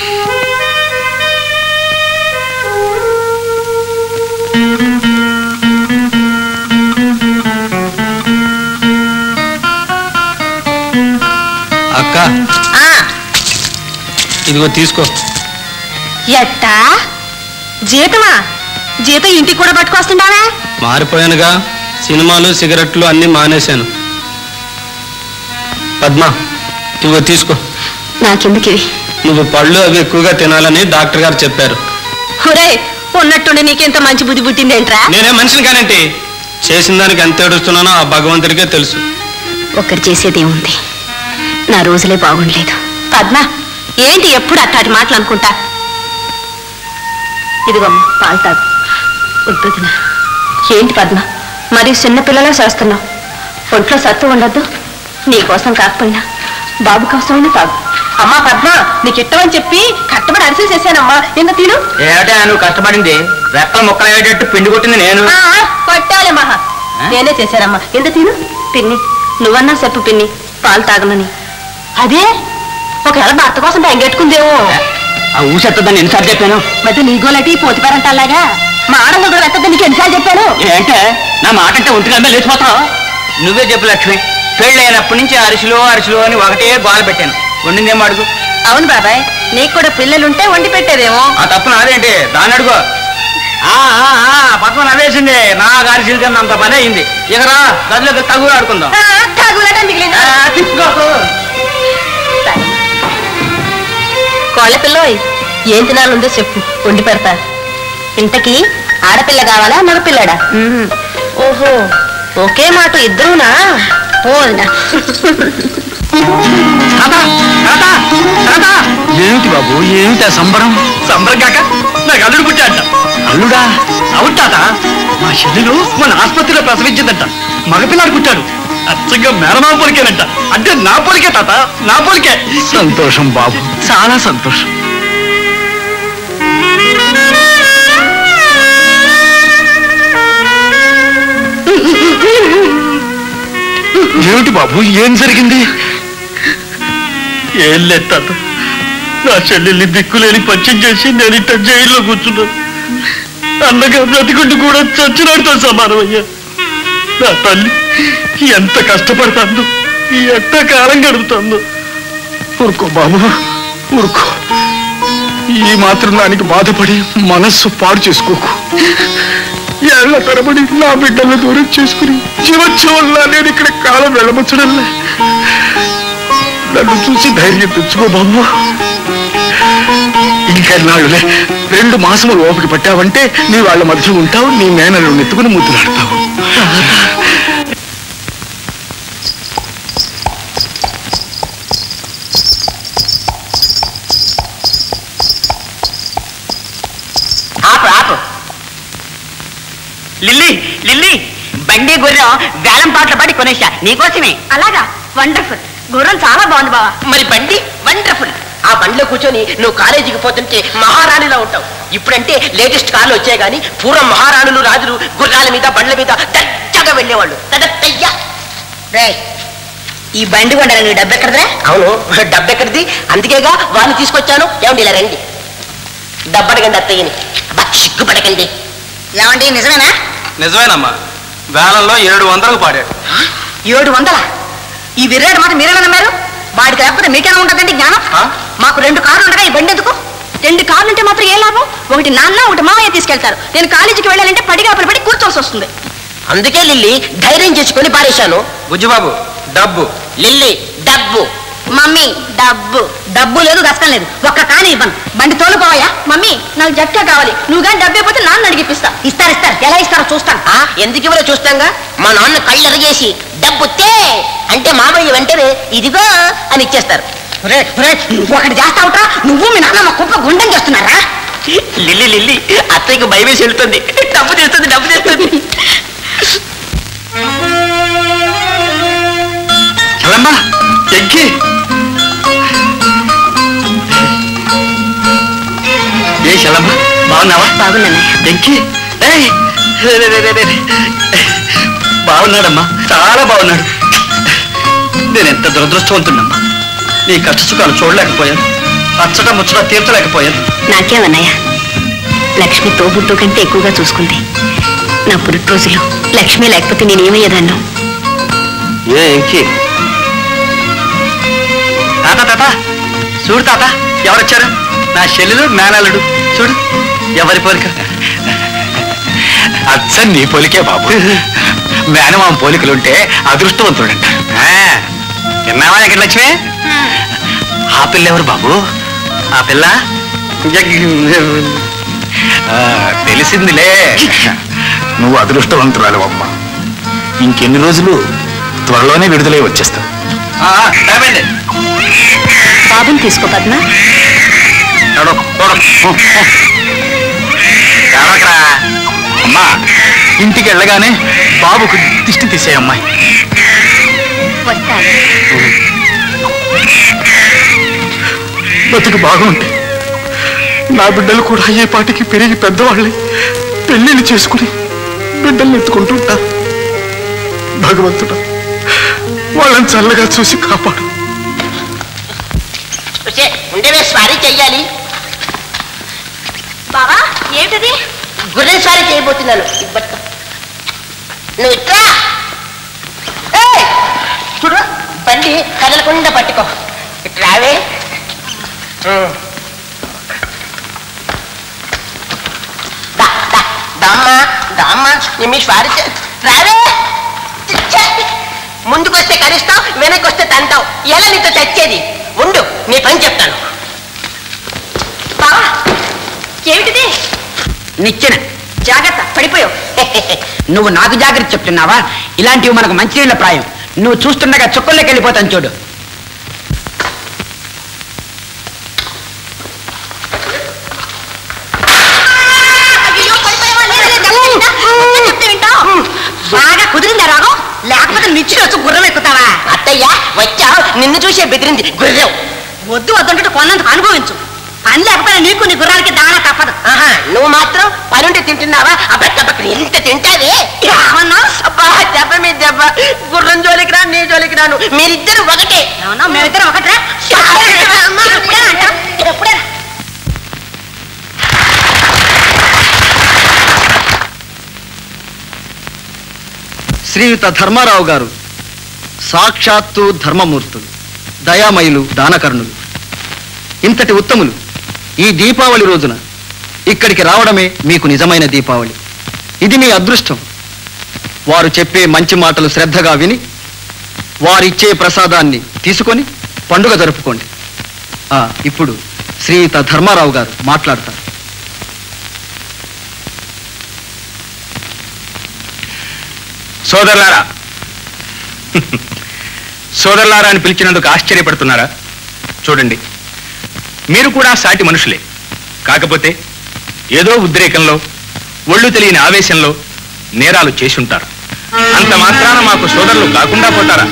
అక్క ఆ, ఇదిగో తీసుకో ఎట్టా జీతమా జీతం ఇంటికి కూడా పట్టుకొస్తుంటావా మారిపోయానుగా సినిమాలు సిగరెట్లు అన్నీ మానేశాను పద్మ ఇదిగో తీసుకో నాకెందుకు నువ్వు పళ్ళు అవి ఎక్కువగా తినాలని డాక్టర్ గారు చెప్పారు ఒరే ఉన్నట్టుండి నీకెంత మంచి బుద్ధి పుట్టిందేంట్రా నేనే మనిషిని కానంటే చేసిన దానికి ఎంత ఏడుస్తున్నానో ఆ భగవంతుడికే తెలుసు ఒక్కరు చేసేదేముంది నా రోజులే బాగుండలేదు పద్మ ఏంటి ఎప్పుడు అట్టాటి మాటలు అనుకుంటా ఇదిగోమ్మ పాలు తాగు వద్దు వదినా. ఏంటి పద్మ మరి చిన్నపిల్లలా చేస్తున్నావు ఒంట్లో సత్తు ఉండద్దు నీ కోసం కాకపోయినా బాబు కోసమైనా తాగు అమ్మా పద్మ నీకు ఇట్టమని చెప్పి కట్టబడి అరిసెలు చేశానమ్మా ఎంత తిను ఏమిటా నువ్వు కష్టపడింది రెక్కల ముక్కలు అయ్యేటట్టు పిండి కొట్టింది నేను ఆ, కొట్టాలే మహా నేనే చేశానమ్మా ఎంత తిను పిన్ని నువ్వన్నా చెప్పు పిన్ని పాలు తాగనని అదే ఒకవేళ భర్త కోసం బెంగెట్టుకుందేమో ఆ ఊసెత్తదని ఎన్నిసార్లు చెప్పాను మధ్య నీ గోలటి పోతిపారంటలాగా మా ఆడంలో కూడా ఎత్తద్దు నీకు ఎన్నిసార్లు చెప్పాను ఏంటే నా మాట అంటే ఒంటిగా లేచిపోతావు నువ్వే చెప్పు లక్ష్మి పెళ్ళైనప్పటి నుంచి అరిసెలు అరిసెలు అని ఒకటే గోల పెట్టాను వండిందేమో అడుగు అవును బాబాయ్ నీకు కూడా పిల్లలుంటే వండి పెట్టేదేమో ఆ తప్పు నాదేంటి దాన్ని అడుగు ఆ, ఆ, ఆ, పద్మ నవ్వేసింది నా అరిసెలు తిన్న అంత పని అయింది ఇక రా గదిలోకి తగు ఆడుకుందాం తగులట మిగిలింది ఆ, తీసుకోకు. కోళ్ళ పిల్లోయ్ ఏం తినాలందో చెప్పు వండి పెడతా ఇంతకీ ఆడపిల్ల కావాలా మగపిల్లడా ఓహో ఒకే మాట ఇద్దరునా పోదినా తాత, తాత, తాత. ఏమిటి బాబు ఏమిటి ఆ సంబరం సంబరం కాక నాకు అల్లుడు పుట్టాట అల్లుడా అవును తాత మా చెల్లెలు మన ఆసుపత్రిలో ప్రసవించిందంట మగపిల్లాడు పుట్టాడు అచ్చంగా మేనమామ పొలికేనంట అంటే నా పొలికే తాత నా పొలికే సంతోషం బాబు చాలా సంతోషం ఏమిటి బాబు ఏం జరిగింది ఏం లేదు తాత నా చెల్లెల్ని దిక్కులేని పచ్చం చేసి నేను ఇట్ట జైల్లో కూర్చున్నాను అన్నగా బ్రతికుండి కూడా చచ్చినాడితో సమానం అయ్యా నా తల్లి ఎంత కష్టపడుతుందో ఎంత కాలం గడుపుతుందో ఊరుకో బాబు ఊరుకో ఈ మాత్రం దానికి బాధపడి మనస్సు పాడు చేసుకోకు ఏళ్ల తరబడి నా బిడ్డలను దూరం చేసుకుని జీవోత్సవంలా నేను ఇక్కడ కాలం వెళ్ళమచ్చడంలే నన్ను చూసి ధైర్యం తెచ్చుకో బాబు ఇంకెన్నాళ్ళులే రెండు మాసములు ఓపిక పట్టావంటే నీ వాళ్ళ మధ్య ఉంటావు నీ మేనలు నెత్తుకుని ముద్దులాడతావు ఆపు ఆపు లిల్లీ లిల్లీ బండి గుర్రం వేలం పాటలు పాడి కొనేసా నీకోసమే అలాగా వండర్ఫుల్ గుర్రం చాలా బాగుంది బావా మరి బండి వండర్ఫుల్ ఆ బండిలో కూర్చొని నువ్వు కాలేజీకి పోతుంటే మహారాణిలా ఉంటావు ఇప్పుడంటే లేటెస్ట్ కార్లు వచ్చాయి కానీ పూర్వం మహారాణులు రాజులు గుర్రాల మీద బండ్ల మీద దచ్చగా వెళ్ళేవాళ్ళు తడత్తయ్యా రే ఈ బండి కొండల నీ డబ్బు ఎక్కడదా అవును డబ్బెక్కడిది అందుకేగా వాడిని తీసుకొచ్చాను ఏమండి ఇలా రండి డబ్బడగండి అత్తయ్యని అబ్బా సిగ్గుపడకండి ఏమండి నిజమేనా నిజమేనమ్మా వేలంలో ఏడు వందలకు పాడాడు ఏడు వందల ఈ విర్రాడు మాట మీరేనా నమ్మారు వాడికి లేకపోతే మీకేనా ఉంటుందండి జ్ఞానం మాకు రెండు కార్లు ఉండగా ఈ బండి ఎందుకు రెండు కార్లు ఉంటే మాత్రం ఏ లాభం ఒకటి నాన్న ఒకటి మామయ్య తీసుకెళ్తారు నేను కాలేజీకి వెళ్ళాలంటే పడిగాపులు పడి కూర్చోవలసి వస్తుంది అందుకే లిల్లీ ధైర్యం చేసుకొని పారేశాను బుజ్జిబాబు డబ్బు లిల్లీ డబ్బు మమ్మీ డబ్బు డబ్బు లేదు దశకం లేదు ఒక్క కాని ఇవ్వను బండి తోలుకోవయ్యా మమ్మీ నాకు జట్కా కావాలి నువ్వు కానీ డబ్బు అయిపోతే నాన్న అడిగిపిస్తా ఇస్తారు ఇస్తారు ఎలా ఇస్తారో చూస్తాను ఆ ఎందుకు ఇవ్వరో చూస్తాంగా మా నాన్న కళ్ళు ఎరగేసి డబ్బు తే అంటే మామయ్య వెంటనే ఇదిగో అని ఇచ్చేస్తారు ఒరే, ఒరే, నువ్వు ఒకటి చేస్తావుట్రా నువ్వు మీ నాన్న మా కుప్ప గుండం చేస్తున్నారా లిల్లీ లిల్లీ అత్తయ్యకు భయమేసి వెళ్తుంది డబ్బు తెస్తుంది డబ్బు తెస్తుంది చలమ్మా ఎక్కి ఏ చలమ్మ బాగున్నావా బాగున్నానయ్య ఎక్కి ఏయ్, రే, రే, రే, రే, రే. బాగున్నాడమ్మా చాలా బాగున్నాడు నేను ఎంత దురదృష్టవంతున్నమ్మా నీ కష్ట సుఖాలు చూడలేకపోయాను అచ్చట ముచ్చట తీర్చలేకపోయాను నాకేమన్నయ్య లక్ష్మి తోబుట్టు కంటే ఎక్కువగా చూసుకుంది నా పురిటి రోజులు లక్ష్మి లేకపోతే నేనేమయ్యేదాన్ను ఏ ఎంకి తాత తాత చూడు తాత ఎవరొచ్చారు నా చెల్లెలు మేనల్లుడు చూడు ఎవరి పోలిక అచ్చ నీ పోలికే బాబు మేనమామ పోలికలుంటే అదృష్టవంతుడంట విన్నావా ఎక్కడ లక్ష్మి ఆ పిల్ల ఎవరు బాబు ఆ పిల్ల ఆ, తెలిసిందిలే నువ్వు అదృష్టవంతురాలు అమ్మ ఇంకెన్ని రోజులు త్వరలోనే విడుదలై వచ్చేస్తావు బాబుని తీసుకో పద్మ అమ్మా ఇంటికి వెళ్ళగానే బాబుకు దిష్టి తీసే అమ్మాయి వస్తాను బతుకు బాగుంటే నా బిడ్డలు కూడా అయ్యే పాటికి పెరిగి పెద్దవాళ్ళే పెళ్లిళ్ళు చేసుకుని బిడ్డల్ని ఎత్తుకుంటుంటా భగవంతుడా వాళ్ళని చల్లగా చూసి కాపాడు వచ్చే, ఉండవే స్వారీ చెయ్యాలి బావా ఏంటది గుర్రం స్వారీ చేయబోతున్నాను ఇది పట్టుకో. నువ్వు ఇట్లా ఏయ్! చూడు బండి కదలకుండా పట్టుకో ఇట్రావే దా, దా, దామ్మా దామ్మా మీ స్వారీ చే- రావే ఛే! ముందుకొస్తే కలుస్తావు వెనక్కి వస్తే తంతావు ఎలా నీతో చచ్చేది ఉండు నీ పని చెప్తాను బావా ఏమిటిది నిచ్చెన జాగ్రత్త పడిపోయావు నువ్వు నాకు జాగ్రత్త చెప్తున్నావా ఇలాంటివి మనకు మంచినీళ్ళ ప్రాయం నువ్వు చూస్తుండగా చుక్కల్లోకి వెళ్ళిపోతాను చూడు అయ్యో, పడిపోయావా? లేదు, లేదు, దెబ్బ తగిలిందా? కొంచెం చెప్తే వింటావు? బాగా కుదిరిందా రాగం లేకపోతే నిచ్చెన వచ్చి గుర్రం ఎక్కుతావా అత్తయ్య వచ్చావు నిన్ను చూసే బెదిరింది గుర్రం వద్దు వద్దంటే కొన్నందుకు అనుభవించు పని లేకపోయినా నీకు నీ గుర్రానికి దాణా తప్పదు ఆహా నువ్వు మాత్రం పనుంటే తింటున్నావా అబ్బక్కబక్క ఎంత తింటావే ఏమన్నా అబ్బా దెబ్బ మీద దెబ్బ గుర్రం జోలికి రాను నీ జోలికి రాను మీరిద్దరు ఒకటే ఏమన్నా మేమిద్దరం ఒకట్రా ఎప్పుడైనా అంటాం ఎప్పుడైనా శ్రీయుత ధర్మారావు గారు సాక్షాత్తు ధర్మమూర్తులు దయామయులు దానకర్ణులు ఇంతటి ఉత్తములు ఈ దీపావళి రోజున ఇక్కడికి రావడమే మీకు నిజమైన దీపావళి ఇది మీ అదృష్టం వారు చెప్పే మంచి మాటలు శ్రద్ధగా విని వారిచ్చే ప్రసాదాన్ని తీసుకొని పండుగ జరుపుకోండి ఆ, ఇప్పుడు శ్రీయుత ధర్మారావు గారు మాట్లాడతారు సోదరులారా సోదరులారా అని పిలిచినందుకు ఆశ్చర్యపడుతున్నారా చూడండి మీరు కూడా సాటి మనుషులే కాకపోతే ఏదో ఉద్రేకంలో ఒళ్ళు తెలియని ఆవేశంలో నేరాలు చేసి ఉంటారు అంత మాత్రాన మాకు సోదరులు కాకుండా పోతారా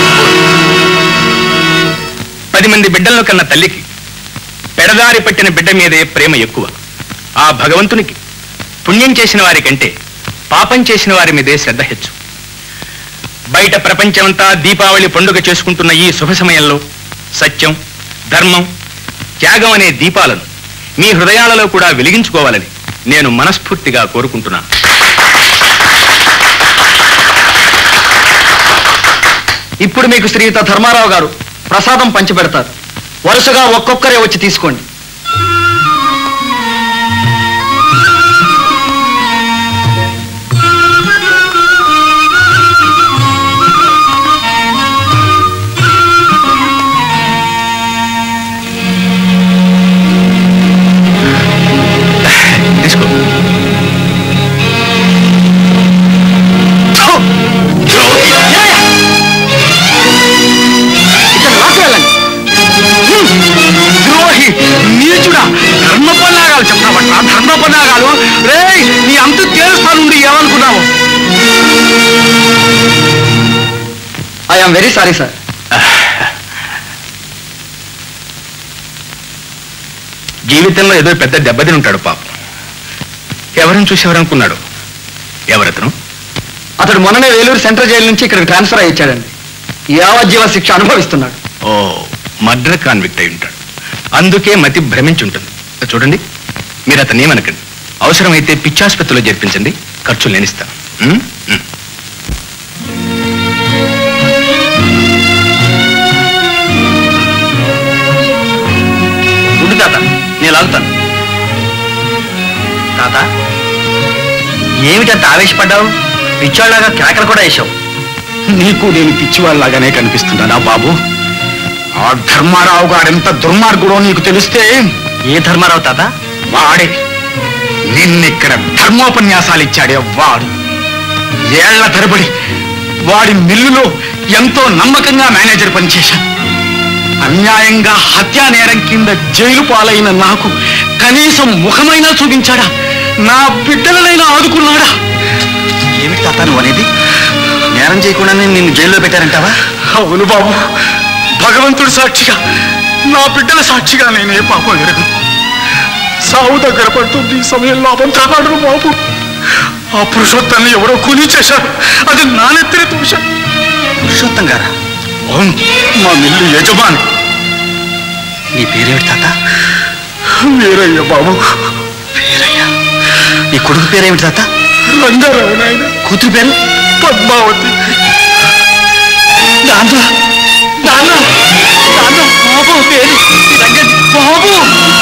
పది మంది బిడ్డలను కన్న తల్లికి పెడదారి పట్టిన బిడ్డ మీదే ప్రేమ ఎక్కువ ఆ భగవంతునికి పుణ్యం చేసిన వారి కంటే పాపం చేసిన వారి మీదే శ్రద్ధ హెచ్చు బయట ప్రపంచమంతా దీపావళి పండుగ చేసుకుంటున్న ఈ శుభ సమయంలో సత్యం ధర్మం త్యాగం అనే దీపాలను మీ హృదయాలలో కూడా వెలిగించుకోవాలని నేను మనస్ఫూర్తిగా కోరుకుంటున్నాను ఇప్పుడు మీకు శ్రీయుత ధర్మారావు గారు ప్రసాదం పంచిపెడతారు వరుసగా ఒక్కొక్కరే వచ్చి తీసుకోండి తీసుకో ఇక్కడ లాక్కు వెళ్ళండి ద్రోహి నీచుడా ధర్మపన్నాగాలు చెప్తావట్రా ధర్మపన్నాగాలు రేయ్ నీ అంత తేలుస్తానుండి ఏమనుకున్నావు ఐఎమ్ వెరీ సారీ సార్ జీవితంలో ఏదో పెద్ద దెబ్బతిని ఉంటాడు పాపం ఎవరిని చూసి ఎవరనుకున్నాడు ఎవరతను అతడు మొన్ననే వేలూరు సెంట్రల్ జైలు నుంచి ఇక్కడికి ట్రాన్స్ఫర్ అయ్యి వచ్చాడండి యావజ్జీవ శిక్ష అనుభవిస్తున్నాడు ఓ మర్డర్ కాన్విక్ట్ అయి ఉంటాడు అందుకే మతి భ్రమించి ఉంటుంది చూడండి మీరు అతన్ని ఏమనకండి అవసరమైతే పిచ్చాసుపత్రిలో చేర్పించండి ఖర్చులు నేను ఇస్తాను ఉం? ఉం. ఉండు తాత నేను లాగుతాను తాత ఏమిటంత ఆవేశపడ్డావు పిచ్చోళ్ళగా కేకలు కూడా వేసావు నీకు నేను పిచ్చివాళ్ళలాగానే కనిపిస్తున్నానా బాబు ఆ ధర్మారావు గారెంత దుర్మార్గుడో నీకు తెలిస్తే ఏ ధర్మారావు తాత వాడే నిన్నిక్కడ ధర్మోపన్యాసాలు ఇచ్చాడే వాడు ఏళ్ల తరబడి వాడి మిల్లులో ఎంతో నమ్మకంగా మేనేజర్ పనిచేశాను అన్యాయంగా హత్యా నేరం కింద జైలు పాలైన నాకు కనీసం ముఖమైనా చూపించాడా నా బిడ్డలనైనా ఆదుకున్నాడా ఏమిటి తాత నువ్వు అనేది నేరం చేయకుండానే నిన్ను జైల్లో పెట్టారంటావా అవును బాబు భగవంతుడు సాక్షిగా నా బిడ్డల సాక్షిగా నేనే పాపం ఎరగను సావు దగ్గర పడుతుంది ఈ సమయంలో అబద్ధాడు బాబు ఆ పురుషోత్తాన్ని ఎవరో కూలీ చేశారు అది నానెత్తిన దోషం పురుషోత్తం గారా అవును మా మిల్లు యజమాని నీ పేరేమిటి తాత వీరయ్య బాబు పేరయ్యా నీ కొడుకు పేరేమిటి తాత రంగారావు నాయన కూతురు పేరు పద్మావతి నాన్న నాన్న నాన్న బాబు పేరు నీ సంగతి బాబు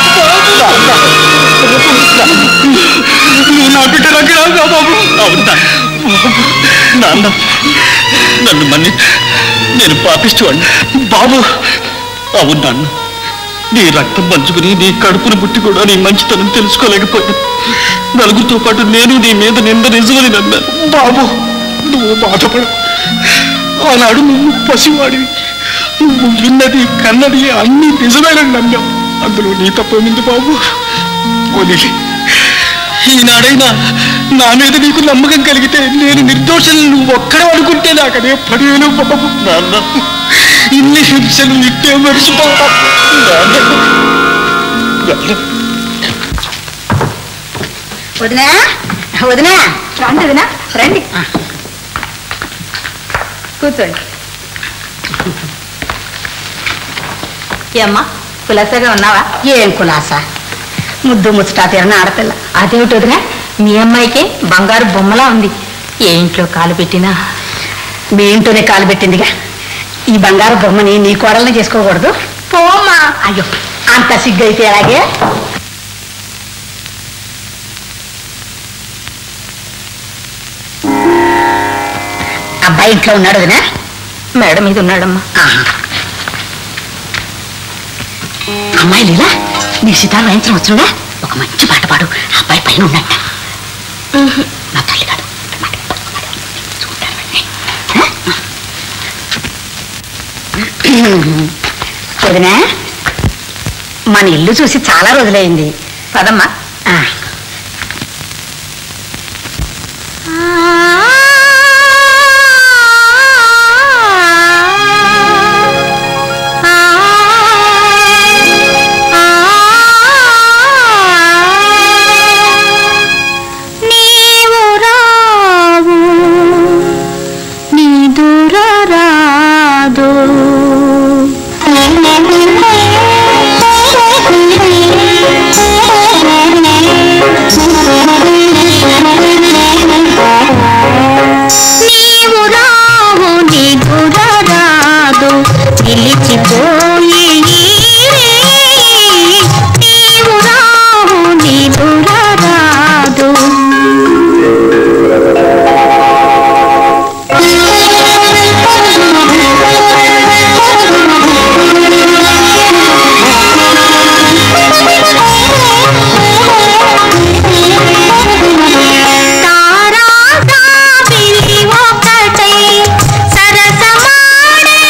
నువ్వు నా బిడ్డ రంగరావుగా బాబు అవునా నాన్న నన్ను మన్ని నేను పాపిస్తూవాడిని బాబు అవును నాన్న నీ రక్తం పంచుకుని నీ కడుపును పుట్టి కూడా నీ మంచితనం తెలుసుకోలేకపోయాను నలుగురితో పాటు నేను నీ మీద నింద నిజమని నమ్మాను బాబు నువ్వు బాధపడు ఆనాడు నువ్వు పసివాడివి నువ్వు విన్నది కన్నది అన్ని నిజమేనని నమ్మావు అందులో నీ తప్పేమింది బాబు వదిలి ఈనాడైనా నా మీద నీకు నమ్మకం కలిగితే నేను నిర్దోషులు నువ్వు ఒక్కడే అనుకుంటే నాకు అదే పడేను బాబు నాన్న ఇన్ని హింసలు ఇట్టే మర్చిపోతా వెళ్ళు వదినా వదినా రండి వదినా రండి కూర్చోండి ఏమ్మా కులాసాగా ఉన్నావా ఏం కులాసా ముద్దు ముచ్చటా తీరని ఆడపిల్ల అదేమిటి వదినా మీ అమ్మాయికే బంగారు బొమ్మలా ఉంది ఏ ఇంట్లో కాలు పెట్టినా మీ ఇంట్లోనే కాలు పెట్టిందిగా ఈ బంగారు బొమ్మని నీ కోడల్ని చేసుకోకూడదు పోమ్మా అయ్యో అంత సిగ్గైతే అలాగే అబ్బాయి ఇంట్లో ఉన్నాడు వదినా మేడం మీద ఉన్నాడమ్మా అమ్మాయి లీలా నీ సితార్ వాయించడం వచ్చుగా ఒక మంచి పాట పాడు ఆ అబ్బాయి పైన ఉన్నట్ట నా తల్లి కాదు వదినా మన ఇల్లు చూసి చాలా రోజులైంది పదమ్మా నీవు రావు నీ దూర రాదు నీవు రావు నీ దూర రాదు నిలిచిపోయి నీవు రావు నీ దూర రాదు తారాగా పిలి ఒకటై సరసమాడే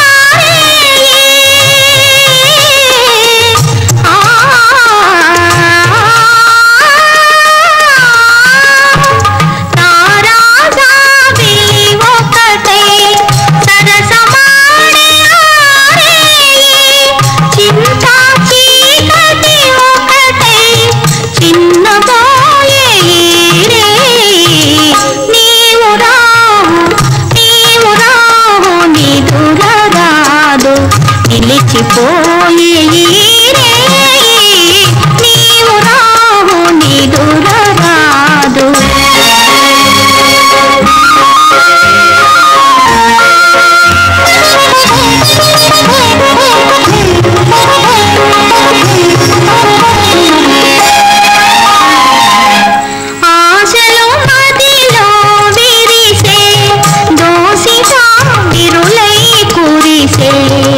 తారాగా పిలి ఒకటై సరసమాడే చింతా చీకటి ఒకటై చిన్నబోయే నీవు రావు నీవు రావు నీ దూర రాదు నిలిచిపోయి నీవు రావు నీ దూర రాదు ఆశలు మదిలో విరిసే దోసిగా విరులై కురిసే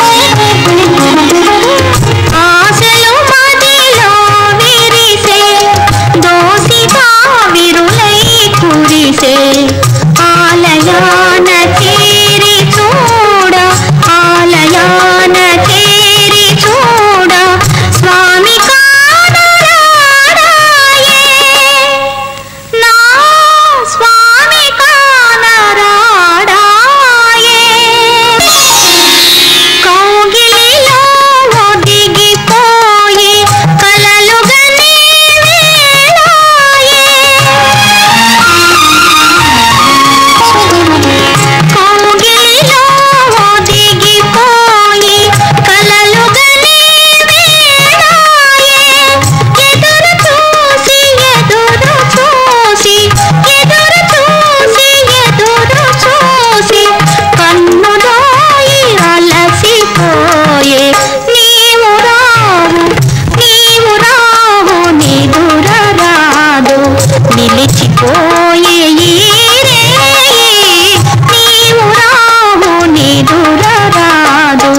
ఆశలు మదిలో విరిసే దోసిగా విరులై కురిసే ఆలయాన చేరి చూడ ఆలయాన చేరి చూడ స్వామి కానరాడాయే నా స్వామి కానరాడాయే కౌగిలిలో ఒదిగిపోయి కలలుగనే వేళాయే కౌగిలిలో ఒదిగిపోయి కలలుగనే వేళాయే ఎదురు చూసి ఎదురు చూసి ఎదురు చూసి ఎదురు చూసి కన్నులోయి అలసిపోయే నీవు రావు నీవు రావు నీ దూర రాదు నిలిచిపోయే ఈ రేయి. నీవు రావు నీ దూర రాదు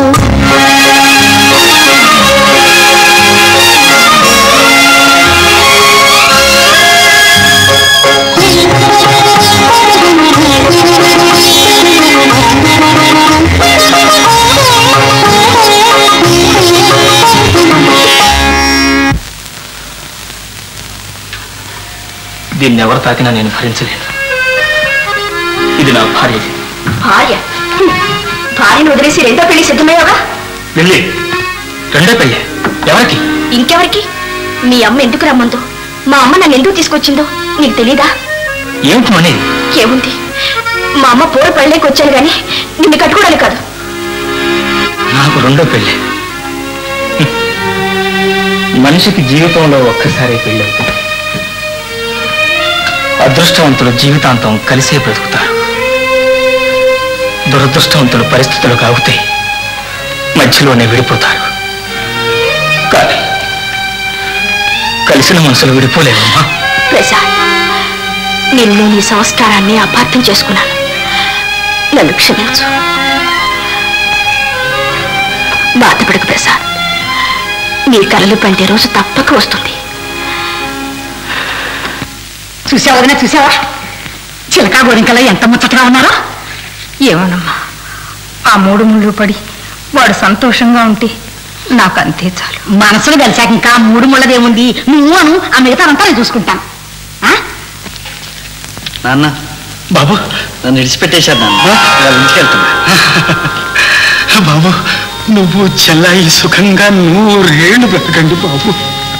దీన్ని ఎవరు తాకినా నేను భరించలేను ఇది నా భార్య భార్య హ్మ్. భార్యను వదిలేసి రెండో పెళ్లి సిద్ధమయ్యావా వెళ్ళి రెండో పెళ్ళి ఎవరికి ఇంకెవరికి మీ అమ్మ ఎందుకు రమ్మందో మా అమ్మ నన్ను ఎందుకు తీసుకొచ్చిందో నీకు తెలీదా ఏమిటి అనేది ఏముంది మా అమ్మ పూర పళ్ళేకి వచ్చాను గాని నిన్ను కట్టుకోవడానికి కాదు నాకు రెండో పెళ్ళి హ్మ్. మనిషికి జీవితంలో ఒక్కసారి పెళ్ళి అవుతుంది అదృష్టవంతులు జీవితాంతం కలిసే బ్రతుకుతారు దురదృష్టవంతులు పరిస్థితులు కాగితే మధ్యలోనే విడిపోతారు కానీ కలిసిన మనసులు విడిపోలేవమ్మా ప్రసాద్ నిన్ను నీ సంస్కారాన్ని అపార్థం చేసుకున్నాను నన్ను క్షమించు బాధపడకు ప్రసాద్ నీ కలలు పండే రోజు తప్పక వస్తుంది చూసావా వదినా చూసావా చిలకా గోరింకలో ఎంత ముచ్చటగా ఉన్నారో ఏమోనమ్మా ఆ మూడు ముళ్ళు పడి వాడు సంతోషంగా ఉంటే నాకు అంతే చాలు మనసులు కలిసాక ఇంకా మూడు ముళ్ళదేముంది నువ్వు అను ఆ మిగతా అంతా నేను చూసుకుంటాను ఆ? నాన్న బాబు నన్ను విడిచిపెట్టేశారు నాన్న వాళ్ళ ఇంటికి వెళ్తున్నా బాబు నువ్వు చెల్లాయి సుఖంగా నూరేళ్లు బ్రతకండి బాబు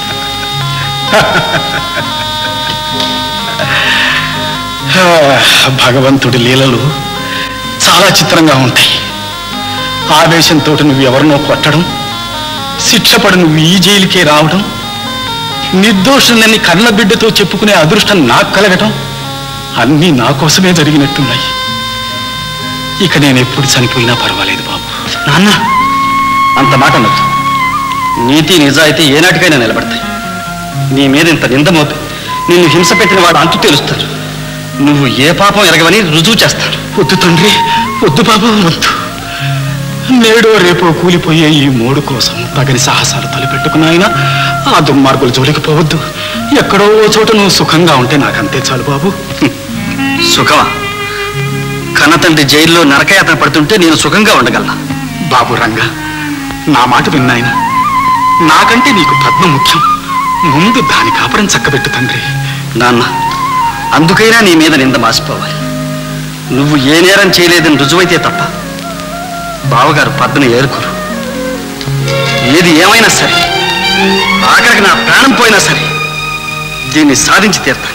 ఆ, భగవంతుడి లీలలు చాలా చిత్రంగా ఉంటాయి ఆవేశంతో నువ్వు ఎవరినో కొట్టడం శిక్షపడి నువ్వు ఈ జైలుకే రావడం నిర్దోషులని కన్న బిడ్డతో చెప్పుకునే అదృష్టం నాకు కలగటం అన్నీ నా కోసమే జరిగినట్టున్నాయి ఇక నేను ఎప్పుడు చనిపోయినా పర్వాలేదు బాబు నాన్న అంత మాట అనొద్దు నీతి నిజాయితీ ఏనాటికైనా నిలబడతాయి నీ మీద ఇంత నింద మోపి నిన్ను హింస పెట్టిన వాడు అంతు తెలుస్తారు నువ్వు ఏ పాపం ఎరగవని రుజువు చేస్తాడు వద్దు తండ్రి వద్దు బాబు వద్దు నేడో రేపో కూలిపోయే ఈ మూడు కోసం తగని సాహసాలు తలపెట్టుకున్నాయినా ఆ దుర్మార్గులు జోలికి పోవద్దు ఎక్కడో ఓ చోట నువ్వు సుఖంగా ఉంటే నాకంతే చాలు బాబు సుఖమా కన్న తండ్రి జైల్లో నరకయాతన పడుతుంటే నేను సుఖంగా ఉండగలనా బాబు రంగా నా మాట విన్నాయన నాకంటే నీకు పద్మ ముఖ్యం ముందు దాని కాపురం చక్కబెట్టు తండ్రి నాన్న అందుకైనా నీ మీద నింద మాసిపోవాలి నువ్వు ఏ నేరం చేయలేదని రుజువైతే తప్ప బావగారు పద్మను ఏరుకోరు ఏది ఏమైనా సరే ఆఖరికి నా ప్రాణం పోయినా సరే దీన్ని సాధించి తీర్తాను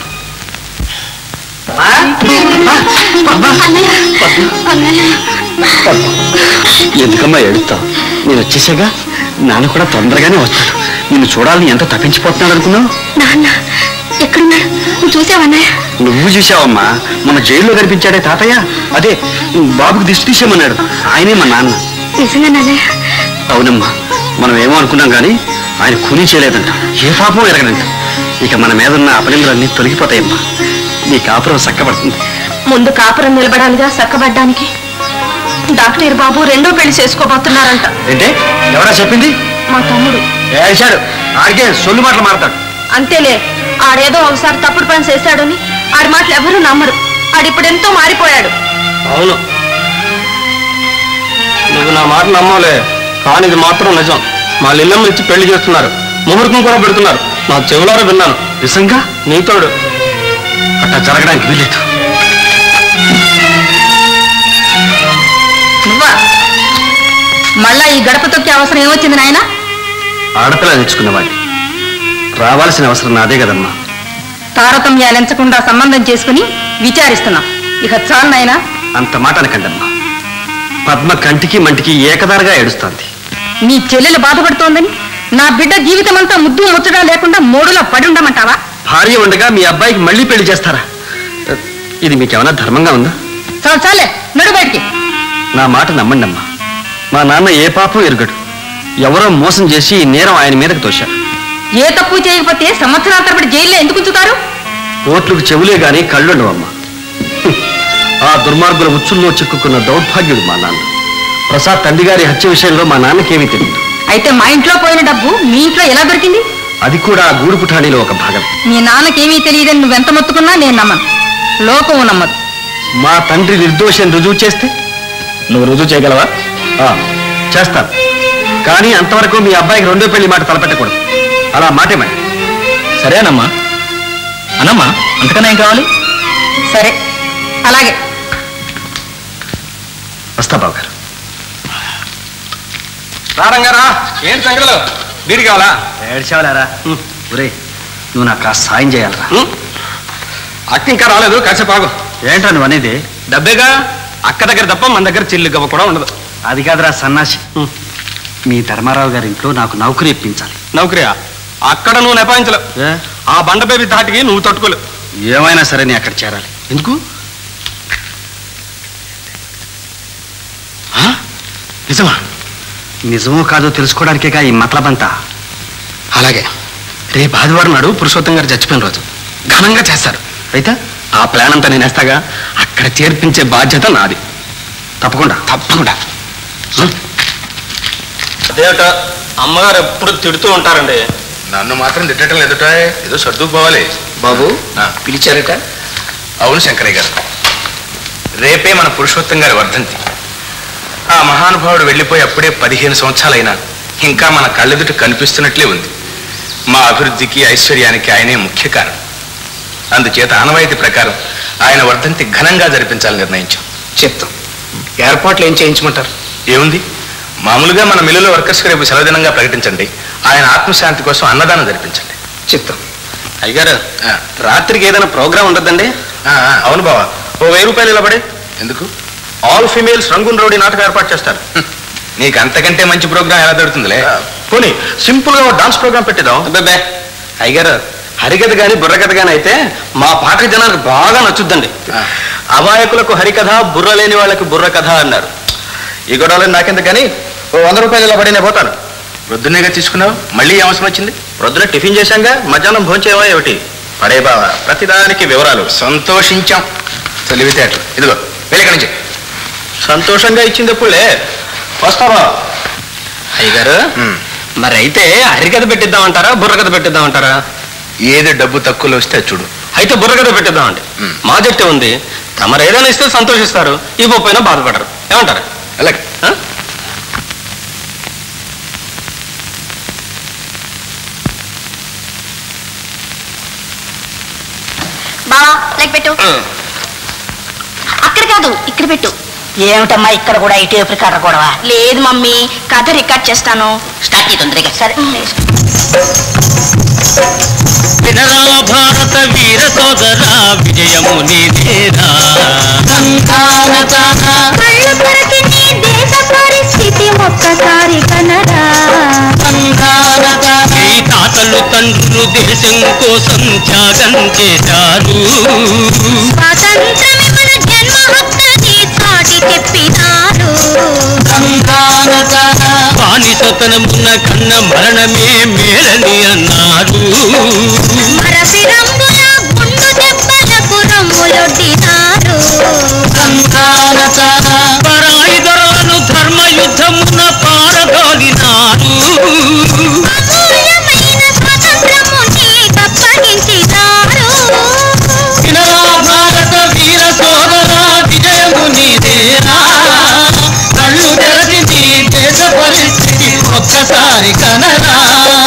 ఎందుకమ్మా ఎడుతావు నేను వచ్చేసాగా నాన్న కూడా తొందరగానే వస్తాడు నిన్ను చూడాలని ఎంత తప్పించిపోతున్నాడు అనుకున్నావు నాన్న ఎక్కడున్నాడు నువ్వు చూసావన్నయ్య నువ్వు చూసావమ్మా మన జైల్లో కనిపించాడే తాతయ్య అదే బాబుకి దిష్టి తీసేయమన్నాడు ఆయనే మా నాన్న నిజంగా నాన్నయ్య అవునమ్మా మనం ఏమో అనుకున్నాం కానీ ఆయన ఖూనీ చేయలేదంట ఏ పాపం ఎరగదంట ఇక మన మీద ఉన్న అపనిందులన్నీ తొలగిపోతాయమ్మా నీ కాపురం చక్కబడుతుంది ముందు కాపురం నిలబడాలిగా సక్కబడ్డానికి డాక్టర్ బాబు రెండో పెళ్లి చేసుకోబోతున్నారంట ఏంటే ఎవరా చెప్పింది మా తమ్ముడు ఏశాడు ఆడికే సొల్లు మాటలు మారతాడు అంతేలే ఆడేదో ఒకసారి తప్పుడు పని చేశాడని ఆడి మాటలు ఎవరూ నమ్మరు ఆడిప్పుడెంతో మారిపోయాడు అవును నువ్వు నా మాట నమ్మలే కానీ ఇది మాత్రం నిజం మా లిల్లమ్మ ఇచ్చి పెళ్లి చేస్తున్నారు ముహూర్తం కూడా పెడుతున్నారు నా చెవులారా విన్నాను నిజంగా నీతోడు అట్లా జరగడానికి వీలేదు నువ్వా మళ్ళా ఈ గడప తొక్కే అవసరం ఏమొచ్చింది నాయనా ఆడపిల్ల తెచ్చుకున్నవాడిని రావాల్సిన అవసరం నాదే కదమ్మా తారతమ్యాలెంచకుండా సంబంధం చేసుకుని విచారిస్తున్నాం ఇక చాలు నాయనా అంత మాట అనకండమ్మా పద్మ కంటికి మంటికి ఏకదారుగా ఏడుస్తోంది నీ చెల్లెలు బాధపడుతోందని నా బిడ్డ జీవితం అంతా ముద్దు ముచ్చడా లేకుండా మూడులో పడి ఉండమంటావా భార్య ఉండగా మీ అబ్బాయికి మళ్ళీ పెళ్లి చేస్తారా ఇది మీకేమైనా ధర్మంగా ఉందా చాలు చాలే నడు బయటికి నా మాట నమ్మండి అమ్మా మా నాన్న ఏ పాపం ఎరుగడు ఎవరో మోసం చేసి ఈ నేరం ఆయన మీదకి తోశారు ఏ తప్పు చేయకపోతే సంవత్సరాల తరబడి జైల్లో ఎందుకు ఉంచుతారు కోట్లకు చెవులే గాని కళ్ళుండవమ్మా హ్మ్. ఆ దుర్మార్గుల ఉచ్చుల్లో చిక్కుకున్న దౌర్భాగ్యుడు మా నాన్న ప్రసాద్ తండ్రి గారి హత్య విషయంలో మా నాన్నకేమీ తెలియదు అయితే మా ఇంట్లో పోయిన డబ్బు మీ ఇంట్లో ఎలా దొరికింది అది కూడా ఆ గూడు పుఠాణిలో ఒక భాగం మీ నాన్నకేమీ తెలియదని నువ్వెంత మొత్తుకున్నా నేను నమ్మను లోకం నమ్మదు మా తండ్రి నిర్దోషం రుజువు చేస్తే నువ్వు రుజువు చేయగలవా ఆ, చేస్తాను కానీ అంతవరకు మీ అబ్బాయికి రెండో పెళ్లి మాట తలపెట్టకూడదు అలా మాటేమండి సరేనమ్మా అనమ్మా అంతకన్నా ఏం కావాలి సరే అలాగే వస్తా బాబు గారు రారంగారా ఏంటి సంగతులు బీడి కావాలా ఏడ్చావులేరా ఒరే నువ్వు నాకు కాస్త సాయం చేయాలరా అక్క ఇంకా రాలేదు కాసేపు ఆగు ఏంట్రా నువ్వు అనేది డబ్బేగా అక్క దగ్గర తప్ప మన దగ్గర చెల్లి గవ్వ కూడా ఉండదు అది కాదురా సన్నాసి మీ ధర్మారావు గారి ఇంట్లో నాకు నౌకరీ ఇప్పించాలి నౌకరియా అక్కడ నువ్వు నెపాయించలేవు ఆ బండ బేబీ తాటికి నువ్వు తట్టుకోలేవు ఏమైనా సరే నేను అక్కడ చేరాలి ఎందుకు ఆ? నిజమా నిజమో కాదో తెలుసుకోవడానికేగా ఈ మతలబంతా అలాగే రేపు ఆదివారం నాడు పురుషోత్తం గారు చచ్చిపోయిన రోజు ఘనంగా చేస్తారు అయితే ఆ ప్లాన్ అంతా నేను వేస్తాగా అక్కడ చేర్పించే బాధ్యత నాది తప్పకుండా తప్పకుండా అదేట అమ్మగారు ఎప్పుడు తిడుతూ ఉంటారండి నన్ను మాత్రం తిట్టడం లేదుట ఏదో సర్దుకుపోవాలి బాబు పిలిచారట అవును శంకరయ్య గారు రేపే మన పురుషోత్తం గారి వర్ధంతి ఆ మహానుభావుడు వెళ్ళిపోయి అప్పుడే పదిహేను సంవత్సరాలైనా ఇంకా మన కళ్ళెదుట కనిపిస్తున్నట్లే ఉంది మా అభివృద్ధికి ఐశ్వర్యానికి ఆయనే ముఖ్య కారణం అందుచేత ఆనవాయితీ ప్రకారం ఆయన వర్ధంతి ఘనంగా జరిపించాలని నిర్ణయించాం చెప్తాం ఏర్పాట్లు ఏం చేయించమంటారు ఏముంది మామూలుగా మన మిల్లులో వర్కర్స్కి రేపు సెలవుదినంగా ప్రకటించండి ఆయన ఆత్మశాంతి కోసం అన్నదానం జరిపించండి చెప్తాం అయ్యగారు రాత్రికి ఏదైనా ప్రోగ్రామ్ ఉండదండి అవును బావా ఓ వెయ్యి రూపాయలు ఇలా పడే ఎందుకు ఆల్ ఫీమేల్స్ రంగున్ రౌడీ నాటకం ఏర్పాటు చేస్తారు నీకు అంతకంటే మంచి ప్రోగ్రాం ఎలా దొరుకుతుందిలే పోనీ సింపుల్ గా డాన్స్ ప్రోగ్రామ్ పెట్టిద్దాం అబ్బాబే అయ్యగారు హరికథ గాని బుర్రకథ గాని అయితే మా పాట జనానికి బాగా నచ్చుద్దండి అమాయకులకు హరికథ బుర్ర లేని వాళ్ళకి బుర్ర కథ అన్నారు ఈ గొడవలు నాకెందుకు కానీ ఓ వంద రూపాయలు ఇలా పడి నేను పోతాను ప్రొద్దునేగా తీసుకున్నావు మళ్ళీ ఏం అవసరం వచ్చింది ప్రొద్దున టిఫిన్ చేశాంగా మధ్యాహ్నం భోంచేవా ఏమిటి పడే బావా ప్రతిదానికి వివరాలు సంతోషించాం తెలివితేటలు ఇదిగో వెళ్ళి నుంచి సంతోషంగా ఇచ్చింది ఎప్పుడులే వస్తావా అయ్యగారు మరి అయితే హరికథ పెట్టిద్దామంటారా బుర్రకథ పెట్టిద్దామంటారా ఏది డబ్బు తక్కువలో వస్తే అది చూడు అయితే బుర్రకథ పెట్టిద్దామండి మా జట్టు ఉంది తమరు ఏదైనా ఇస్తే సంతోషిస్తారు ఇవ్వకపోయినా బాధపడరు ఏమంటారు అలాగే ఆ? బావా లెక్క పెట్టు అక్కడ కాదు ఇక్కడ పెట్టు ఏమిటమ్మా ఇక్కడ కూడా ఇటు ఎప్పుడు కట్టకూడవా లేదు మమ్మీ కథ రికార్డ్ చేస్తాను స్టార్ట్ చేయి తొందరగా సరే వినరా భారత వీర సోదరా విజయము నీదేరా కళ్ళు కొరకి నీ దేశ పరిస్థితి ఒక్కసారి కనరా ఈ తాతలు తండ్రులు దేశం కోసం త్యాగం చేశారు స్వాతంత్రమే మన జన్మ హక్కని చాటి చెప్పినారు బానిసతనమున్న కన్న మరణమే మేలని అన్నారు మరసి రంగుల గుండు దెబ్బలకు రమ్ములొడ్డినారు పరాయి దొరలను ధర్మ యుద్ధమున పారదోలినారు అమూల్యమైన స్వాతంత్రము నీకప్పగించినారు వినరా భారత వీర సోదరా విజయము నీదేరా కళ్ళు తెరచి నీ దేశ పరిస్థితి ఒక్కసారి కనరా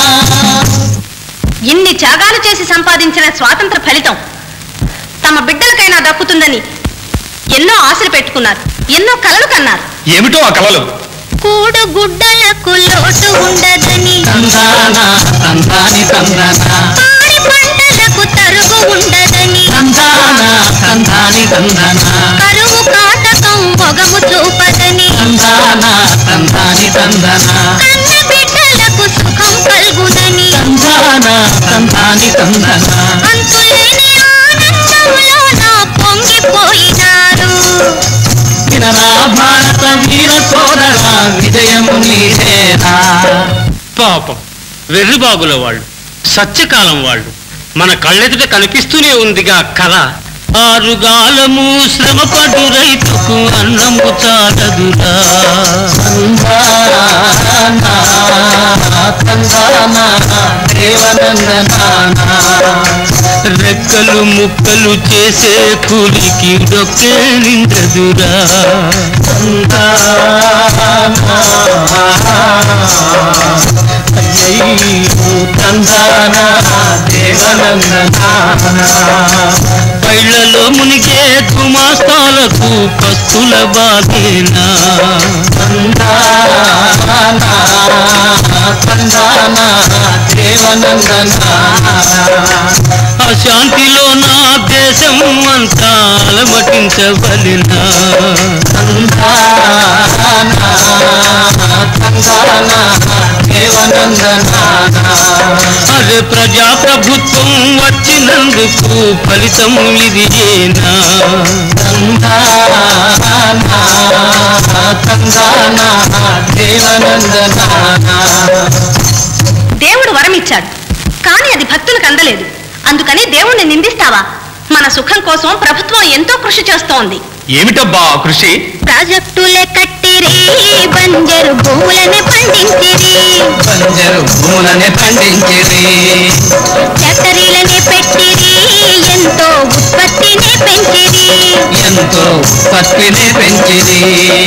ఇన్ని త్యాగాలు చేసి సంపాదించిన స్వాతంత్ర ఫలితం తమ బిడ్డలకైనా దక్కుతుందని ఎన్నో ఆశలు పెట్టుకున్నారు ఎన్నో కలలు కన్నారు ఏమిటో ఆ కళలు కూడు గుడ్డలకు లోటు ఉండదని తందానా తందాని తందనా పాడి పంటలకు తరుగు ఉండదని తందానా తందాని తందనా కరువు కాటకం మొగము చూపదని తందానా తందాని తందనా కన్న బిడ్డలకు సుఖం కలుగునని తందానా తందాని తందనా అంతులేని ఆనందంలో నా పొంగిపోయినారు వినరా భారత వీర సోదరా విజయము నీదేరా పాపం వెర్రిబాగుల వాళ్ళు సత్యకాలం వాళ్ళు మన కళ్ళెదుట కనిపిస్తూనే ఉందిగా కళ ఆరుగాలము శ్రమపడు రైతుకు అన్నము చాలదురా రెక్కలు ముక్కలు చేసే కూలికి డొక్కే నిండదురా తందానా దేవనందనా పైళ్లలో మునిగే గుమాస్తాలకు పస్తుల బాధేనా అశాంతిలో నా దేశం అంతా అలమటించబలినా అదే ప్రజాప్రభుత్వం వచ్చినందుకు ఫలితం ఇది ఏనా దేవుడు వరం ఇచ్చాడు కానీ అది భక్తులకు అందలేదు అందుకని దేవుణ్ణి నిందిస్తావా మన సుఖం కోసం ప్రభుత్వం ఎంతో కృషి చేస్తోంది ఏమిటబ్బా ఆ కృషి ప్రాజెక్టులే కట్టిరి బంజరు భూములని పండించిరి పంజరు భూములనే పండించిరి ఫ్యాక్టరీలని పెట్టిరి ఎంతో ఉత్పత్తిని పెంచిరి ఎంతో ఉత్పత్తిని పెంచిరి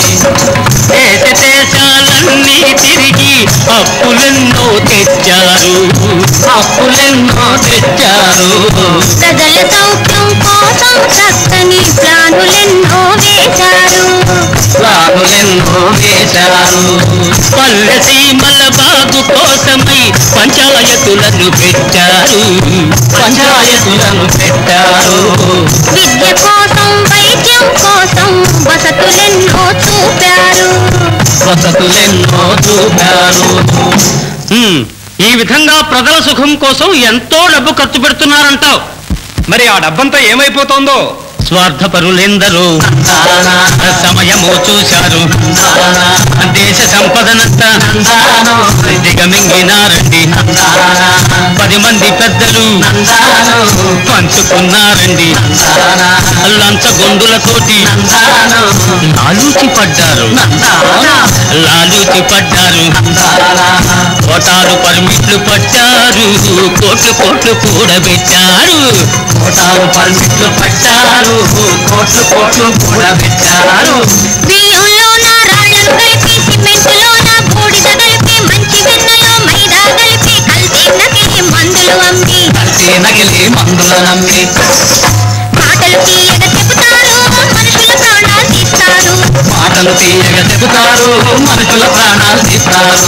దేశ దేశాలన్నీ తిరిగి అప్పులెన్నో తెచ్చారు అప్పులెన్నో తెచ్చారు ప్రజల సౌఖ్యం కోసం చక్కని ప్లానులెన్నో వేశారు ప్లానులెన్నో వేశారు పల్లె సీమల బాగు కోసమై పంచాయతులను పెట్టారు పంచాయతులను పెట్టారు విద్య కోసం వైద్యం కోసం వసతులెన్నో చూపారు వసతులెన్నో చూపారు హ్మ్, ఈ విధంగా ప్రజల సుఖం కోసం ఎంతో డబ్బు ఖర్చు పెడుతున్నారంటావు మరి ఆ డబ్బంతా ఏమైపోతోందో స్వార్థపరులెందరూ సమయము చూశారు దేశ సంపదనంతా దిగమింగినారండి పది మంది పెద్దలు పంచుకున్నారండి లంచగొండులతోటి లాలూచి పడ్డారు లాలూచి పడ్డారు కోటాలు పర్మిట్లు పట్టారు కోట్లు కోట్లు కూడబెట్టారు కోటాలు పర్మిట్లు పట్టారు కోట్లు కోట్లు కూడా పెట్టారు బియ్యంలోన రాళ్లను కలిపి సిమెంటులోన బూడిద కలిపి మంచి వెన్నలో మైదా కలిపి కల్తీ నకిలీ మందులు అమ్మి కల్తీ నకిలీ మందుల నమ్మి మాటలు తీయగా చెబుతారు మనుషుల ప్రాణాలు తీస్తారు మాటలు తీయగా చెబుతారు మనుషుల ప్రాణాలు తీస్తారు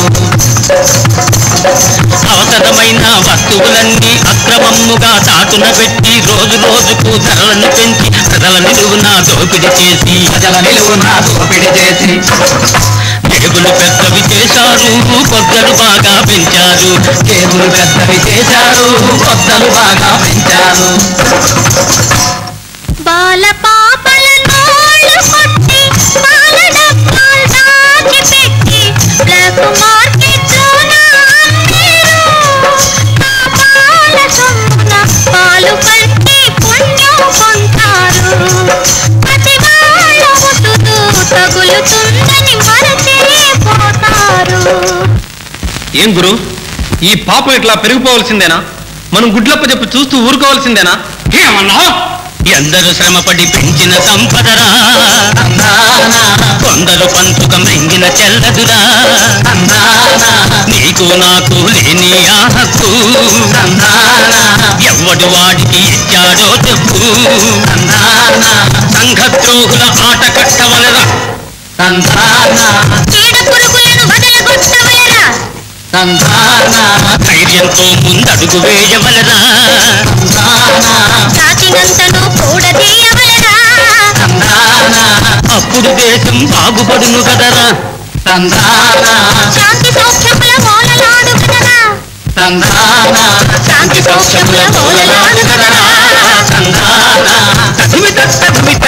అవసరమైన వస్తువులన్నీ అక్రమముగా చాటున పెట్టి రోజు రోజుకు ధరలను పెంచి ప్రజల నిలువున దోపిడీ చేసి ప్రజల నిలువున దోపిడి చేసి జేబులు పెద్దవి చేశారు కొద్దలు బాగా పెంచారు కేబులు పెద్దవి చేశారు కొత్తలు బాగా పెంచారు బాల పాపల నోళ్ళు కొట్టి పాల డబ్బాలు దాచిపెట్టి బ్లాక్ మార్కెట్లోన అమ్మేరు ఆ పాల సొమ్మున పాలు పట్టి పుణ్యం కొంటారు ప్రతి వాళ్ళ ముసుగు తగులుతుందని మరచిపోతారు ఏం గురు ఈ పాపం ఇట్లా పెరిగిపోవలసిందేనా మనం గుడ్లప్ప చెప్పి చూస్తూ ఊరుకోవాల్సిందేనా ఏమన్నా ఎందరు శ్రమపడి పెంచిన సంపదరా కొందరు పంచుక మెంగిన చెల్లదురా నీకు నాకు లేని ఆ హక్కు ఎవడు వాడికి ఇచ్చాడో చెప్పు సంఘద్రోహుల ఆట కట్టవలరా చీడ పురుగులను వదలగొట్టవలెరా ధైర్యంతో ముందడుగు వేయవలరా చాచినంతను కూడదీయవలెరా అప్పుడు దేశం బాగుపడును కదరా శాంతి సౌఖ్యముల మూలలాడు కదరా శాంతి సౌఖ్యముల మూలలాడు కదరా తదిమిత తదిమిత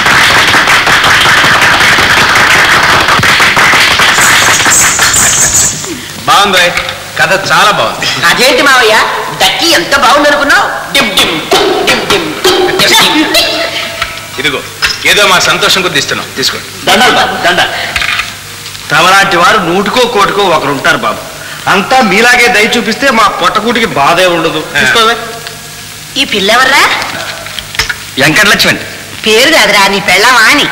బాగుంది కథ చాలా బాగుంది అదేంటి మావయ్య దక్కి ఎంత బాగుంది అనుకున్నావు డిమ్ డిమ్ డిమ్ డిమ్ డిమ్ డిమ్. ఇదిగో ఏదో మా సంతోషం కొద్ది ఇస్తున్నాం తీసుకోండి దండాలు బాబు దండ తమలాంటి వారు నూటికో కోటికో ఒకరు ఉంటారు బాబు అంతా మీలాగే దయ చూపిస్తే మా పొట్టకూటికి బాధే ఉండదు చూసుకోవే ఈ పిల్లెవర్రా వెంకటలక్ష్మి అండి పేరు కాదురా నీ పెళ్ళమా అని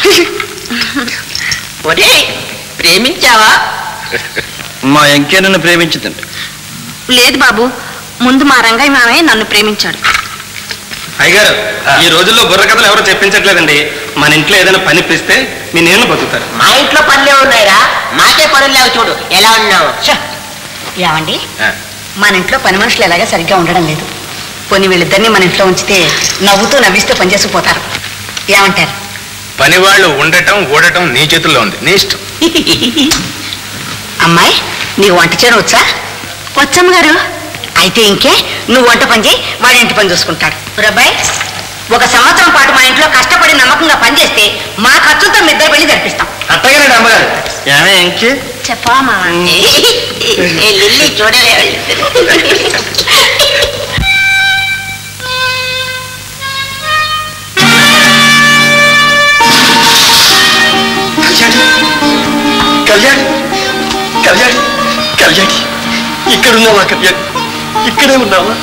ఒరే ప్రేమించావా మా ఎంకే నన్ను ప్రేమించిందండి లేదు బాబు ముందు మా రంగయ్య మామయ్య నన్ను ప్రేమించాడు అయ్యగారు ఈ రోజుల్లో బుర్ర కథలు ఎవరు చెప్పించట్లేదండి మన ఇంట్లో ఏదైనా పని ఇప్పిస్తే మీ నేను బతుకుతారు మా ఇంట్లో పనులే ఉన్నాయిరా మాకే పనులు లేవు చూడు ఎలా ఉన్నావు ఏమండి మన ఇంట్లో పని మనుషులు ఎలాగా సరిగ్గా ఉండడం లేదు పోనీ వీళ్ళిద్దరిని మన ఇంట్లో ఉంచితే నవ్వుతూ నవ్విస్తూ పనిచేసుకుపోతారు ఏమంటారు పని వాళ్ళు ఉండటం ఊడటం నీ చేతుల్లో ఉంది నీ ఇష్టం అమ్మాయి నీకు వంట చేయడం వచ్చా వచ్చమ్మ గారు అయితే ఇంకే నువ్వు వంట పని చేయి వాడి ఇంటి పని చూసుకుంటాడు రబ్బాయ్ ఒక సంవత్సరం పాటు మా ఇంట్లో కష్టపడి నమ్మకంగా పనిచేస్తే మా ఖర్చుతో మీ ఇద్దరు పెళ్లి జరిపిస్తాం అట్టగానండి అమ్మగారు ఏమే ఇంకే చెప్పా మామ లిల్లీ చూడలే కళ్యాణి కళ్యాణి కళ్యాణి ఇక్కడ ఉన్నావా కళ్యాణి ఇక్కడే ఉన్నావా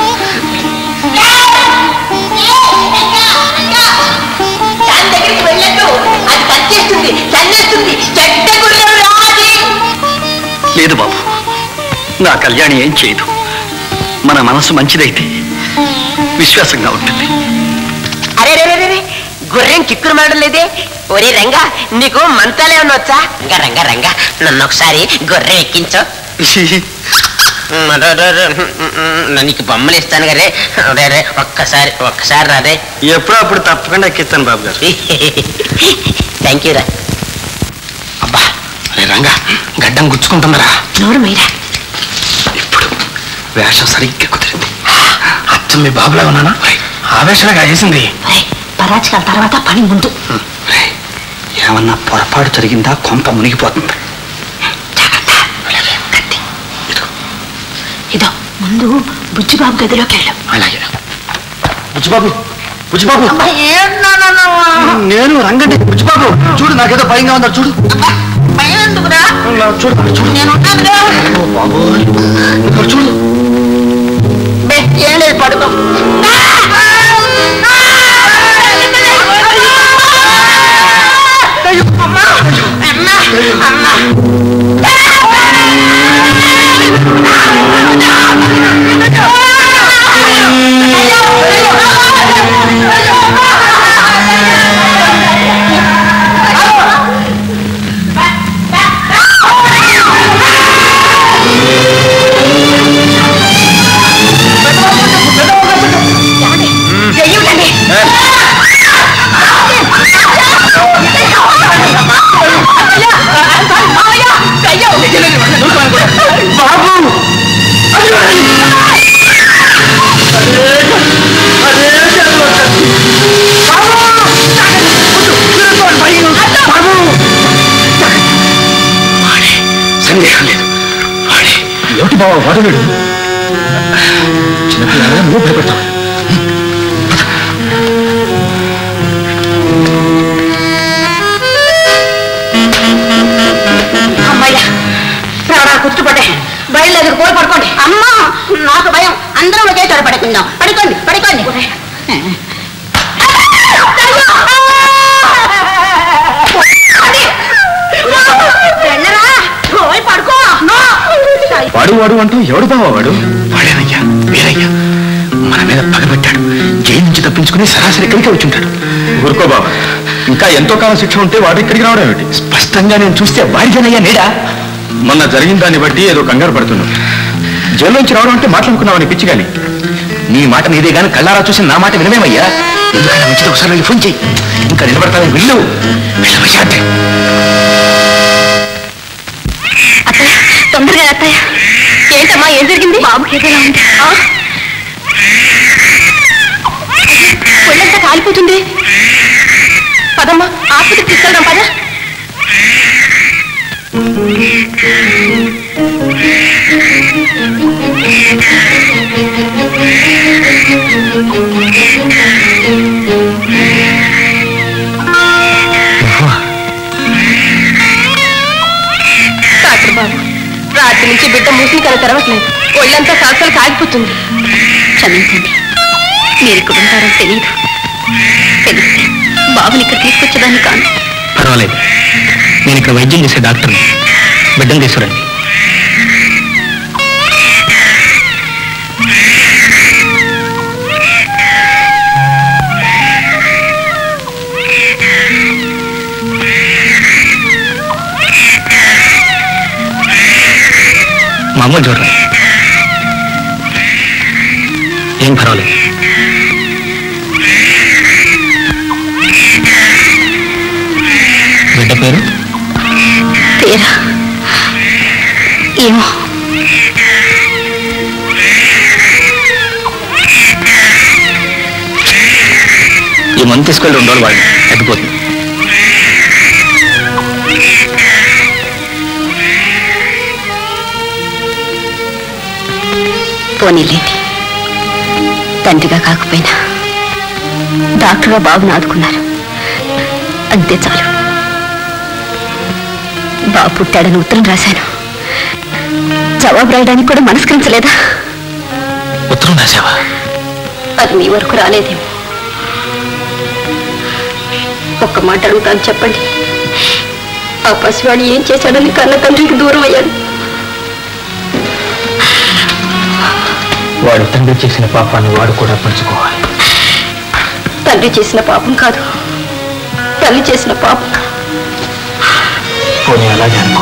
దాని దగ్గరికి వెళ్ళొద్దు అది పనిచేస్తుంది తన్నేస్తుంది చెడ్డ గుర్రం రాది లేదు బాబు నా కళ్యాణి ఏం చేయదు మన మనసు మంచిదైతే విశ్వాసంగా ఉంటుంది అరే రే రే, రే గుర్రం కిక్కురు మాడడం లేదే ఒరే రంగా నీకు మంతాలే వచ్చా రంగా రంగా రంగా నన్ను ఒకసారి గుర్రం ఎక్కించు మ్, రే, రే, రే, మ్, మ్, నీకు బొమ్మలు ఇస్తాను గరే రే రే ఒక్కసారి ఒక్కసారి రాదే ఎప్పుడో అప్పుడు తప్పకుండా ఎక్కిస్తాను బాబు గారు థ్యాంక్ యూ రా అబ్బా అరే రంగా గడ్డం గుచ్చుకుంటుందరా నోరు మీరా వేషం సరిగ్గా కుదిరింది అచ్చం మీ బాబులా ఉన్నానా ఆవేశంగా వేసింది పరాచకాల తర్వాత పని ముందు ఏమన్నా పొరపాటు జరిగిందా కొంప మునిగిపోతుంది ఇదో ముందు బుజ్జిబాబు గదిలోకి వెళ్ళు అలాగే బుజ్జిబాబు బుజ్జిబాబు నేను రంగండి బుజ్జిబాబు చూడు నాకేదో భయంగా ఉందా చూడు చూడు చూడు ఓ బాబు ఇక్కడ చూడు ఏం లేదు పడుకో సందేహం లేదు వాడే ఏమిటి బాబా వాడు వీడు చిన్నపిల్లగా నువ్వు భయపెడతావు అమ్మయ్యా ప్రాణాలు కూర్చుపడ్డే బయలుదేరి పోయి పడుకోండి అమ్మా నాకు భయం అందరం ఒకే చోట పడుకుందాం పడుకోండి పడుకోండి వెళ్ళరా పోయి పడుకో వాడు వాడు అంటూ ఎవడు బావా వాడు వాడేనయ్యా వీరయ్యా మన మీద పగబెట్టాడు జైలు నుంచి తప్పించుకుని సరాసరి ఇక్కడికే వచ్చుంటాడు ఊరుకో బాబా ఇంకా ఎంతో కాలం శిక్ష ఉంటే వాడు ఇక్కడికి రావడం ఏమిటి స్పష్టంగా నేను చూస్తే వాడిదేనయ్యా నేడా మొన్న జరిగిన దాన్ని బట్టి ఏదో కంగారు పడుతున్నావు జైల్లోంచి రావడం అంటే మాట్లాడుకున్నావని పిచ్చి కానీ నీ మాట నీదే గాని కళ్ళారా చూసి నా మాట వినమేమయ్యా ఎందుకన్నా మంచిది ఒకసారి వెళ్ళి ఫోన్ చెయ్యి ఇంకా నిలబడతానని వెళ్ళు వెళ్ళవయ్యా అంటే అత్తయ్య తొందరగా రా, అత్తయ్య ఏంటమ్మా ఏం జరిగింది బాబుకి ఏదైనా ఉంది ఒళ్ళంతా కాలిపోతుంది పదమ్మా ఆసుపత్రికి తీసుకెళ్దాం పద డాక్టర్ బాబు రాత్రి నుంచి బిడ్డ మూసిని కను తెరవట్లేదు ఒళ్ళంతా సలసలు కాగిపోతుంది క్షమించండి మీరు ఇక్కడ ఉంటారని తెలియదు తెలిస్తే బాబుని ఇక్కడ తీసుకొచ్చేదాన్ని కాను పర్వాలేదు నేను ఇక్కడ వైద్యం చేసే డాక్టర్ని బిడ్డను తీసుకురండి అమ్మ చూడరా ఏం పర్వాలేదు బిడ్డ పేరు పేరా ఏమో ఈ మంత్ తీసుకెళ్ళి రెండు రోజులు వాడి తగ్గిపోతుంది పోనీలేండి తండ్రిగా కాకపోయినా డాక్టర్గా బాబుని ఆదుకున్నారు అంతే చాలు బాబు పుట్టాడని ఉత్తరం రాశాను జవాబు రాయడానికి కూడా మనస్కరించలేదా ఉత్తరం రాశావా అది మీ వరకు రాలేదేమో ఒక్క మాట అడుగుతాను చెప్పండి ఆ పసివాడు ఏం చేశాడని కన్న తండ్రికి దూరం అయ్యాడు వాడు తండ్రి చేసిన పాపాన్ని వాడు కూడా పంచుకోవాలి తండ్రి చేసిన పాపం కాదు తల్లి చేసిన పాపం పోనీ అలాగే అనుకో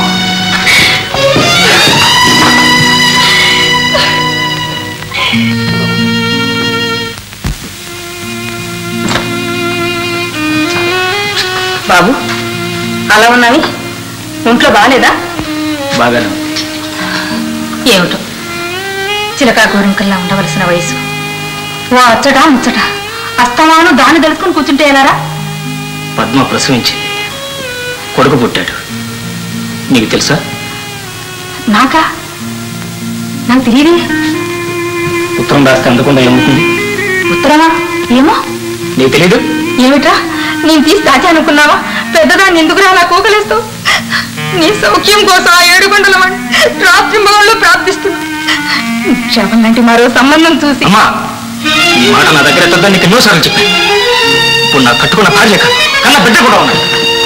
బాబు అలా ఉన్నావి ఒంట్లో బాగాలేదా బాగానే ఉంది. ఏమిటో చిలకా గోరింకల్లా ఉండవలసిన వయసు ఓ అచ్చట ముచ్చట అస్తమాను దాన్ని దలుచుకుని కూర్చుంటే ఎలారా పద్మ ప్రసవించింది కొడుకు పుట్టాడు నీకు తెలుసా నాకా నాకు తెలియదే ఉత్తరం రాస్తే అందకుండా ఏమవుతుంది ఉత్తరమా ఏమో నీకు తెలీదు ఏమిట్రా నేను తీసి దాచి అనుకున్నావా పెద్దదాన్ని ఎందుకు అలా కూకలేస్తావు నీ సౌఖ్యం కోసం ఆ ఏడు కొండల వాడిని రాత్రి మగళ్ళు ప్రార్థిస్తున్నా క్షేమం లాంటి మరో సంబంధం చూసి అమ్మా ఈ మాట నా దగ్గర ఎత్తద్దని నీకు ఎన్నోసార్లు చెప్పాను ఇప్పుడు నా కట్టుకున్న భార్య కాదు కన్నా బిడ్డ కూడా ఉన్నాడు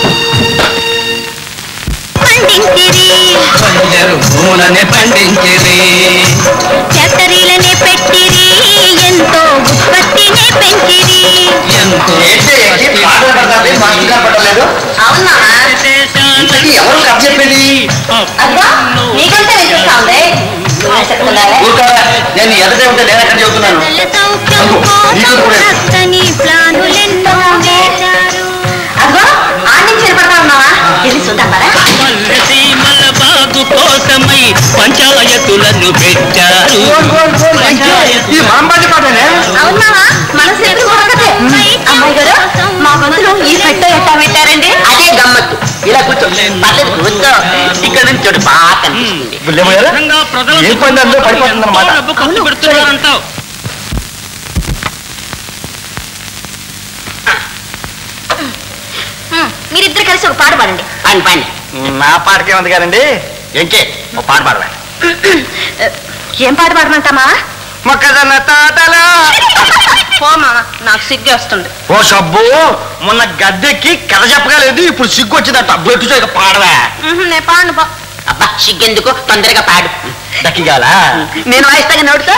పండించిరి భూములనే పండించేది ఫ్యాక్టరీలనే పెట్టిరి ఎంతో ఉత్పత్తినే పెంచిరి ఎంతో అవునా ఎవరు కథ చెప్పేది అబ్బా నీకంటే వినిపిస్తా ఉంది నువ్వే చెప్తున్నావే ఊరుకోరా, నేను ఎదటే ఉంటే నేను ఎక్కడ చెబుతున్నాను సౌఖ్యం కోసం చక్కని ప్లానులెన్నో వేశారు అదిగో ఆడి నుంచి నిలబడతా ఉన్నావా వెళ్ళి చూద్దాం పదా సీమల బాగు కోసమై పంచాయతులను పెట్టారు ఈ మాంబాజీ పాటనే అవునావా మనసు ఎదురు కొరకతే అమ్మాయి గారు మా గొంతులో ఈ పెట్ట ఎట్టా పెట్టారండి అదే గమ్మత్తు ఇలా కూర్చో పర్లేదు కూర్చో ఇక్కడ నుంచి చోటు బాగా కనిపిస్తుంది ఏ పని అందులో పడిపోతుందన్నమాట ఖర్చు పెడుతున్నా అంటావు మీరిద్దరు కలిసి ఒక పాట పాడండి పని పని నా పాటకే ఉంది కదండి ఎంకే ఓ పాట పాడవా ఏం పాట పాడమంటామా మొక్కజొన్న తోటలో పో మామ నాకు సిగ్గు వస్తుంది ఓ సబ్బు మొన్న గద్దెక్కి కథ చెప్పగలేదు ఇప్పుడు సిగ్గు వచ్చిందట బెట్టు ఇక పాడవా నేను పాడను పో అబ్బా సిగ్గెందుకు తొందరగా పాడు దక్కిగాల నేను వాయిస్తాగా నోడుతా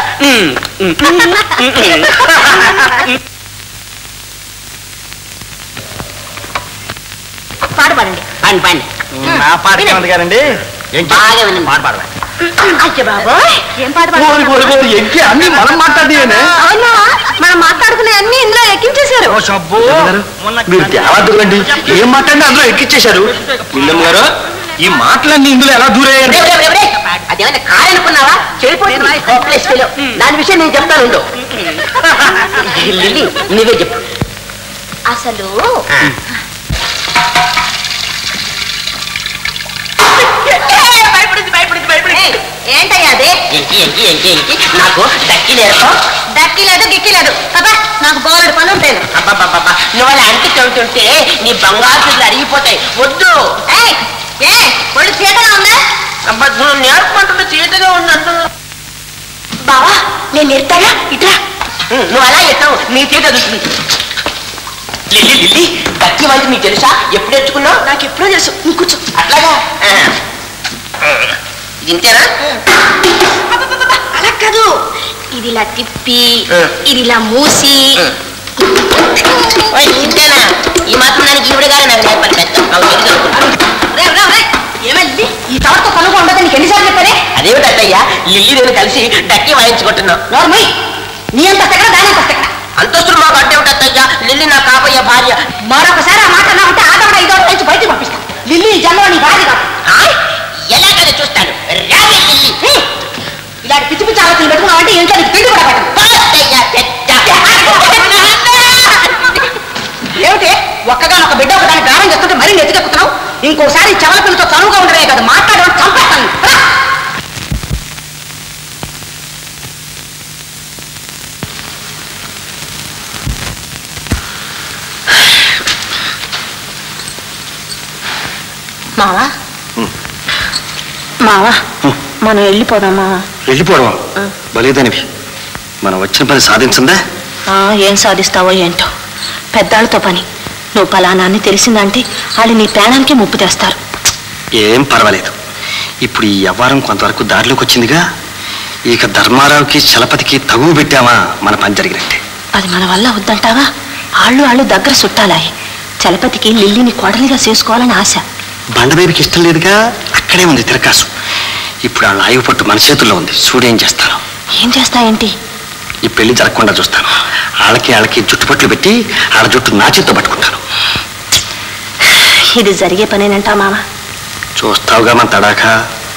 పాట పాడండి పని పని నా పాటకే ఉంది కదండి బాగా వినండి పాట పాడవా అయ్య బాబోయ్ ఏం పాట ఓరి, ఓరి, ఓరి, ఎంకి అన్ని మనం మాట్లాడేనే అవునా మనం మాట్లాడుకునే అన్ని ఇందులో ఎక్కించేశారు ఓ సబ్బు మీరు తేవద్దులండి ఏం మాట్లాడి అందులో ఎక్కిచ్చేశారు పిల్లమ్మ గారు ఈ మాటలన్నీ ఇందులో ఎలా దూరయ్యారు రేవ్, రేవ్, రేవ్, రేవ్. అదేమన్నా కారు అనుకున్నావా చెడిపోతుంది హోప్లెస్ ఫెలో దాని విషయం నేను చెప్తాను ఉండు. లిల్లీ నువ్వే చెప్పు అసలు ఏయ్, ఏంటయ్యా అది ఎంకి ఎంకి ఎంకి ఎంకి నాకు దక్కి నేర్పో దక్కి లేదు గిక్కి లేదు అబ్బా నాకు బోలెడు పని ఉంటాను అబ్బబ్బబ్బబ్బా నువ్వు అలా అంటి చదువుతుంటే నీ బంగారు చేతులు అరిగిపోతాయి వద్దు ఏయ్ ఏ ఒళ్ళు చీకగా ఉందా అబ్బా నువ్వు నేర్పుకుంటుంటే చీతగా ఉన్నట్టు బావా నేను ఎత్తానా ఇట్లా నువ్వు అలా ఎత్తావు నీ చేతి అదుతుంది లిల్లీ లిల్లీ దక్కి వంటి నీకు తెలుసా ఎప్పుడు నేర్చుకున్నావు నాకు ఎప్పుడో తెలుసు నువ్వు కూర్చో అట్లాగా ఆ. ఇది ఇంతేనా అబ్బబ్బబ్బబ్బ, అలా కాదు ఇది ఇలా తిప్పి ఆ. ఇది ఇలా మూసి ఓయ్, ఇంతేనా ఈ మాత్రం దానికి ఈవిడ గారు నాకు నేర్పని పెద్ద నాకు తెలుసు అనుకున్నా. రే, రే, రే, ఏమైంది ఈ తవరతో కనుక ఉండదు నీకు ఎన్నిసార్లు చెప్పారే అదేమిటి అత్తయ్య లిల్లీ నేను కలిసి డక్కి వాయించుకుంటున్నాం నోర్మయ్ నీ అంత ఎక్కడ దాని అంత ఎక్కడ అంతస్తులు మాకు అంటే ఏమిటి అత్తయ్య లిల్లీ నా కాబోయే భార్య మరొకసారి ఆ మాట అన్నా ఉంటే ఆదవడ ఐదో నుంచి బయటికి పంపిస్తాను లిల్లీ ఈ జన్మ నీ భార్య కాదు ఆ? ఎలాగైనా చూస్తాను రావే లిల్లీ హ్మ్. ఇలాంటి పిచ్చి పిచ్చి ఆలోచనలు పెట్టుకున్నావంటే ఇంట్లో నీకు తిండి కూడా పెట్టను పో అత్తయ్య పెద్ద ఏమిటి ఒక్కగా ఒక బిడ్డ ఒక దాన్ని గారం చేస్తుంటే మరీ నెత్తికెక్కుతున్నావు ఇంకోసారి చెవల పిల్లతో చనువుగా ఉండవే కదా మాట్లాడడం చంపేస్తాను రా. మావా మావా మనం వెళ్ళిపోదాం మావా వెళ్ళిపోవడం బలేదనివి మనం వచ్చిన పని సాధించిందా ఆ, ఏం సాధిస్తావో ఏంటో పెద్దాళ్ళతో పని నువ్వు పలానా అని తెలిసిందంటే వాళ్ళు నీ ప్రాణానికి ముప్పు తెస్తారు ఏం పర్వాలేదు ఇప్పుడు ఈ వ్యవహారం కొంతవరకు దారిలోకి వచ్చిందిగా ఇక ధర్మారావుకి చలపతికి తగువ పెట్టామా మన పని జరిగినట్టే అది మన వల్ల వద్దంటావా ఆళ్ళు వాళ్ళు దగ్గర చుట్టాలాయి చలపతికి లిల్లీని కోడలిగా చేసుకోవాలని ఆశ బండబేబికి ఇష్టం లేదుగా అక్కడే ఉంది తిరకాసు ఇప్పుడు ఆ లాయువు పట్టు మన చేతుల్లో ఉంది చూడేం చేస్తాను ఏం చేస్తాయేంటి ఈ పెళ్లి జరగకుండా చూస్తాను వాళ్ళకి వాళ్ళకి జుట్టుపట్లు పెట్టి ఆడ జుట్టు నా చేత్తో పట్టుకుంటాను ఇది జరిగే పనేనంటా మామ చూస్తావుగా మన తడాకా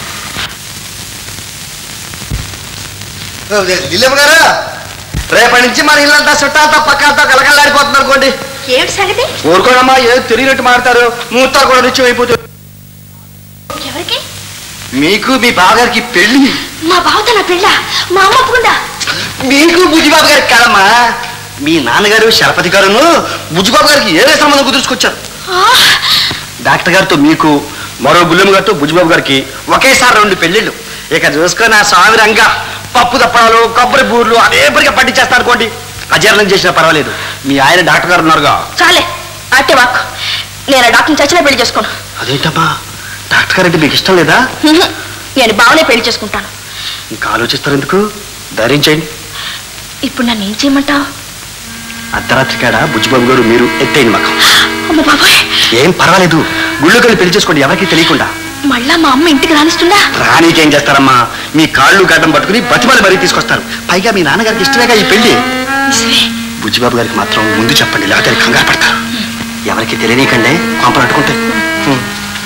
లీలమ్మ గారు రేపటి నుంచి మన ఇల్లంతా చుట్టాలతో పక్కలతో కలకలాడిపోతుంది అనుకోండి ఏమిటి సంగతి ఊరుకోనమ్మా ఏదో తెలియనట్టు మాడతారు ముహూర్తాలు కూడా రుచి అయిపోతుంది ఎవరికి మీకు మీ బావగారికి పెళ్లి మా బావతో నా పెళ్ళ మా అమ్మ ఒప్పుకుందా మీకు బుజ్జిబాబు గారికి కాదమ్మా మీ నాన్నగారు శలపతి గారును బుజ్జిబాబు గారికి ఏరే సంబంధం కుదుర్చుకొచ్చారు డాక్టర్ గారితో మీకు మరో బుల్లెమ్మ గారితో బుజ్జిబాబు గారికి ఒకేసారి రెండు పెళ్ళిళ్ళు ఇక చూసుకొని ఆ స్వామి రంగా పప్పు తప్పడాలు కొబ్బరి బూర్లు అదేపటిగా పట్టించేస్తారు అనుకోండి అజీర్ణం చేసినా పర్వాలేదు మీ ఆయన డాక్టర్ గారు ఉన్నారుగా చాలే అట్టే వాక్ నేను ఆ డాక్టర్ని చచ్చినా పెళ్లి చేసుకోను అదేంటమ్మా డాక్టర్ గారు అంటే మీకు ఇష్టం లేదా హ్మ్. నేను బావనే పెళ్లి చేసుకుంటాను ఇంకా ఆలోచిస్తారు ఎందుకు ధైర్యం చేయండి ఇప్పుడు నన్ను ఏం చేయమంటావు అర్ధరాత్రి కాడ బుజ్జిబాబు గారు మీరు ఎత్తేయండి మాకు అమ్మ బాబాయ్ ఏం పర్వాలేదు గుళ్ళోకి వెళ్ళి పెళ్లి చేసుకోండి ఎవరికి తెలియకుండా మళ్ళా మా అమ్మ ఇంటికి రానిస్తుందా రాణికేం చేస్తారమ్మా మీ కాళ్ళు గడ్డం పట్టుకుని బతిమాలి మరీ తీసుకొస్తారు పైగా మీ నాన్నగారికి ఇష్టమేగా ఈ పెళ్లి నిజమే బుజ్జిబాబు గారికి మాత్రం ముందు చెప్పండి లేకపోతే ఆయన కంగారు పడతారు ఎవరికి తెలియనీకండి కొంపలు అట్టుకుంటాయి హ్మ్.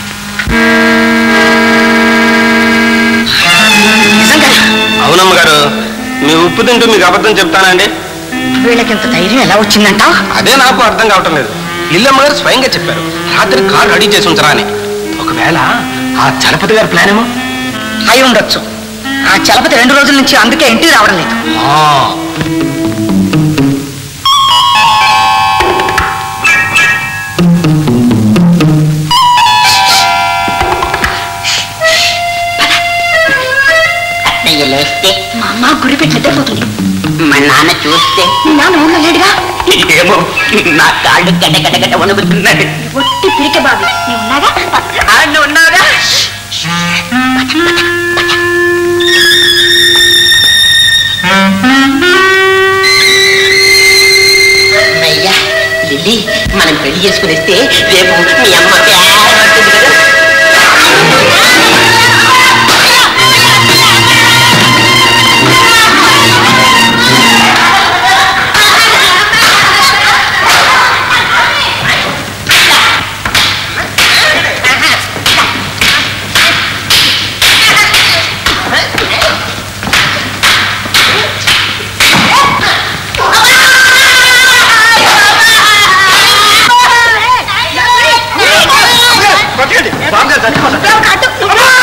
నిజంగా అవునమ్మ గారు మీ ఉప్పు తింటూ మీకు అబద్ధం చెప్తానండి వీళ్ళకి ఇంత ధైర్యం ఎలా వచ్చిందంటావు అదే నాకు అర్థం కావటం లేదు ఇల్లమ్మ గారు స్వయంగా చెప్పారు రాత్రి కారు రెడీ చేసి ఉంచరా అని ఒకవేళ ఆ చలపతి గారి ప్లాన్ ఏమో అయి ఉండొచ్చు ఆ చలపతి రెండు రోజుల నుంచి అందుకే ఇంటికి రావడం లేదు అత్తయ్య లేస్తే మా అమ్మ గురి పెట్టి నిద్రపోతుంది మా నాన్న చూస్తే మీ నాన్న ఊళ్ళో లేడుగా ఏమో నా కాళ్ళు గడ్డ గడ్డ గడ్డ వణుకుతున్నాడు ఒట్టి పిరిక బావి నీ ఉన్నాగా ఆ, నువ్వు ఉన్నావుగా అమ్మయ్యా లిల్లీ మనం పెళ్లి చేసుకునేస్తే రేపు మీ అమ్మ ప్యార్ పడుతుంది కదా పట్టుకోండి బాబు గారు చచ్చిపోతారు.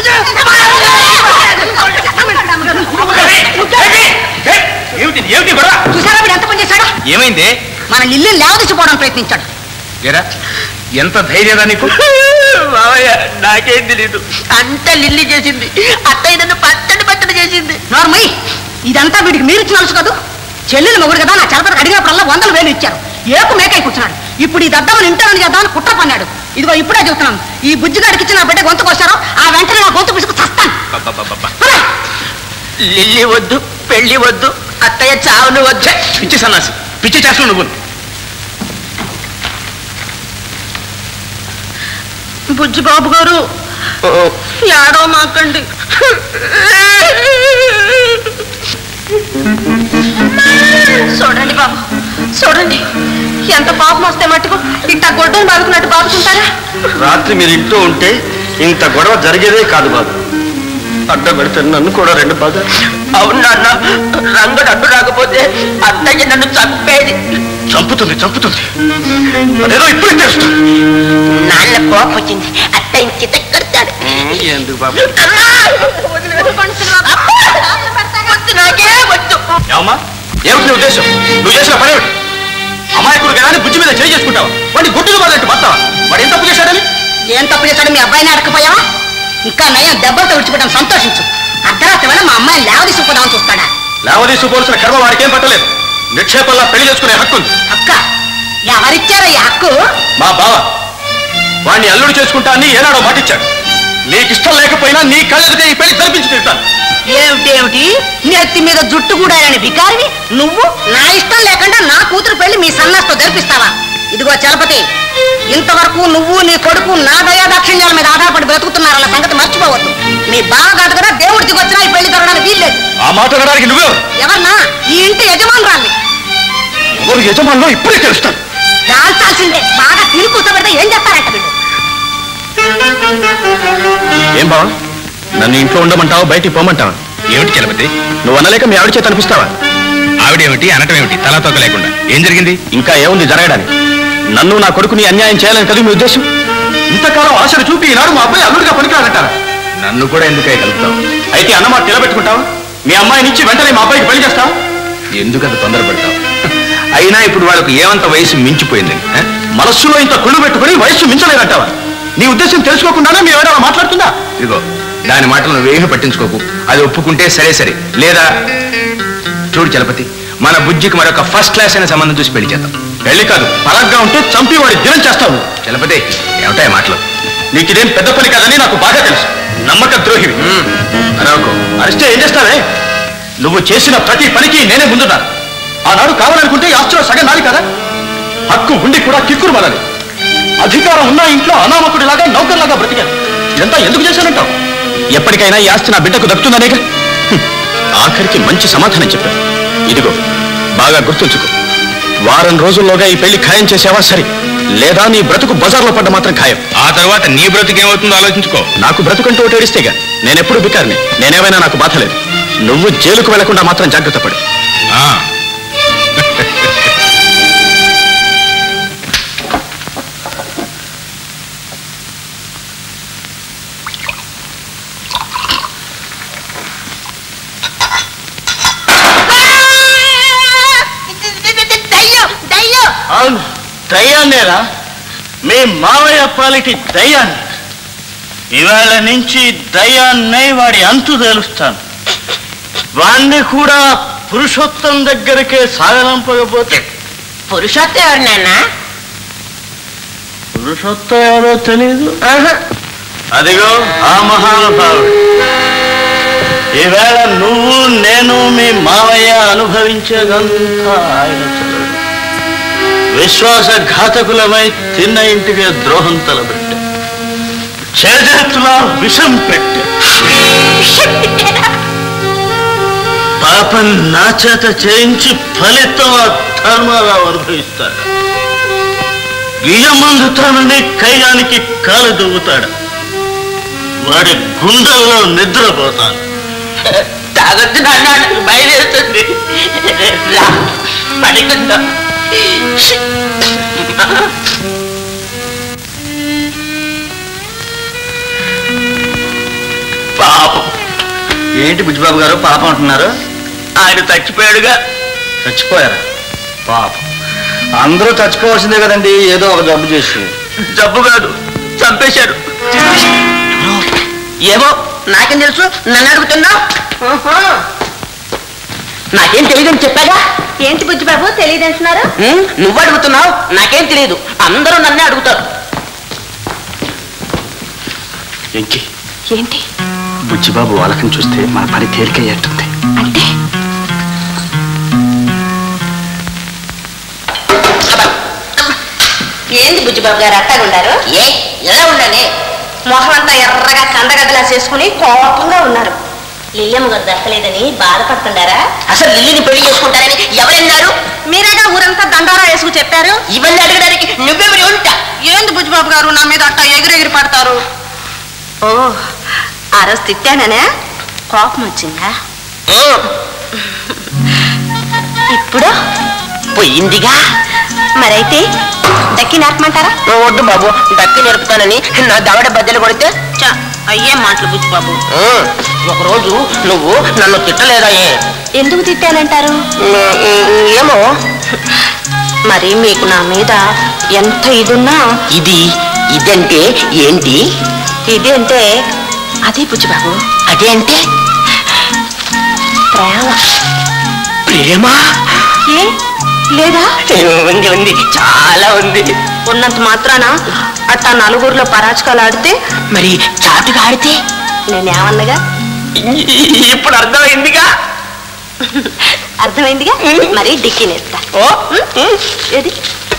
ఏమిటి ఏమిటి గొడవ చూసారా వీడు ఎంత పని చేశాడు ఏమైంది మన ఇల్లు లేవదీసిపోవడం ప్రయత్నించాడు ఏరా ఎంత ధైర్యరా నీకు మావయ్య నాకేం తెలీదు అంతా లిల్లీ చేసింది అత్తయ్య నన్ను పచ్చడి పచ్చడి చేసింది నోర్మయ్ ఇదంతా వీడికి మీరు ఇచ్చిన అలసు కాదు చెల్లెలు మొగుడు కదా నా చలపతి అడిగినప్పుడల్లా వందలు వేలు ఇచ్చారు ఏపు మేకై కూర్చున్నాడు ఇప్పుడు ఈ దద్దమని ఇంటానని చేద్దామని కుట్ర పన్నాడు ఇదిగో ఇప్పుడే చెబుతున్నాను ఈ బుజ్జిగాడికి ఇచ్చిన నా బిడ్డ గొంతుకు వస్తారో ఆ వెంటనే నా గొంతు పిసుకు చస్తాను హురా! లిల్లీ వద్దు పెళ్లి వద్దు అత్తయ్య చావును వద్దు పిచ్చి సన్నాసి పిచ్చి చేస్తున్నావు నువ్వు బుజ్జి బాబు గారు ఏడో మాకండి చూడండి బాబు చూడండి ఎంత పాపం వస్తే మట్టుకు ఇట్ట గొడ్డని బాదుకున్నట్టు బాదుకుంటారా రాత్రి మీరు ఇంట్లో ఉంటే ఇంత గొడవ జరిగేదే కాదు బాబు అడ్డ పెడితే నన్ను కూడా రెండు బాధ అవును నాన్న రంగడు అడ్డు రాకపోతే అత్తయ్య నన్ను చంపేది చంపుతుంది చంపుతుంది అదేదో ఇప్పుడు తెలుస్తుంది నాన్న కోపం వచ్చింది అత్తయ్య చిత కడతాడు ఎందుకు బాబు నాకే వద్దు ఏమమ్మా ఏమిటి నీ ఉద్దేశం నువ్వు చేసిన పని ఏమిటి అమాయకుడు కదా అని బుజ్జి మీద చేయి చేసుకుంటావా వాడిని గుడ్డులు బాధట్టు భర్తవా వాడు ఎంత తప్పు చేశాడని ఏం తప్పు చేశాడు మీ అబ్బాయిని అడకపోయావా ఇంకా నయం దెబ్బలతో విడిచిపెట్టాం సంతోషించు అర్ధరాత్రి వేళ మా అమ్మాయిని లేవదీసుకుపోదామని చూస్తాడా లేవదీసుకోవాల్సిన కర్మ వాడికేం పట్టలేదు నిక్షేపంలా పెళ్లి చేసుకునే హక్కు ఉంది అక్క ఎవరిచ్చారా ఈ హక్కు మా బావ వాడిని అల్లుడు చేసుకుంటా అని ఏనాడో మాటిచ్చాడు నీకు ఇష్టం లేకపోయినా నీ కళ్ళెదుటే ఈ పెళ్లి జరిపించి తింటాను ఏమిటేమిటి నెత్తి మీద జుట్టు కూడా అని వికారివి నువ్వు నా ఇష్టం లేకుండా నా కూతురు పెళ్లి మీ సన్నాస్తో జరిపిస్తావా ఇదిగో చలపతి ఇంతవరకు నువ్వు నీ కొడుకు నా దయా దాక్షిణ్యాల మీద ఆధారపడి బ్రతుకుతున్నారన్న సంగతి మర్చిపోవద్దు మీ బావ కాదు కదా దేవుడి దిగొచ్చినా ఈ పెళ్లి జరగడానికి వీల్లేదు ఆ మాట అనడానికి నువ్వెవరు ఎవరన్నా ఈ ఇంటి యజమానురాల్ని ఎవరు యజమానులో ఇప్పుడే తెలుస్తాను దాల్చాల్సిందే బాగా తిరిగి కూర్చోబెడితే ఏం చేస్తారంట వీళ్ళు ఏం బావ నన్ను ఇంట్లో ఉండమంటావా బయటికి పోమంటావా ఏమిటి చలపతి నువ్వు అనలేక మీ ఆవిడ చేత అనిపిస్తావా ఆవిడేమిటి అనటం ఏమిటి తలా తోక లేకుండా ఏం జరిగింది ఇంకా ఏముంది జరగడానికి నన్ను నా కొడుకుని అన్యాయం చేయాలని కదా మీ ఉద్దేశం ఇంతకాలం ఆశలు చూపి ఈనాడు మా అబ్బాయి అల్లుడిగా పనికిరాదంటారా నన్ను కూడా ఎందుకే కలుపుతావు అయితే అన్నమాట నిలబెట్టుకుంటావా మీ అమ్మాయిని ఇచ్చి వెంటనే మా అబ్బాయికి పెళ్లి చేస్తావా ఎందుకంత తొందరపడతావు అయినా ఇప్పుడు వాళ్ళకు ఏమంత వయసు మించిపోయింది మనస్సులో ఇంత కుళ్ళు పెట్టుకుని వయస్సు మించలేదంటావా నీ ఉద్దేశం తెలుసుకోకుండానే మీ ఎవరైనా మాట్లాడుతుందా ఇదిగో దాని మాటలు నువ్వేమీ పట్టించుకోకు అది ఒప్పుకుంటే సరే సరే లేదా చూడు చలపతి మన బుజ్జికి మరొక ఫస్ట్ క్లాస్ అయిన సంబంధం చూసి పెళ్లి చేద్దాం పెళ్లి కాదు పరగ్గా ఉంటే చంపి వాడి దినం చేస్తావు చలపతి ఏమిటాయి మాటలు నీకు ఇదేం పెద్ద పని కాదని నాకు బాగా తెలుసు నమ్మక ద్రోహివి అనవకు అరిస్తే ఏం చేస్తావే నువ్వు చేసిన ప్రతి పనికి నేనే ముందున్నాను ఆనాడు కావాలనుకుంటే ఈ ఆస్తిలో సగం నాది కదా హక్కు ఉండి కూడా కిక్కురు మలని అధికారం ఉన్న ఇంట్లో అనామకుడిలాగా నౌకర్లాగా బ్రతికాను ఇదంతా ఎందుకు చేశానంటావు ఎప్పటికైనా ఈ ఆస్తి నా బిడ్డకు దక్కుతుందనేగా హ్మ్. ఆఖరికి మంచి సమాధానం చెప్పాను ఇదిగో బాగా గుర్తుంచుకో వారం రోజుల్లోగా ఈ పెళ్లి ఖాయం చేసావా సరే లేదా నీ బ్రతుకు బజార్లో పడ్డ మాత్రం ఖాయం ఆ తర్వాత నీ బ్రతుకు ఏమవుతుందో ఆలోచించుకో నాకు బ్రతుకంటూ ఒకటి ఏడిస్తేగా నేనెప్పుడు బికారిని నేనేమైనా నాకు బాధ లేదు నువ్వు జైలుకు వెళ్లకుండా మాత్రం జాగ్రత్త పడు దయ్యం దయ్యం అవును దయ్యాన్నేరా మీ మావయ్య పాలిటి దయ్యాన్ని ఇవాళ నుంచి దయ్యాన్నే వాడి అంతు తేలుస్తాను వాణ్ణి కూడా పురుషోత్తం దగ్గరికే సాగనంపకపోతే పురుషోత్తం ఎవరు నాన్న పురుషోత్తం ఎవరో తెలియదు అదిగో ఆ మహానుభావుడు ఈవేళ నువ్వు నేను మీ మావయ్య అనుభవించేదంతా ఆయన చదువు విశ్వాసఘాతకులమై తిన్న ఇంటికి ద్రోహం తలబెట్టా చేతులా విషం పెట్టా పాపం నా చేత చేయించి ఫలితం ఆ ధర్మారావు అనుభవిస్తాడు బియ్యమందుతానని కైగానికి కాలు దువ్వుతాడు వాడి గుండెల్లో నిద్రపోతాను తాగొద్దు నాన్న నాకు బయలుదేరుతుంది రా పడుకుందాం పాపం ఏంటి బుజ్జిబాబు గారు పాపం అంటున్నారు ఆయన చచ్చిపోయాడుగా చచ్చిపోయారా పాపం అందరూ చచ్చిపోవాల్సిందే కదండి ఏదో ఒక జబ్బు చేసి జబ్బు కాదు చంపేశాడు ఏమో నాకేం తెలుసు నన్ను అడుగుతున్నావు నాకేం తెలియదని చెప్పాగా ఏంటి బుజ్జిబాబు తెలియదంటున్నారు ఉమ్, నువ్వు అడుగుతున్నావు నాకేం తెలియదు అందరూ నన్నే అడుగుతారు ఎంకి ఏంటి బుజ్జిబాబు వాళ్ళకని చూస్తే మన పని తేలికయ్యేట్టుంది అంటే ఏంది బుజ్జిబాబు గారు అట్టగా ఉండారు ఏ ఎలా ఉండాలి మొహం అంతా ఎర్రగా కందగడ్డలా చేసుకుని కోపంగా ఉన్నారు లిల్లెమ్మ గారు దక్కలేదని బాధపడుతుండారా అసలు లిల్లిని పెళ్లి చేసుకుంటారని ఎవరన్నారు మీరేగా ఊరంతా దండోరా వేసుకు చెప్పారు ఇవన్నీ అడగడానికి నువ్వెవరి ఉంటా ఏంది బుజ్జిబాబు గారు నా మీద అట్ట ఎగిరెగిరి పడతారు ఓ ఆ రోజు తిట్టాననే కోపం వచ్చిందా ఇప్పుడు పోయిందిగా మరైతే దక్కి నేర్పమంటారా వద్దు బాబు దక్కి నేర్పుతానని నా దవడ బద్దలు కొడితే చ, అయ్యే మాటలు బుజ్జిబాబు ఉమ్, ఒకరోజు నువ్వు నన్ను తిట్టలేదాయే ఎందుకు తిట్టానంటారు ఏమో మరి మీకు నా మీద ఎంత ఇదున్నా ఇది ఇదంటే ఏంటి ఇది అంటే అది బుజ్జిబాబు అదే అంటే ప్రేమ ప్రేమ ఏ లేదా ఉంది ఉంది చాలా ఉంది ఉన్నంత మాత్రాన అట్టా నలుగురిలో పరాచకాలు ఆడితే మరి చాటుగా ఆడితే నేనేమన్నగా ఇప్పుడు అర్థమైందిగా అర్థమైందిగా మరి డిక్కీ నేస్తా ఓ ఏది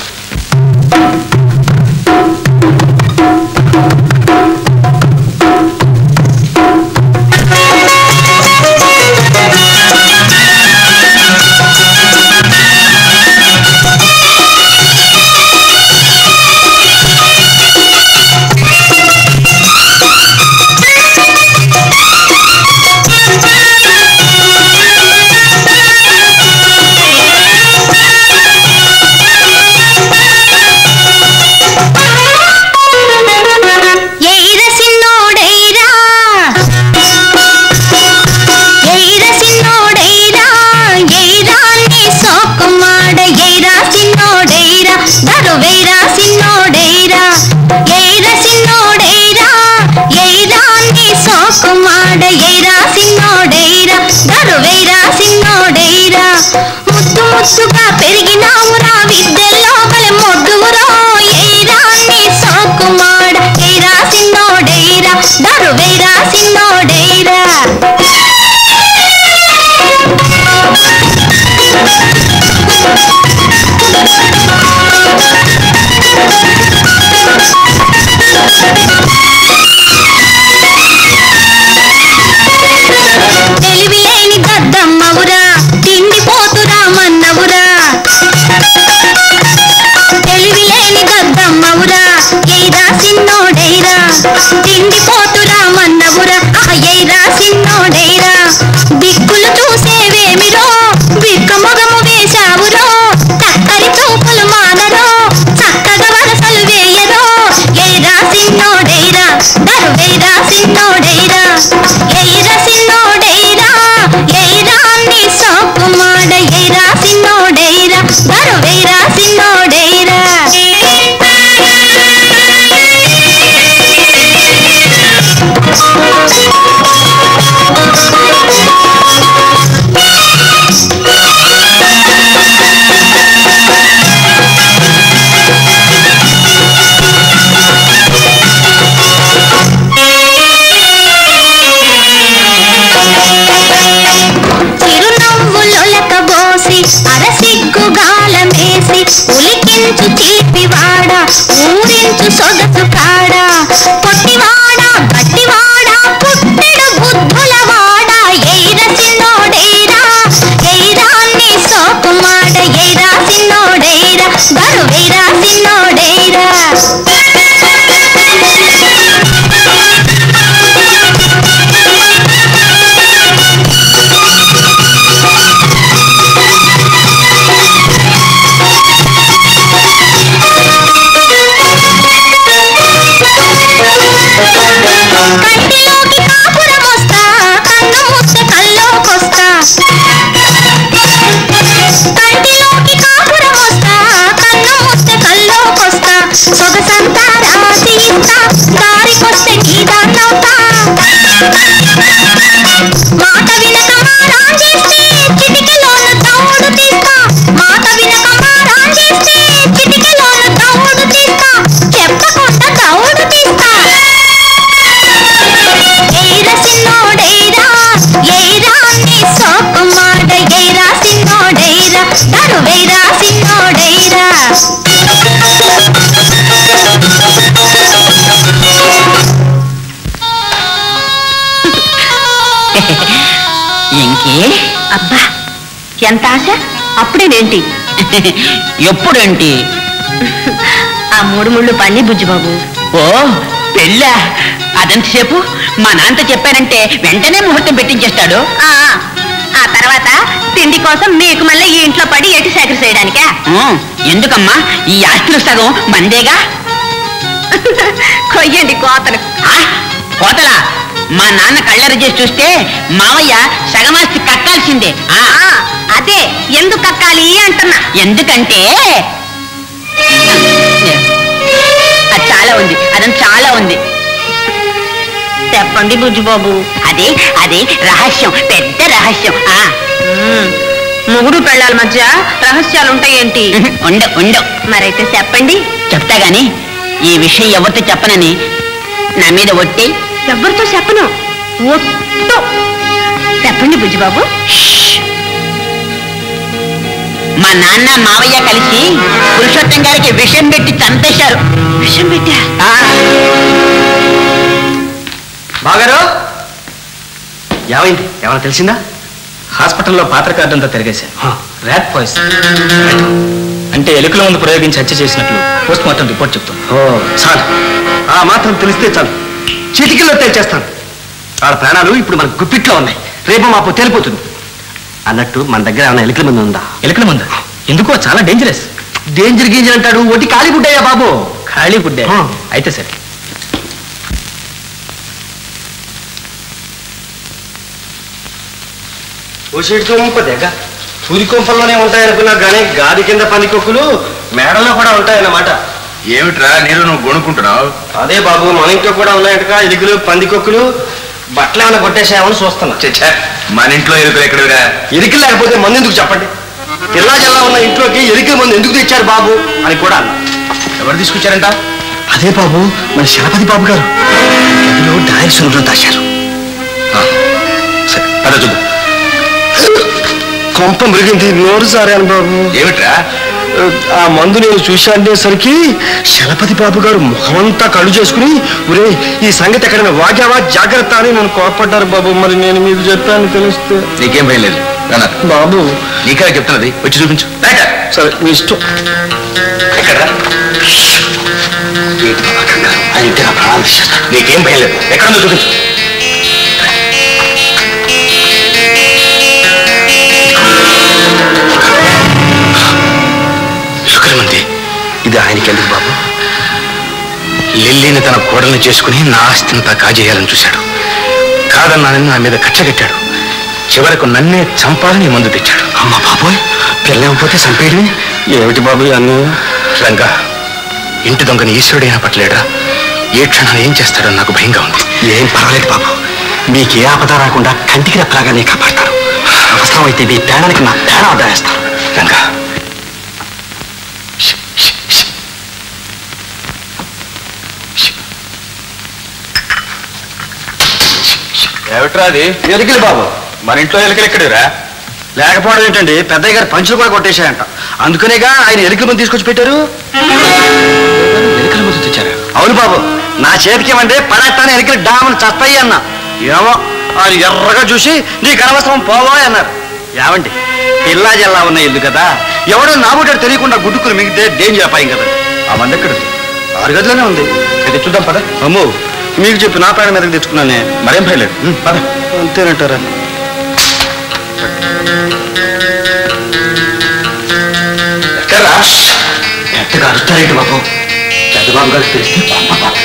ఎయిర సిన్నోడైరా ఎయిర సిన్నోడైరా ఎయిరా నీ సోకుమాడ ఎయిరా సిన్నోడైరా దరువైరా సిన్నోడైరా ఎయిర సిన్నోడైరా ఎయిరా నీ సోకుమాడ ఎయిరా సిన్నోడైరా దరువైరా సిన్నోడైరా ముద్దు ముద్దుగా పెరిగినావురా విద్యలో బలి మొద్దువురో ఎయిరా నీ సోకుమాడ ఎయిరా సిన్నోడైరా దరువైరా సిన్నోడైరా తెలివి లేని దద్దమ్మవురా తిండి పోతురా మన్నవురా తెలివి లేని దద్దమ్మవురా ఎయిరా సిన్నోడైరా తిండి పోతురా మన్నవురా ఆ ఎయిరా సిన్నోడైరా దిక్కులు చూసేవేమిరో బిక్క మొగము వేశావురో చక్కరి చూపులు మానరో చక్కగా వరసలు వేయరో ఎయిరా సిన్నోడైరా దరువైరా సిన్నోడైరా ఎయిరా సిన్నోడైరా ఎయిరా నీ సోకుమాడ ఎయిరా సిన్నోడైరా దరువైరా సిన్నోడైరా చిరునవ్వులొలకబోసి అరసిగ్గు గాలమేసి ఉలికించు చీపివాడ ఊరించు సొగసు కాడ పొట్టివాడ గట్టివాడ పుట్టెడు బుద్ధులవాడ ఎయిర సిన్నోడేరా ఎయిరా నీ సోకుమాడ ఎయిరా సిన్నోడేరా గరువైరా సిన్నోడేరా కంటిలోకి కాపురం వస్తా కన్ను ముస్తే కల్లోకొస్తా కంటిలోకి కాపురం వస్తా కన్ను ముస్తే కల్లోకొస్తా సొగసంతా రాసి ఇస్తా దారికొస్తే నీ దాన్నవుతా మాట వినక మారాన్ చేస్తే చిటికెలోన తౌడు తీస్తా మాట వినక మారాన్ చేస్తే చిటికెలోన తౌడు తీస్తా చెప్పకుండా తౌడు తీస్తా ఎయిరా సిన్నోడైరా ఎయిరా నీ సోకుమాడ ఎయిరా సిన్నోడైరా దరువైరా సిన్నోడైరా ఎంత ఆశ అప్పుడేనేంటి ఎప్పుడేంటి ఆ మూడు ముళ్ళు పని బుజ్జిబాబు ఓ పెళ్ళా అదంతసేపు మా నాన్నతో చెప్పానంటే వెంటనే ముహూర్తం పెట్టించేస్తాడు ఆ, ఆ తర్వాత తిండి కోసం మీకు మళ్ళీ ఈ ఇంట్లో పడి ఎటు సేకరి చేయడానికా ఉమ్, ఎందుకమ్మా ఈ ఆస్తులు సగం మందేగా కొయ్యండి కోతలు ఆ, పోతలా మా నాన్న కళ్ళెర చేసి చూస్తే మావయ్య సగమాస్తి కట్టాల్సిందే ఆ, ఆ, అదే ఎందుకు కక్కాలి అంటున్నా ఎందుకంటే అది చాలా ఉంది అదంతా చాలా ఉంది చెప్పండి బుజ్జిబాబు అదే అదే రహస్యం పెద్ద రహస్యం ఆ మ్మ్. మొగుడు పెళ్ళాల మధ్య రహస్యాలు ఉంటాయేంటి ఉండు ఉండు మరైతే చెప్పండి చెప్తా గాని ఈ విషయం ఎవరితో చెప్పనని నా మీద ఒట్టి ఎవరితో చెప్పను ఒట్టు చెప్పండి బుజ్జిబాబు మా నాన్న మావయ్య కలిసి పురుషోత్తం గారికి విషం పెట్టి చంపేశారు విషం పెట్టా ఆ, బాగారు ఏమైంది ఏమైనా తెలిసిందా హాస్పిటల్లో పాత్ర కార్డు అంతా తిరిగేశాను ర్యాట్ పాయిజన్ అంటే ఎలుకల ముందు ప్రయోగించి హత్య చేసినట్లు పోస్ట్ మార్టం రిపోర్ట్ చెప్తుంది ఓ చాలు ఆ మాత్రం తెలిస్తే చాలు చిటికల్లో తేల్చేస్తాను వాళ్ళ ప్రాణాలు ఇప్పుడు మన గుప్పిట్లో ఉన్నాయి రేపు మాపు తేలిపోతుంది అన్నట్టు మన దగ్గర ఏమైనా ఎలుకల మంది ఉందా ఎలుకల మందు ఎందుకో చాలా డేంజరస్ డేంజర్ గీంజర్ అంటాడు ఒట్టి ఖాళీ బుడ్డయ్యా బాబు ఖాళీ గుడ్డే ఆ. అయితే సరే ఊసిడుతుంప దగ్గ సూది కొంపల్లోనే ఉంటాయనుకున్నా కానీ గాది కింద పందికొక్కులు మేడల్లో కూడా ఉంటాయన్నమాట ఏమిట్రా నేను నువ్వు గొనుక్కుంటున్నావు అదే బాబు మన ఇంట్లో కూడా ఉన్నాయట ఎలుకలు పందికొక్కులు బట్టలు ఏమైనా కొట్టేసామని చూస్తున్నా చచ్చా మన ఇంట్లో ఎరుకలు ఎక్కడవిరా ఎరికలు లేకపోతే మందు ఎందుకు చెప్పండి పిల్లా జల్లా ఉన్న ఇంట్లోకి ఎరికల మందు ఎందుకు తెచ్చారు బాబు అని కూడా అన్నా ఎవరు తీసుకొచ్చారంట అదే బాబు మన శలపతి బాబు గారు గదిలో డాయల్ సునుగులను దాచారు సరే పద చూద్దాం కొంప మృగింది నోరు సారాను బాబు ఏమిట్రా ఆ మందు నేను చూశానేసరికి శలపతి బాబు గారు ముఖమంతా కళ్ళు చేసుకుని ఒరే ఈ సంగతి ఎక్కడైనా వాగావా జాగ్రత్త అని నన్ను కోపడ్డారు బాబు మరి నేను మీకు చెప్పాను తెలిస్తే నీకేం భయం లేదు రానా బాబు నీకే చెప్తున్నది వచ్చి చూపించు బయట సరే మీ ఇష్టం ఎక్కడ ఆయన ఇంటి నా ప్రాణాలు తీసేస్తాను నీకేం భయం లేదు ఎక్కడుందో చూపించు ఎలుకల మంది ఇది ఆయనకి ఎందుకు బాబు లిల్లీని తన కోడల్ని చేసుకుని నా ఆస్తినంతా కాజేయాలని చూశాడు కాదన్నానని నా మీద కక్ష కట్టాడు చివరకు నన్నే చంపాలని మందు తెచ్చాడు అమ్మ బాబోయ్ పిల్లకపోతే చంపేయడమే ఏమిటి బాబు అన్నీ రంగా ఇంటి దొంగని ఈశ్వరుడైనా పట్టలేడా ఏ క్షణం ఏం చేస్తాడో నాకు భయంగా ఉంది ఏం పర్వాలేదు బాబు మీకు ఏ ఆపద రాకుండా కంటికి రెప్పలాగానే కాపాడతారు అవసరమైతే మీ ప్రాణానికి నా ప్రాణం అడ్డాయిస్తారు రంగా ఏమిట్రా అది ఎలికలు బాబు మన ఇంట్లో ఎలుకలు ఎక్కడిరా లేకపోవడం ఏంటండి పెద్దయ్య గారు పంచులు కూడా కొట్టేశాయంట అందుకనేగా ఆయన ఎలుకల మంది తీసుకొచ్చి పెట్టారు ఎలుకల ముందు తెచ్చారా అవును బాబు నా చేతికి ఏమంటే పడేస్తాను ఎలుకలు డామని చస్తాయి అన్న ఏమో ఆయన ఎర్రగా చూసి నీకు అనవసరం పోవా అన్నారు ఏమండి పిల్లా జల్లా ఉన్న ఇల్లు కదా ఎవడో నాబుటాడు తెలియకుండా గుడ్డుకుని మిగితే డేంజర్ అపాయం కదా ఆ మంది ఎక్కడ ఆరు గదిలోనే ఉంది అయితే చూద్దాం పద అమ్మో మీకు చెప్పి నా ప్రాణం మీదకి తెచ్చుకున్నానే మరేం భయం లేదు ఉమ్, పద అంతేనంటారా ఎక్కడ్రా పెద్దగా అరుస్తారేంటి బాబు పెద్ద బాబు గారికి తెలిస్తే కొంప పాడు.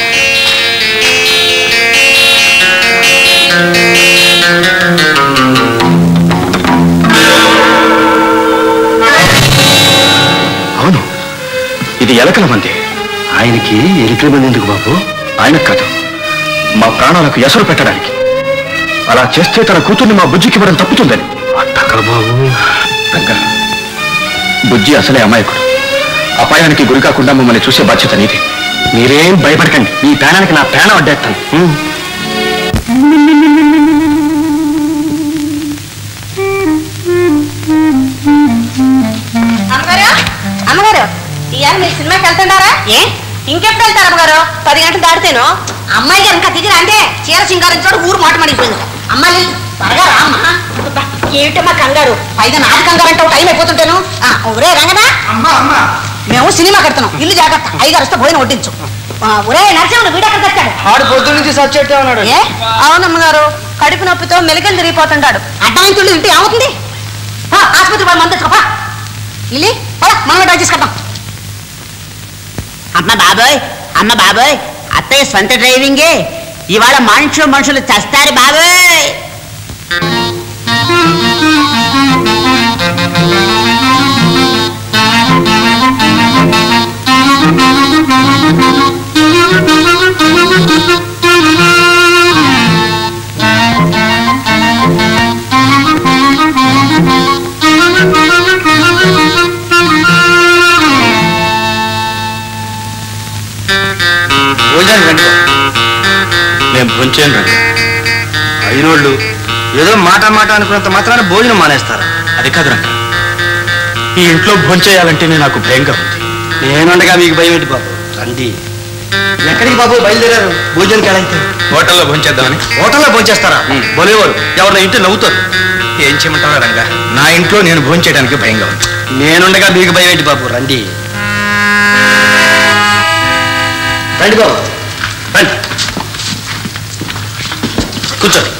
అవును ఇది ఎలకల మంది ఆయనకి ఎలుకల మంది ఎందుకు బాబు ఆయనకు కాదు మా ప్రాణాలకు ఎసరు పెట్టడానికి అలా చేస్తే తన కూతుర్ని మా బుజ్జికి ఇవ్వడం తప్పుతుందని అట్టక బాబు రంగా బుజ్జి అసలే అమాయకుడు అపాయానికి గురి కాకుండా మమ్మల్ని చూసే బాధ్యత నీది మీరేం భయపడకండి మీ ప్రాణానికి నా ప్రాణం అడ్డేస్తాను ఉం. అమ్మగారు అమ్మగారు ఇవాళ మీరు సినిమాకి వెళ్తున్నారా ఏ ఇంకెప్పుడు వెళ్తారు అమ్మగారు పది గంటలు దాటితేను అమ్మాయి గారు ఇంకా దిగిరా అంటే చీర సింగారం చోటు ఊరు మాట మడిపోయింది అమ్మాయి త్వరగా రా అమ్మా ఏమిటమ్మా కంగారు పైగా నాది కంగారు అంటే టైం అయిపోతుంటాను ఆ, ఒరే రంగనా మేము సినిమా కడుతున్నాం ఇల్లు జాగ్రత్త అయ్యగారు వస్తే పోయిన వడ్డించు ఆ, ఒరే నరసింహుడు వీడెక్కడ తెచ్చాడు ఆడు పొద్దు నుంచి సచ్చేట్టే ఉన్నాడు ఏ అవునమ్మగారు కడుపు నొప్పితో మెలికలు తిరిగిపోతుంటాడు అడ్డాయించుండి ఇంటి ఏమవుతుంది ఆ, ఆసుపత్రి వాడు మంది చెప్పా ఇల్లి పద మనం డ్రైవ్ చేసుకుంటాం అమ్మ బాబోయ్ అమ్మ బాబోయ్ అత్తయ్య సొంత డ్రైవింగే ఇవాళ మనుషులు మనుషులు చస్తారు బాబోయ్ భోజనానికి రండి నేను భోంచేను రండి అయినోళ్ళు ఏదో మాట మాట అనుకున్నంత మాత్రాన భోజనం మానేస్తారా అది కాదు రంగ ఈ ఇంట్లో భోంచేయాలంటేనే నాకు భయంగా ఉంది నేనుండగా మీకు భయం ఏంటి బాబు రండి ఎక్కడికి బాబు బయలుదేరారు భోజనం కాడైతే హోటల్లో భోంచేద్దామని హోటల్లో భోంచేస్తారా బలేవారు ఎవరిన ఇంటి నవ్వుతారు ఏం చేయమంటావా రంగా నా ఇంట్లో నేను భోంచేయడానికి భయంగా ఉంది నేనుండగా మీకు భయం ఏంటి బాబు రండి రండి బాబు రండి కూర్చోండి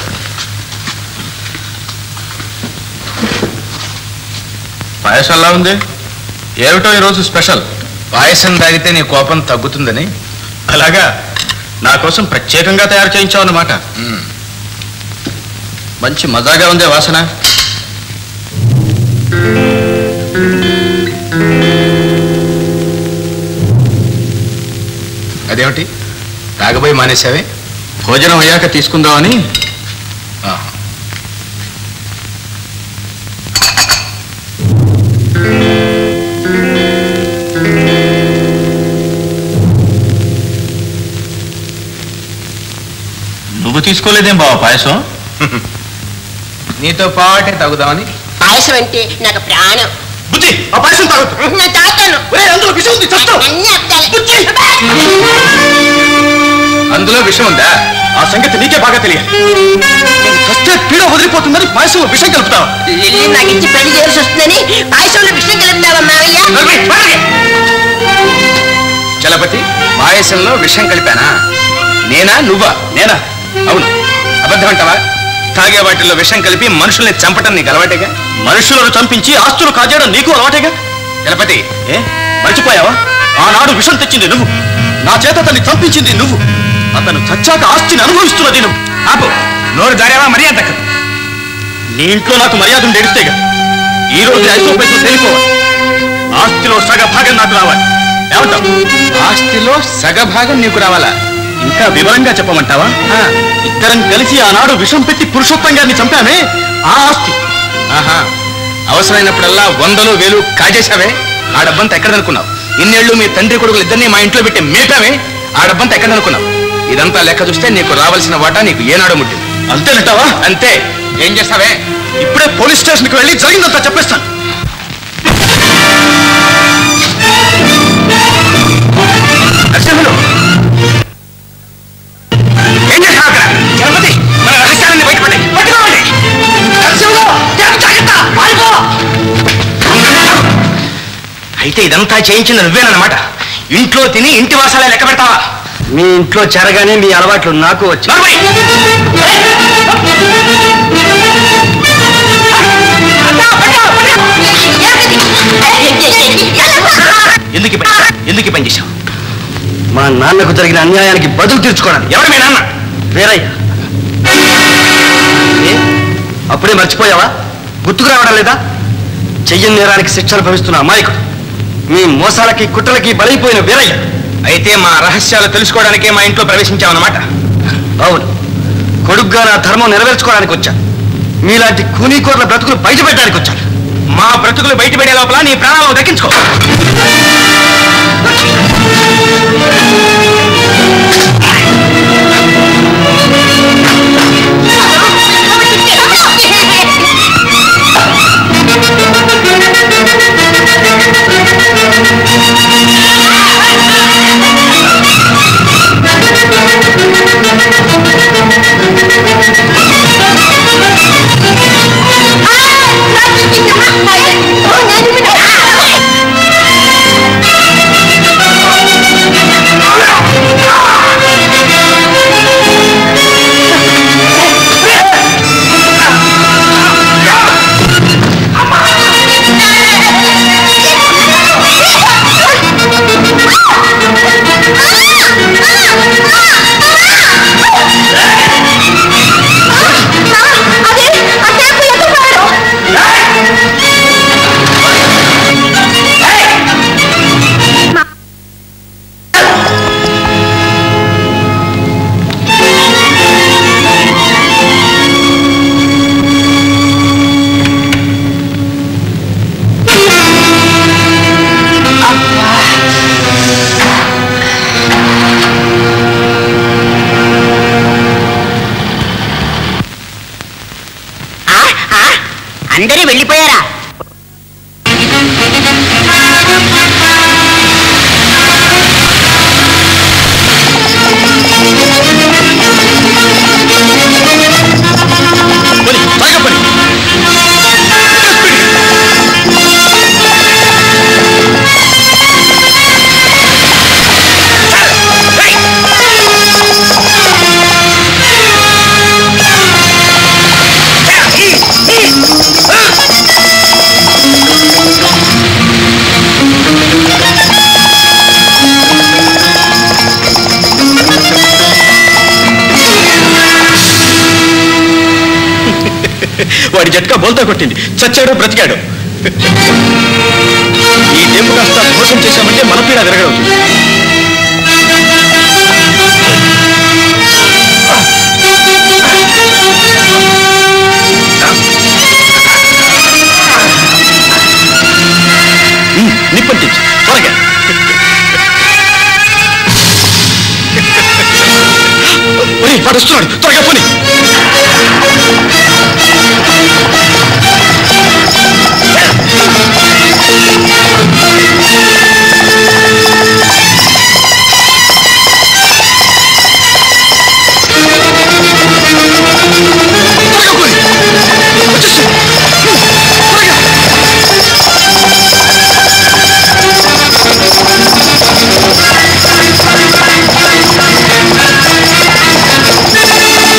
పాయసం ఎలా ఉంది ఏమిటో ఈరోజు స్పెషల్ పాయసం తాగితే నీ కోపం తగ్గుతుందని అలాగా నా కోసం ప్రత్యేకంగా తయారు చేయించావు అన్నమాట మంచి మజాగా ఉందే వాసన అదేమిటి తాగబోయి మానేశావే భోజనం అయ్యాక తీసుకుందామని ఆ. నువ్వు తీసుకోలేదేం బావ పాయసం నీతో పాటే తాగుదామని పాయసం అంటే నాకు ప్రాణం బుద్ధి ఆ పాయసం తాగొద్దు నేను తాగుతాను అందులో విషం ఉంది చస్తావు అన్నీ అబ్దాలే. అందులో విషం ఉందా ఆ సంగతి నీకే బాగా తెలియాలి నేను చస్తే పీడ వదిలిపోతుందని పాయసంలో విషం కలుపుతావా లిల్లీ నాకు ఇచ్చి పెళ్లి చేయాల్సి వస్తుందని పాయసంలో విషయం కలుపుతావా మావయ్య చలపతి పాయసంలో విషం కలిపానా నేనా నువ్వా నేనా అవును అబద్ధం అంటావా తాగే వాటిల్లో విషం కలిపి మనుషుల్ని చంపటం నీకు అలవాటేగా మనుషులను చంపించి ఆస్తులు కాజేయడం నీకు అలవాటేగా చలపతి ఏ మర్చిపోయావా ఆనాడు విషం తెచ్చింది నువ్వు నా చేత అతన్ని చంపించింది నువ్వు అతను చచ్చాక ఆస్తిని అనుభవిస్తున్నది నువ్వు ఆపు నోరు జారావా మర్యాద దక్కదు నీ ఇంట్లో నాకు మర్యాద ఉండి ఎడిస్తేగా ఈ రోజు ఐదో పైసలు తెలిపోవాలి ఆస్తిలో సగ భాగం నాకు రావాలి ఏమంటావు ఆస్తిలో సగ భాగం నీకు రావాలా ఇంకా వివరంగా చెప్పమంటావా ఆ, ఇద్దరం కలిసి ఆనాడు విషం పెట్టి పురుషోత్తం గారిని చంపామే ఆ ఆస్తి ఆహా అవసరమైనప్పుడల్లా వందలు వేలు కాజేశావే ఆ డబ్బంతా ఎక్కడనుకున్నావు ఇన్నేళ్లు మీ తండ్రి కొడుకులు ఇద్దరిని మా ఇంట్లో పెట్టి మేపామే ఆ డబ్బంతా ఎక్కడనుకున్నావు ఇదంతా లెక్క చూస్తే నీకు రావాల్సిన వాటా నీకు ఏనాడు ముట్టింది అంతేనంటావా అంతే ఏం చేస్తావే ఇప్పుడే పోలీస్ స్టేషన్కి వెళ్ళి జరిగిందంతా చెప్పేస్తాను నరసింహులు ఏం చేస్తావు అక్కడ గణపతి మన రహస్యాలన్నీ బయటపడ్డాయి పట్టుకోవాలి నరసింహులు జాగ్రత్త, జాగ్రత్త, పారిపో! అయితే ఇదంతా చేయించింది నువ్వేనన్నమాట ఇంట్లో తిని ఇంటి వాసాలే లెక్క పెడతావా మీ ఇంట్లో చెరగానే మీ అలవాట్లు నాకు వచ్చి ఎందుకు ఈ పని ఎందుకు ఈ పని చేశావు మా నాన్నకు జరిగిన అన్యాయానికి బదులు తీర్చుకోవడానికి ఎవరు మీ నాన్న వేరయ్య ఏ? అప్పుడే మర్చిపోయావా గుర్తుకు రావడం లేదా చెయ్యని నేరానికి శిక్ష అనుభవిస్తున్న అమాయకుడు మీ మోసాలకి కుట్రలకి బలైపోయిన వీరయ్య అయితే మా రహస్యాలు తెలుసుకోవడానికే మా ఇంట్లో ప్రవేశించావన్నమాట అవును కొడుగ్గా నా ధర్మం నెరవేర్చుకోవడానికి వచ్చా మీలాంటి కూనీకోర్ల బ్రతుకులు బయట పెట్టడానికి వచ్చాను మా బ్రతుకులు బయట పెట్టే లోపల నీ ప్రాణాలను దక్కించుకో ఆ అందరూ వెళ్ళిపోయారా వాడి జట్కా బోల్తా కొట్టింది చచ్చాడు బ్రతికాడు ఈ దెబ్బ కాస్త మోసం చేశామంటే మన పీడ విరగడవుతుంది ఉమ్, నిప్పంటించు త్వరగా ఒరేయ్, వాడు వస్తున్నాడు త్వరగా పోనీ ఆ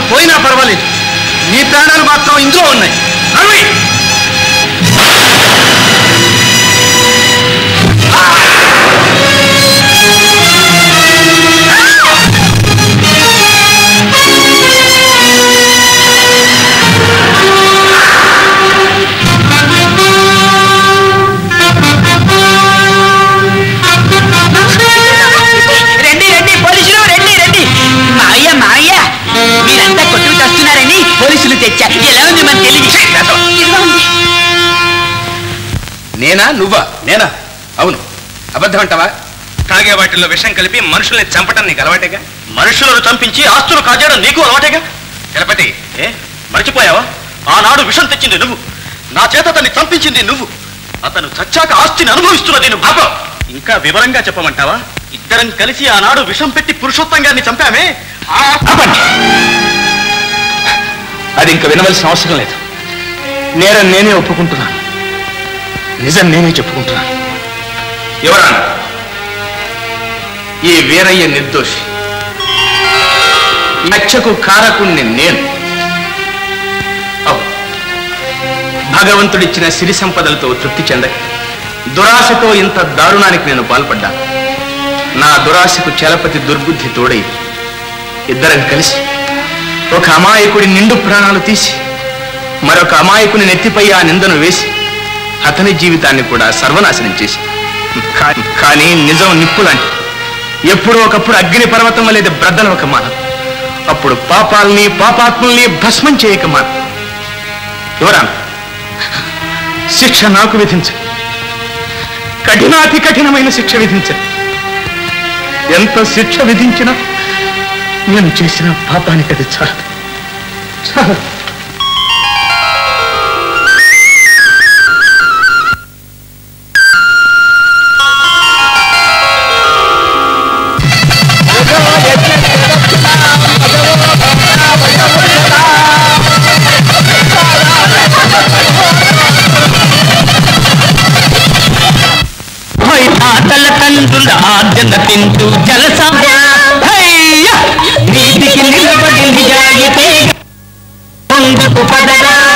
పోయినా పర్వాలేదు నీ ప్రాణాలు మాత్రం ఇందులో ఉన్నాయి నడవండి. రండి రండి పోలీసులు రండి రండి మావయ్య మావయ్య మీరంతా కొట్టుకు తెస్తున్నారని పోలీసులు తెచ్చారు ఎలా ఉంది మన తెలివి ఇదిగో ఉంది నేనా నువ్వా నేనా అవును అబద్ధం అంటావా తాగే వాటిల్లో విషం కలిపి మనుషుల్ని చంపటం నీకు అలవాటేగా మనుషులను చంపించి ఆస్తులు కాజేయడం నీకు అలవాటేగా గణపతి ఏ మర్చిపోయావా ఆనాడు విషం తెచ్చింది నువ్వు నా చేత అతన్ని చంపించింది నువ్వు అతను చచ్చాక ఆస్తిని అనుభవిస్తున్నది నువ్వు బాబా ఇంకా వివరంగా చెప్పమంటావా ఇద్దరం కలిసి ఆనాడు విషం పెట్టి పురుషోత్తం గారిని చంపామే అది ఇంకా వినవలసిన అవసరం లేదు నేరం నేనే ఒప్పుకుంటున్నాను నిజం నేనే చెప్పుకుంటున్నాను ఎవరన్నా ఈ వీరయ్య నిర్దోషి ఈ హత్యకు కారకుణ్ణి నేను అవును భగవంతుడిచ్చిన సిరి సంపదలతో తృప్తి చెందక దురాశతో ఇంత దారుణానికి నేను పాల్పడ్డా నా దురాశకు చలపతి దుర్బుద్ధి తోడై ఇద్దరం కలిసి ఒక అమాయకుడి నిండు ప్రాణాలు తీసి మరొక అమాయకుని నెత్తిపై ఆ నిందను వేసి అతని జీవితాన్ని కూడా సర్వనాశనం చేసి కా- కానీ నిజం నిప్పులాంటి ఎప్పుడో ఒకప్పుడు అగ్ని పర్వతం వలేదు బ్రద్దల ఒక మానం అప్పుడు పాపాల్ని పాపాత్ముల్ని భస్మం చేయక మానం ఎవరా శిక్ష నాకు విధించు కఠినాతి కఠినమైన శిక్ష విధించండి ఎంత శిక్ష విధించినా నేను చేసిన పాపానికి అది చాలదు చాలదు తాతల తండ్రుల ఆర్జన తింటూ జలసా హయ్యా! నీతికి నిలబడి నిజాయితీ ముందుకు పదరా